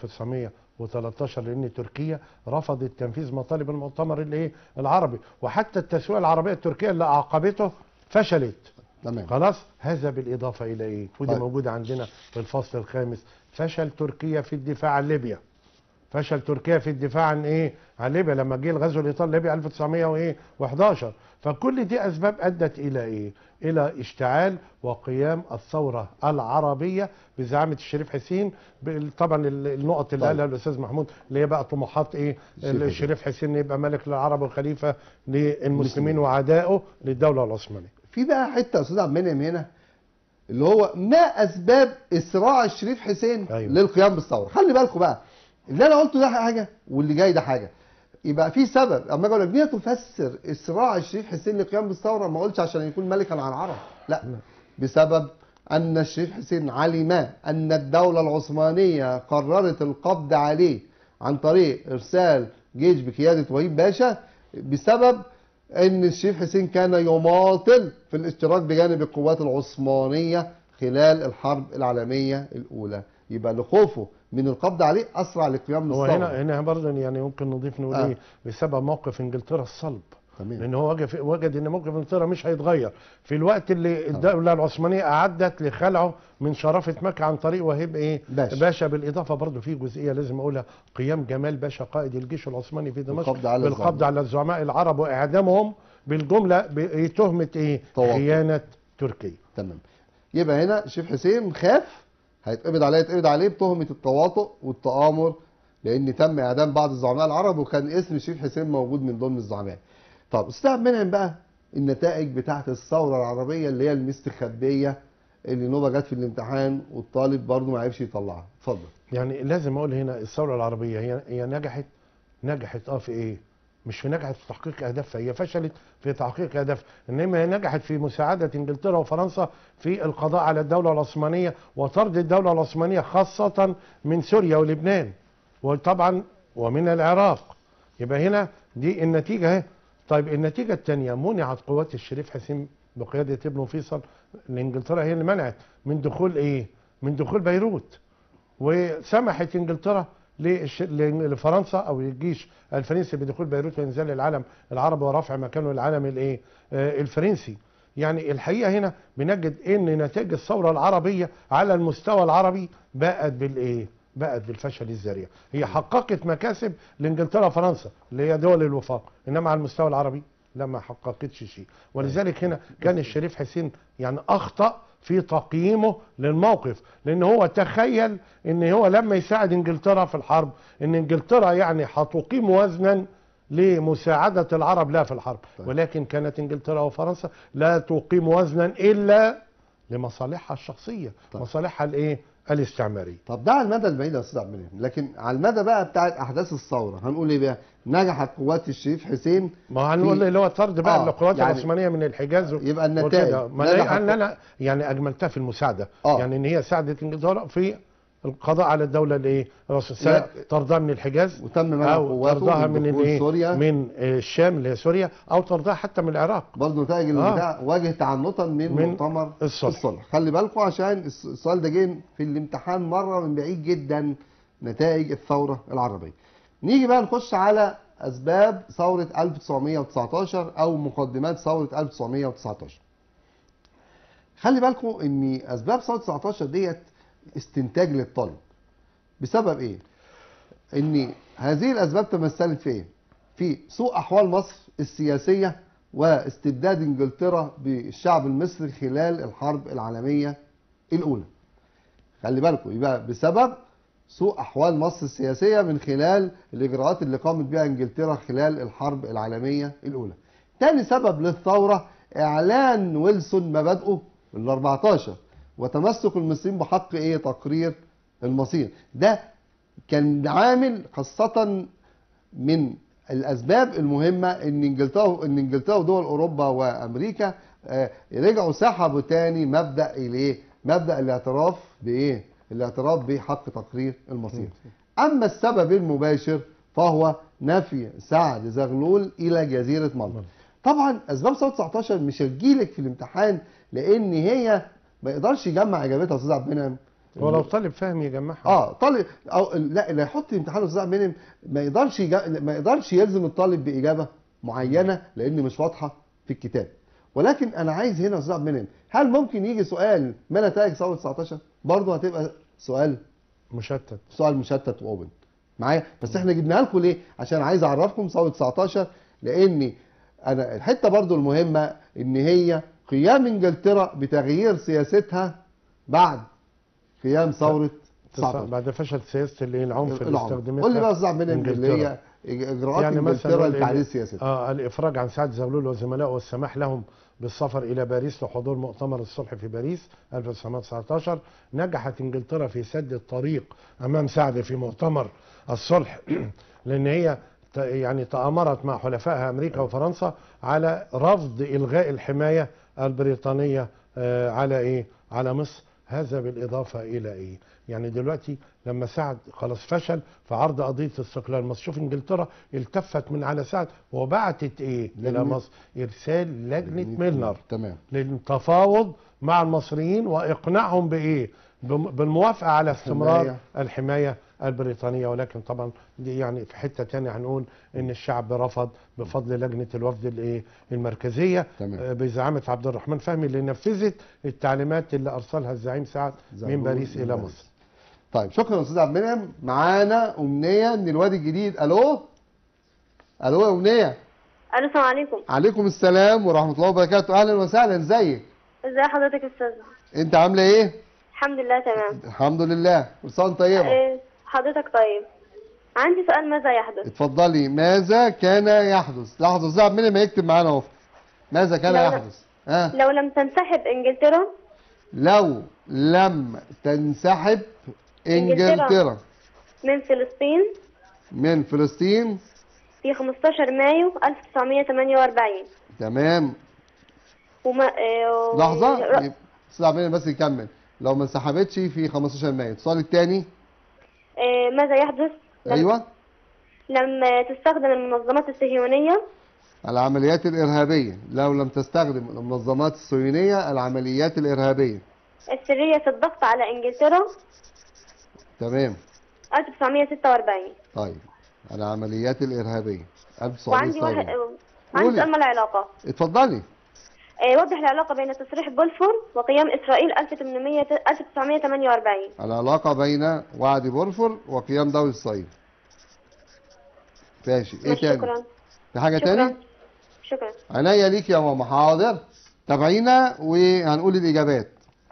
1913 لان تركيا رفضت تنفيذ مطالب المؤتمر اللي ايه العربي وحتى التسويه العربيه التركيه اللي اعقبته فشلت تمام خلاص هذا بالاضافه الى ايه ودي طيب. موجوده عندنا في الفصل الخامس فشل تركيا في الدفاع عن ليبيا فشل تركيا في الدفاع عن ايه عن ليبيا لما جه الغزو الايطالي ليبيا 1911 فكل دي اسباب ادت الى ايه الى اشتعال وقيام الثوره العربيه بزعامه الشريف حسين بال- طبعا ال- النقط اللي طيب. قالها الاستاذ محمود اللي هي بقى طموحات ايه الشريف حسين. الشريف حسين يبقى ملك للعرب والخليفه للمسلمين وعدائه للدوله العثمانيه في بقى حته يا استاذ عبد المنعم هنا اللي هو ما اسباب اسراع الشريف حسين أيوة. للقيام بالثوره خلي بالكم بقى اللي انا قلته ده حاجه واللي جاي ده حاجه يبقى في سبب اما اجي اقول لك دي تفسر اسراع الشريف حسين للقيام بالثوره ما اقولش عشان يكون ملكا على العرب لا بسبب ان الشريف حسين علم ان الدوله العثمانيه قررت القبض عليه عن طريق ارسال جيش بقياده وهيب باشا بسبب ان الشريف حسين كان يماطل في الاشتراك بجانب القوات العثمانيه خلال الحرب العالميه الاولى يبقى لخوفه من القبض عليه اسرع للقيام هو بالثوره هنا هنا برضه يعني ممكن نضيف نقول آه. ايه بسبب موقف انجلترا الصلب تمام لان هو وجد وجد ان موقف انجلترا مش هيتغير في الوقت اللي الدوله العثمانيه اعدت لخلعه من شرافه مكه عن طريق وهيب ايه باشا. باشا بالاضافه برضه في جزئيه لازم اقولها قيام جمال باشا قائد الجيش العثماني في دمشق بالقبض على بالقبض الزعماء. على الزعماء العرب واعدامهم بالجمله بتهمه ايه تواطؤ. خيانه تركيا تمام يبقى هنا الشيخ حسين خاف هيتقبض عليه يتقبض عليه بتهمه التواطؤ والتآمر لان تم اعدام بعض الزعماء العرب وكان اسم الشيخ حسين موجود من ضمن الزعماء طب استاذ عبد المنعم بقى النتائج بتاعه الثوره العربيه اللي هي المستخبيه اللي نوبه جت في الامتحان والطالب برضه ما عرفش يطلعها اتفضل يعني لازم اقول هنا الثوره العربيه هي هي نجحت نجحت اه في ايه؟ مش في نجحت في تحقيق اهدافها هي فشلت في تحقيق اهدافها انما هي نجحت في مساعده انجلترا وفرنسا في القضاء على الدوله العثمانيه وطرد الدوله العثمانيه خاصه من سوريا ولبنان وطبعا ومن العراق يبقى هنا دي النتيجه اهي طيب النتيجه الثانيه منعت قوات الشريف حسين بقياده ابنه فيصل لانجلترا هي اللي منعت من دخول ايه؟ من دخول بيروت وسمحت انجلترا للش- ل- لفرنسا او للجيش الفرنسي بدخول بيروت وانزال العلم العربي ورفع مكانه العلم الايه آه، الفرنسي يعني الحقيقه هنا بنجد ان نتائج الثوره العربيه على المستوى العربي بقت بالايه بقت بالفشل الذريع هي حققت مكاسب لانجلترا وفرنسا اللي هي دول الوفاق انما على المستوى العربي لا ما حققتش شيء ولذلك هنا كان الشريف حسين يعني اخطا في تقييمه للموقف لان هو تخيل ان هو لما يساعد انجلترا في الحرب ان انجلترا يعني هتقيم وزنا لمساعدة العرب لا في الحرب طيب. ولكن كانت انجلترا وفرنسا لا تقيم وزنا الا لمصالحها الشخصية طيب. مصالحها الايه الاستعمارية طب ده على المدى البعيد يا استاذ عبد المنعم لكن على المدى بقى بتاع احداث الثوره هنقول ايه بقى نجحت قوات الشريف حسين ما هنقول في- اللي هو طرد بقى آه، القوات يعني العثمانيه من الحجاز و- يبقى النتائج وكده. ما نجحت هي ان انا يعني اجملتها في المساعده آه. يعني ان هي ساعدت انجلترا في القضاء على الدوله الايه الرئيسية، لا. سواء طردها من الحجاز وتم منع او قواته طردها من دخول الايه سوريا من آه، الشام اللي هي سوريا او طردها حتى من العراق برضه نتائج آه. البتاع واجه تعنتا من, من مؤتمر الصلح. الصلح خلي بالكم عشان الس- السؤال ده جه في الامتحان مره من بعيد جدا نتائج الثوره العربيه نيجي بقى نخش على اسباب ثوره 1919 او مقدمات ثوره 1919 خلي بالكم ان اسباب ثوره 19 ديت استنتاج للطالب بسبب ايه ان هذه الاسباب تمثلت في ايه في سوء احوال مصر السياسيه واستبداد انجلترا بالشعب المصري خلال الحرب العالميه الاولى خلي بالكم يبقى بسبب سوء احوال مصر السياسيه من خلال الاجراءات اللي قامت بها انجلترا خلال الحرب العالميه الاولى تاني سبب للثوره اعلان ويلسون مبادئه ال 14 وتمسك المصريين بحق ايه تقرير المصير ده كان عامل خاصه من الاسباب المهمه ان انجلترا ان انجلترا ودول اوروبا وامريكا آه، رجعوا سحبوا تاني مبدا الايه مبدا الاعتراف بايه الاعتراف بحق تقرير المصير اما السبب المباشر فهو نفي سعد زغلول الى جزيره مالطا طبعا اسباب ثوره 19 مش هتجيلك في الامتحان لان هي ما يقدرش يجمع اجابتها يا استاذ عبد المنعم ولو طالب فاهم يجمعها اه طالب او لا اللي هيحط امتحان الاستاذ عبد المنعم ما يقدرش يجا... ما يقدرش يلزم الطالب باجابه معينه لان مش واضحه في الكتاب ولكن انا عايز هنا يا استاذ عبد المنعم هل ممكن يجي سؤال ما نتائج ثوره 19 برضه هتبقى سؤال مشتت سؤال مشتت واوبن معايا بس احنا جبناها لكم ليه عشان عايز اعرفكم ثوره 19 لان انا الحته برضو المهمه ان هي قيام انجلترا بتغيير سياستها بعد قيام ثوره 19 بعد فشل سياسه اللي العنف اللي العنف. استخدمتها قول لي بقى يا استاذ عبد المنعم اللي إنجلترا. هي اجراءات يعني انجلترا مثلا لتعديل ال- سياستها اه الافراج عن سعد زغلول وزملائه والسماح لهم بالسفر الى باريس لحضور مؤتمر الصلح في باريس 1919 نجحت انجلترا في سد الطريق امام سعد في مؤتمر الصلح لان هي ت- يعني تآمرت مع حلفائها امريكا وفرنسا على رفض الغاء الحمايه البريطانيه آه، على ايه؟ على مصر هذا بالاضافه الى ايه؟ يعني دلوقتي لما سعد خلاص فشل في عرض قضيه استقلال مصر شوف انجلترا التفت من على سعد وبعتت ايه الى لجنة- مصر؟ ارسال لجنه ميلنر تمام للتفاوض مع المصريين واقناعهم بايه؟ بم- بالموافقه على استمرار الحماية. الحمايه البريطانيه ولكن طبعا دي يعني في حته ثانيه هنقول ان الشعب رفض بفضل لجنه الوفد الايه المركزيه تمام. آه، بزعامه عبد الرحمن فهمي اللي نفذت التعليمات اللي ارسلها الزعيم سعد من زغلول باريس من الى باريس. مصر طيب شكرا يا استاذ عبد المنعم معانا امنيه من الوادي الجديد الو الو يا امنيه الو السلام عليكم عليكم السلام ورحمه الله وبركاته اهلا وسهلا ازيك ازي حضرتك يا استاذ انت عامله ايه الحمد لله تمام الحمد لله كل سنه وأنت طيبه إيه، حضرتك طيب عندي سؤال ماذا يحدث اتفضلي ماذا كان يحدث لحظه استاذ عبد المنعم هيكتب معانا اهو ماذا كان لا، لا. يحدث ها لو لم تنسحب انجلترا لو لم تنسحب إنجلترا. انجلترا من فلسطين من فلسطين في 15 مايو 1948 تمام وما إيه، و- لحظه ر- يبقى استاذ عبد المنعم بس يكمل لو ما انسحبتش في 15 مايو السؤال الثاني إيه، ماذا يحدث لم- ايوه لم تستخدم المنظمات الصهيونية العمليات الارهابيه لو لم تستخدم المنظمات الصهيونيه العمليات الارهابيه السرية في الضغط على انجلترا تمام 1946 طيب العمليات الارهابيه وعندي 1970 واحد عندي قولي. سؤال ما له علاقة اتفضلي إيه، وضح العلاقة بين تصريح بولفور وقيام إسرائيل 1800 1948 العلاقة بين وعد بولفور وقيام دولة إسرائيل ماشي ايه ماشي، تاني؟ شكرا في حاجة شكرا تاني؟ شكرا عينيا ليك يا ماما حاضر تابعينا وهنقول الإجابات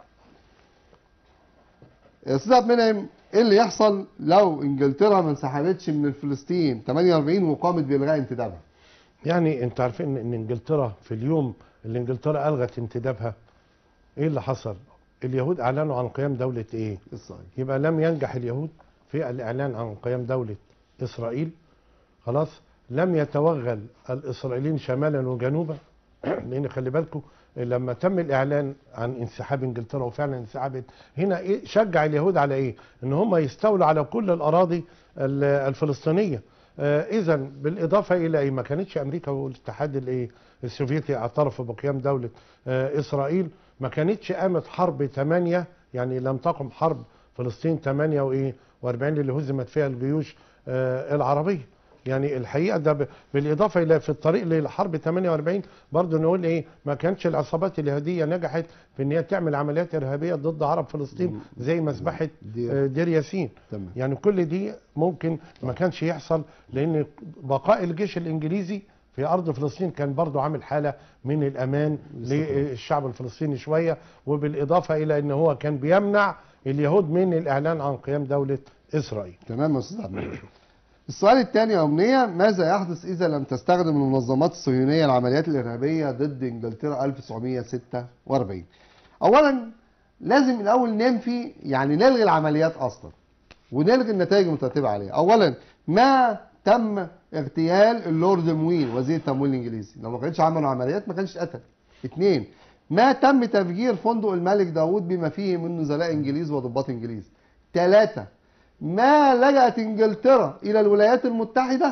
يا أستاذ عبد المنعم ايه اللي يحصل لو انجلترا ما انسحبتش من فلسطين 48 وقامت بإلغاء انتدابها؟ يعني انت عارفين ان انجلترا في اليوم اللي انجلترا الغت انتدابها ايه اللي حصل اليهود اعلنوا عن قيام دوله ايه إسرائيل يبقى لم ينجح اليهود في الاعلان عن قيام دوله اسرائيل خلاص لم يتوغل الاسرائيليين شمالا وجنوبا لان خلي بالكم لما تم الاعلان عن انسحاب انجلترا وفعلا انسحبت هنا إيه شجع اليهود على ايه ان هم يستولوا على كل الاراضي ال- الفلسطينيه اذا بالاضافه الى ايه ما كانتش امريكا والاتحاد الايه السوفيتي اعترفوا بقيام دوله آه، اسرائيل ما كانتش قامت حرب 8 يعني لم تقم حرب فلسطين 8 وايه و40 اللي هزمت فيها الجيوش آه، العربيه يعني الحقيقه ده ب- بالاضافه الى في الطريق للحرب 48 برضه نقول ايه ما كانتش العصابات اليهوديه نجحت في ان هي تعمل عمليات ارهابيه ضد عرب فلسطين زي مذبحه دير. آه، دير ياسين تمام يعني كل دي ممكن ما كانش يحصل لان بقاء الجيش الانجليزي في ارض فلسطين كان برضو عامل حاله من الامان للشعب الفلسطيني شويه وبالاضافه الى ان هو كان بيمنع اليهود من الاعلان عن قيام دوله اسرائيل تمام يا استاذ عبد المنعم. السؤال الثاني يا امنيه ماذا يحدث اذا لم تستخدم المنظمات الصهيونيه العمليات الارهابيه ضد انجلترا 1946 اولا لازم الاول ننفي يعني نلغي العمليات اصلا ونلغي النتائج المترتبه عليها اولا ما تم اغتيال اللورد موين وزير التموين الانجليزي لو ما كانش عملوا عمليات ما كانش اتقتل اثنين ما تم تفجير فندق الملك داوود بما فيه من نزلاء انجليز وضباط انجليز ثلاثة ما لجأت انجلترا الى الولايات المتحدة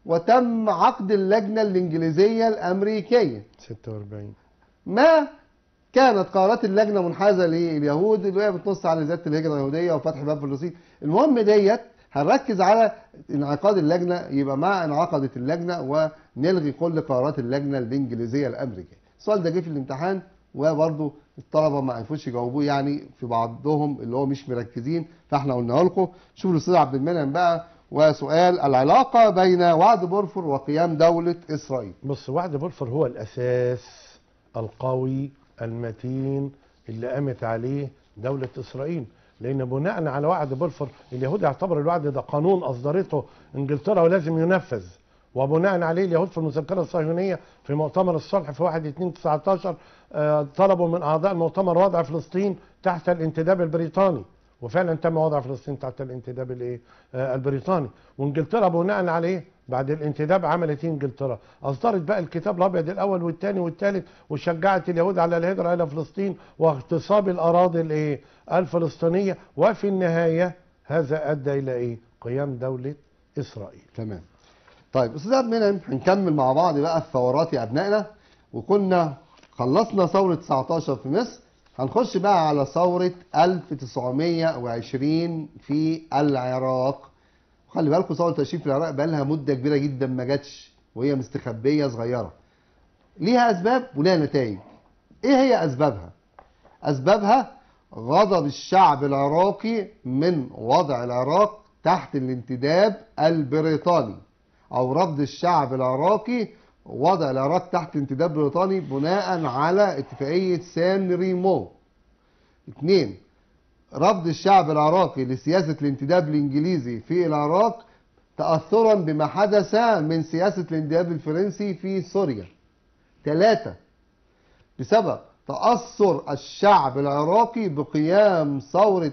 وتم عقد اللجنة الإنجليزية الأمريكية 46 ما كانت قرارات اللجنه منحازه لليهود اللي هي بتنص على زياده الهجره اليهوديه وفتح باب فلسطين المهم ديت هنركز على انعقاد اللجنه يبقى مع انعقدت اللجنه ونلغي كل قرارات اللجنه الانجليزيه الامريكيه السؤال ده جه في الامتحان وبرضه الطلبه ما عرفوش يجاوبوه يعني في بعضهم اللي هو مش مركزين فاحنا قلنا لكم شوفوا الاستاذ عبد المنعم بقى وسؤال العلاقه بين وعد بورفور وقيام دوله اسرائيل بص وعد بلفور هو الاساس القوي المتين اللي قامت عليه دولة إسرائيل لأن بناء على وعد بلفور اليهود يعتبر الوعد ده قانون أصدرته إنجلترا ولازم ينفذ وبناء عليه اليهود في المذكرة الصهيونية في مؤتمر الصلح في 1 2 19 آه، طلبوا من أعضاء المؤتمر وضع فلسطين تحت الانتداب البريطاني وفعلا تم وضع فلسطين تحت الانتداب الايه آه، البريطاني وانجلترا بناء عليه بعد الانتداب عملت ايه انجلترا اصدرت بقى الكتاب الابيض الاول والثاني والثالث وشجعت اليهود على الهجره الى فلسطين واغتصاب الاراضي الايه الفلسطينيه وفي النهايه هذا ادى الى ايه قيام دوله اسرائيل تمام طيب استاذ عبد المنعم هنكمل مع بعض بقى الثورات يا ابنائنا وكنا خلصنا ثوره 19 في مصر هنخش بقى على ثوره 1920 في العراق خلي بالكم ثوره 20 في العراق بقى لها مده كبيره جدا ما جاتش وهي مستخبيه صغيره ليها اسباب وليها نتائج ايه هي اسبابها اسبابها غضب الشعب العراقي من وضع العراق تحت الانتداب البريطاني او رفض الشعب العراقي وضع العراق تحت انتداب بريطاني بناء على اتفاقية سان ريمو اثنين رفض الشعب العراقي لسياسة الانتداب الانجليزي في العراق تأثرا بما حدث من سياسة الانتداب الفرنسي في سوريا ثلاثة بسبب تأثر الشعب العراقي بقيام ثورة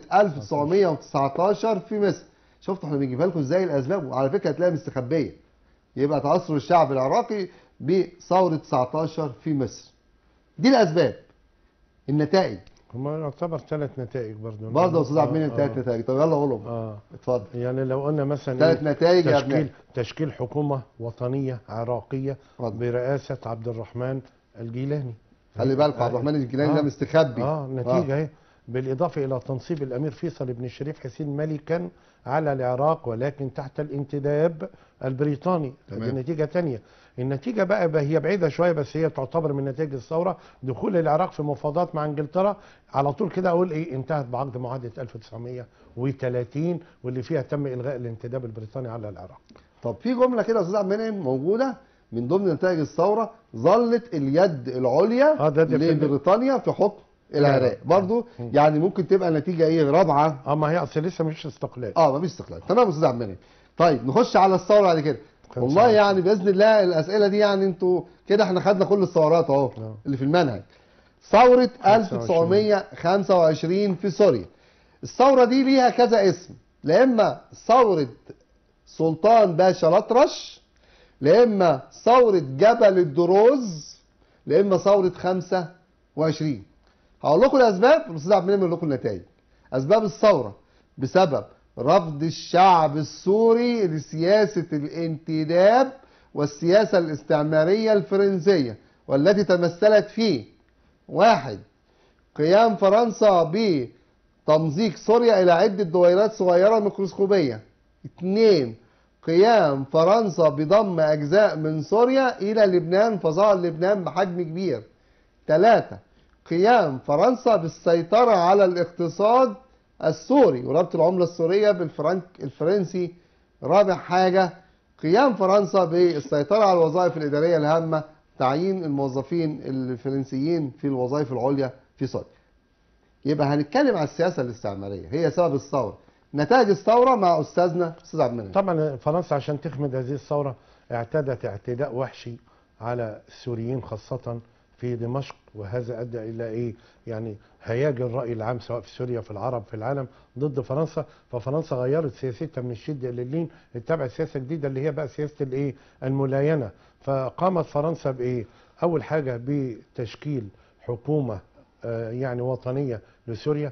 1919 في مصر شفتوا احنا بنجيبها لكم ازاي الاسباب وعلى فكره هتلاقيها مستخبيه يبقى تأثر الشعب العراقي بثورة 19 في مصر دي الاسباب النتائج هما يعتبر ثلاث نتائج برضه برضه يا استاذ عبد المنعم آه، ثلاث نتائج طب يلا قولهم اه اتفضل يعني لو قلنا مثلا ثلاث إيه؟ نتائج يا تشكيل ابنائي تشكيل حكومه وطنيه عراقيه اتفضل. برئاسه عبد الرحمن الجيلاني خلي بالكم عبد الرحمن الجيلاني ده آه. مستخبي اه نتيجه اهي بالاضافه الى تنصيب الامير فيصل بن الشريف حسين ملكا على العراق ولكن تحت الانتداب البريطاني تمام. دي نتيجه تانية النتيجه بقى, بقى هي بعيده شويه بس هي تعتبر من نتائج الثوره دخول العراق في مفاوضات مع انجلترا على طول كده اقول ايه انتهت بعقد معاهده 1930 واللي فيها تم الغاء الانتداب البريطاني على العراق طب في جمله كده يا استاذ عبد المنعم موجوده من ضمن نتائج الثوره ظلت اليد العليا آه، ده- ده في- لبريطانيا في حكم العراق برضو يعني ممكن تبقى نتيجه ايه رابعه اه ما هي اصل لسه مش استقلال اه مفيش استقلال تمام يا استاذ عبد المنعم طيب نخش على الثوره بعد كده خمسة والله وعشرين. يعني باذن الله الاسئله دي يعني انتوا كده احنا خدنا كل الثورات اهو آه. اللي في المنهج ثوره 25. 1925 في سوريا الثوره دي ليها كذا اسم لا اما ثوره سلطان باشا الأطرش لا اما ثوره جبل الدروز لا اما ثوره 25 هقول لكم الاسباب والاستاذ عبد المنعم يقول لكم النتائج اسباب الثوره بسبب رفض الشعب السوري لسياسه الانتداب والسياسه الاستعماريه الفرنسيه والتي تمثلت في واحد قيام فرنسا بتمزيق سوريا الى عده دويرات صغيره ميكروسكوبيه اثنين قيام فرنسا بضم اجزاء من سوريا الى لبنان فظهر لبنان بحجم كبير ثلاثة قيام فرنسا بالسيطرة على الاقتصاد السوري وربط العملة السورية بالفرنك الفرنسي رابع حاجة قيام فرنسا بالسيطرة على الوظائف الإدارية الهامة تعيين الموظفين الفرنسيين في الوظائف العليا في سوريا يبقى هنتكلم على السياسة الاستعمارية هي سبب الثورة نتائج الثورة مع أستاذنا أستاذ عبد المنعم طبعا فرنسا عشان تخمد هذه الثورة اعتدت اعتداء وحشي على السوريين خاصة في دمشق وهذا أدى إلى إيه يعني هياج الرأي العام سواء في سوريا في العرب في العالم ضد فرنسا ففرنسا غيرت سياستها من الشدة للين اتبعت سياسة جديدة اللي هي بقى سياسة الإيه الملاينة فقامت فرنسا بإيه أول حاجة بتشكيل حكومة آه، يعني وطنية لسوريا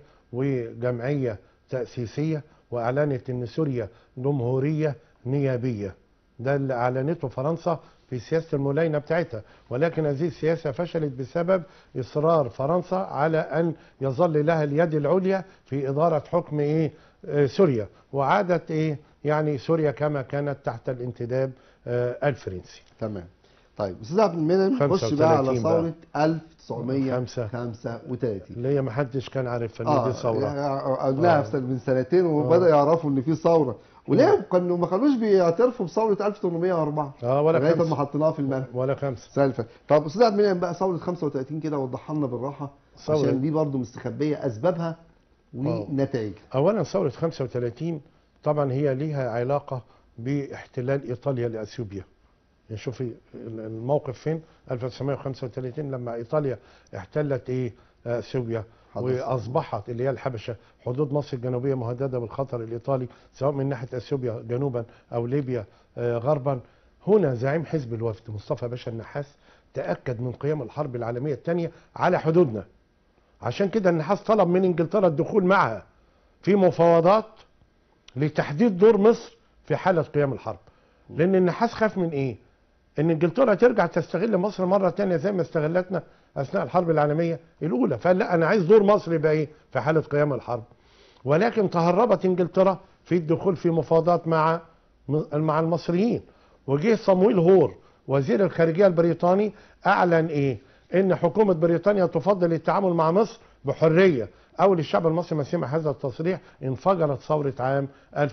وجمعية تأسيسية وأعلنت أن سوريا جمهورية نيابية ده اللي اعلنته فرنسا في سياسه الملاينه بتاعتها ولكن هذه السياسه فشلت بسبب اصرار فرنسا على ان يظل لها اليد العليا في اداره حكم ايه آه، سوريا وعادت ايه يعني سوريا كما كانت تحت الانتداب آه، الفرنسي تمام طيب استاذ عبد المنعم نخش بقى على 35 بقى. ثوره 1935 اللي هي ما حدش كان عارف ان اه دي ثوره يعني قلناها آه. في سنة- من سنتين وبدا يعرفوا ان في ثوره وليه كانوا ما كانوش بيعترفوا بثوره 1804 اه ولا لغايه ما خمسه حطيناها في المنهج ولا خمسه السنه اللي فاتت طب استاذ عبد المنعم بقى ثوره 35 كده وضحها لنا بالراحه ثورة- عشان دي برضو مستخبيه اسبابها ونتائجها اولا ثوره 35 طبعا هي ليها علاقه باحتلال ايطاليا لاثيوبيا يعني شوفي الموقف فين 1935 لما ايطاليا احتلت ايه اثيوبيا حدث. واصبحت اللي هي الحبشه حدود مصر الجنوبيه مهدده بالخطر الايطالي سواء من ناحيه اثيوبيا جنوبا او ليبيا آه، غربا هنا زعيم حزب الوفد مصطفى باشا النحاس تاكد من قيام الحرب العالميه الثانيه على حدودنا عشان كده النحاس طلب من انجلترا الدخول معها في مفاوضات لتحديد دور مصر في حاله قيام الحرب لان النحاس خاف من ايه ان انجلترا ترجع تستغل مصر مره تانية زي ما استغلتنا اثناء الحرب العالميه الاولى فقال لا انا عايز دور مصر يبقى ايه في حاله قيام الحرب ولكن تهربت انجلترا في الدخول في مفاوضات مع مع المصريين وجه صمويل هور وزير الخارجيه البريطاني اعلن ايه ان حكومه بريطانيا تفضل التعامل مع مصر بحريه اول الشعب المصري ما سمع هذا التصريح انفجرت ثوره عام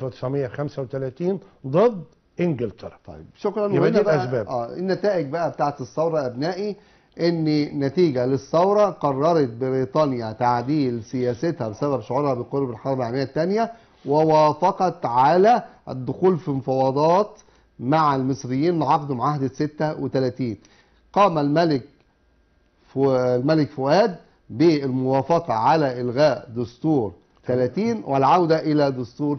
1935 ضد انجلترا طيب شكرا يبقى وهنا دي بقى الأسباب. اه النتائج بقى بتاعت الثوره يا ابنائي ان نتيجه للثوره قررت بريطانيا تعديل سياستها بسبب شعورها بقرب الحرب العالميه الثانيه ووافقت على الدخول في مفاوضات مع المصريين لعقد معاهده 36 قام الملك فو- الملك فؤاد بالموافقه على الغاء دستور 30 والعوده الى دستور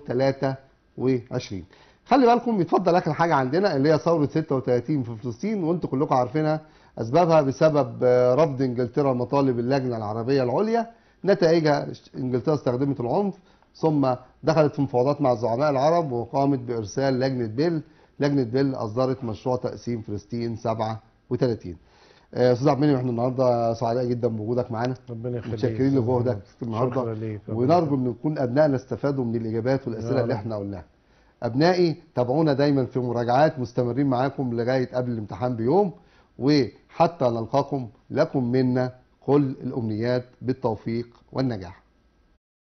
23 خلي بالكم يتفضل اخر حاجه عندنا اللي هي ثوره 36 في فلسطين وانتم كلكم عارفينها اسبابها بسبب آه، رفض انجلترا مطالب اللجنه العربيه العليا نتائجها انجلترا استخدمت العنف ثم دخلت في مفاوضات مع الزعماء العرب وقامت بارسال لجنه بيل لجنه بيل اصدرت مشروع تقسيم فلسطين 37 آه، استاذ عبد المنعم احنا النهارده سعداء جدا بوجودك معانا ربنا يخليك متشكرين لجهدك شكرا النهارده ليك ونرجو ان يكون ابنائنا استفادوا من الاجابات والاسئله يا اللي رب. احنا قلناها ابنائي تابعونا دايما في مراجعات مستمرين معاكم لغايه قبل الامتحان بيوم وحتى نلقاكم لكم منا كل الامنيات بالتوفيق والنجاح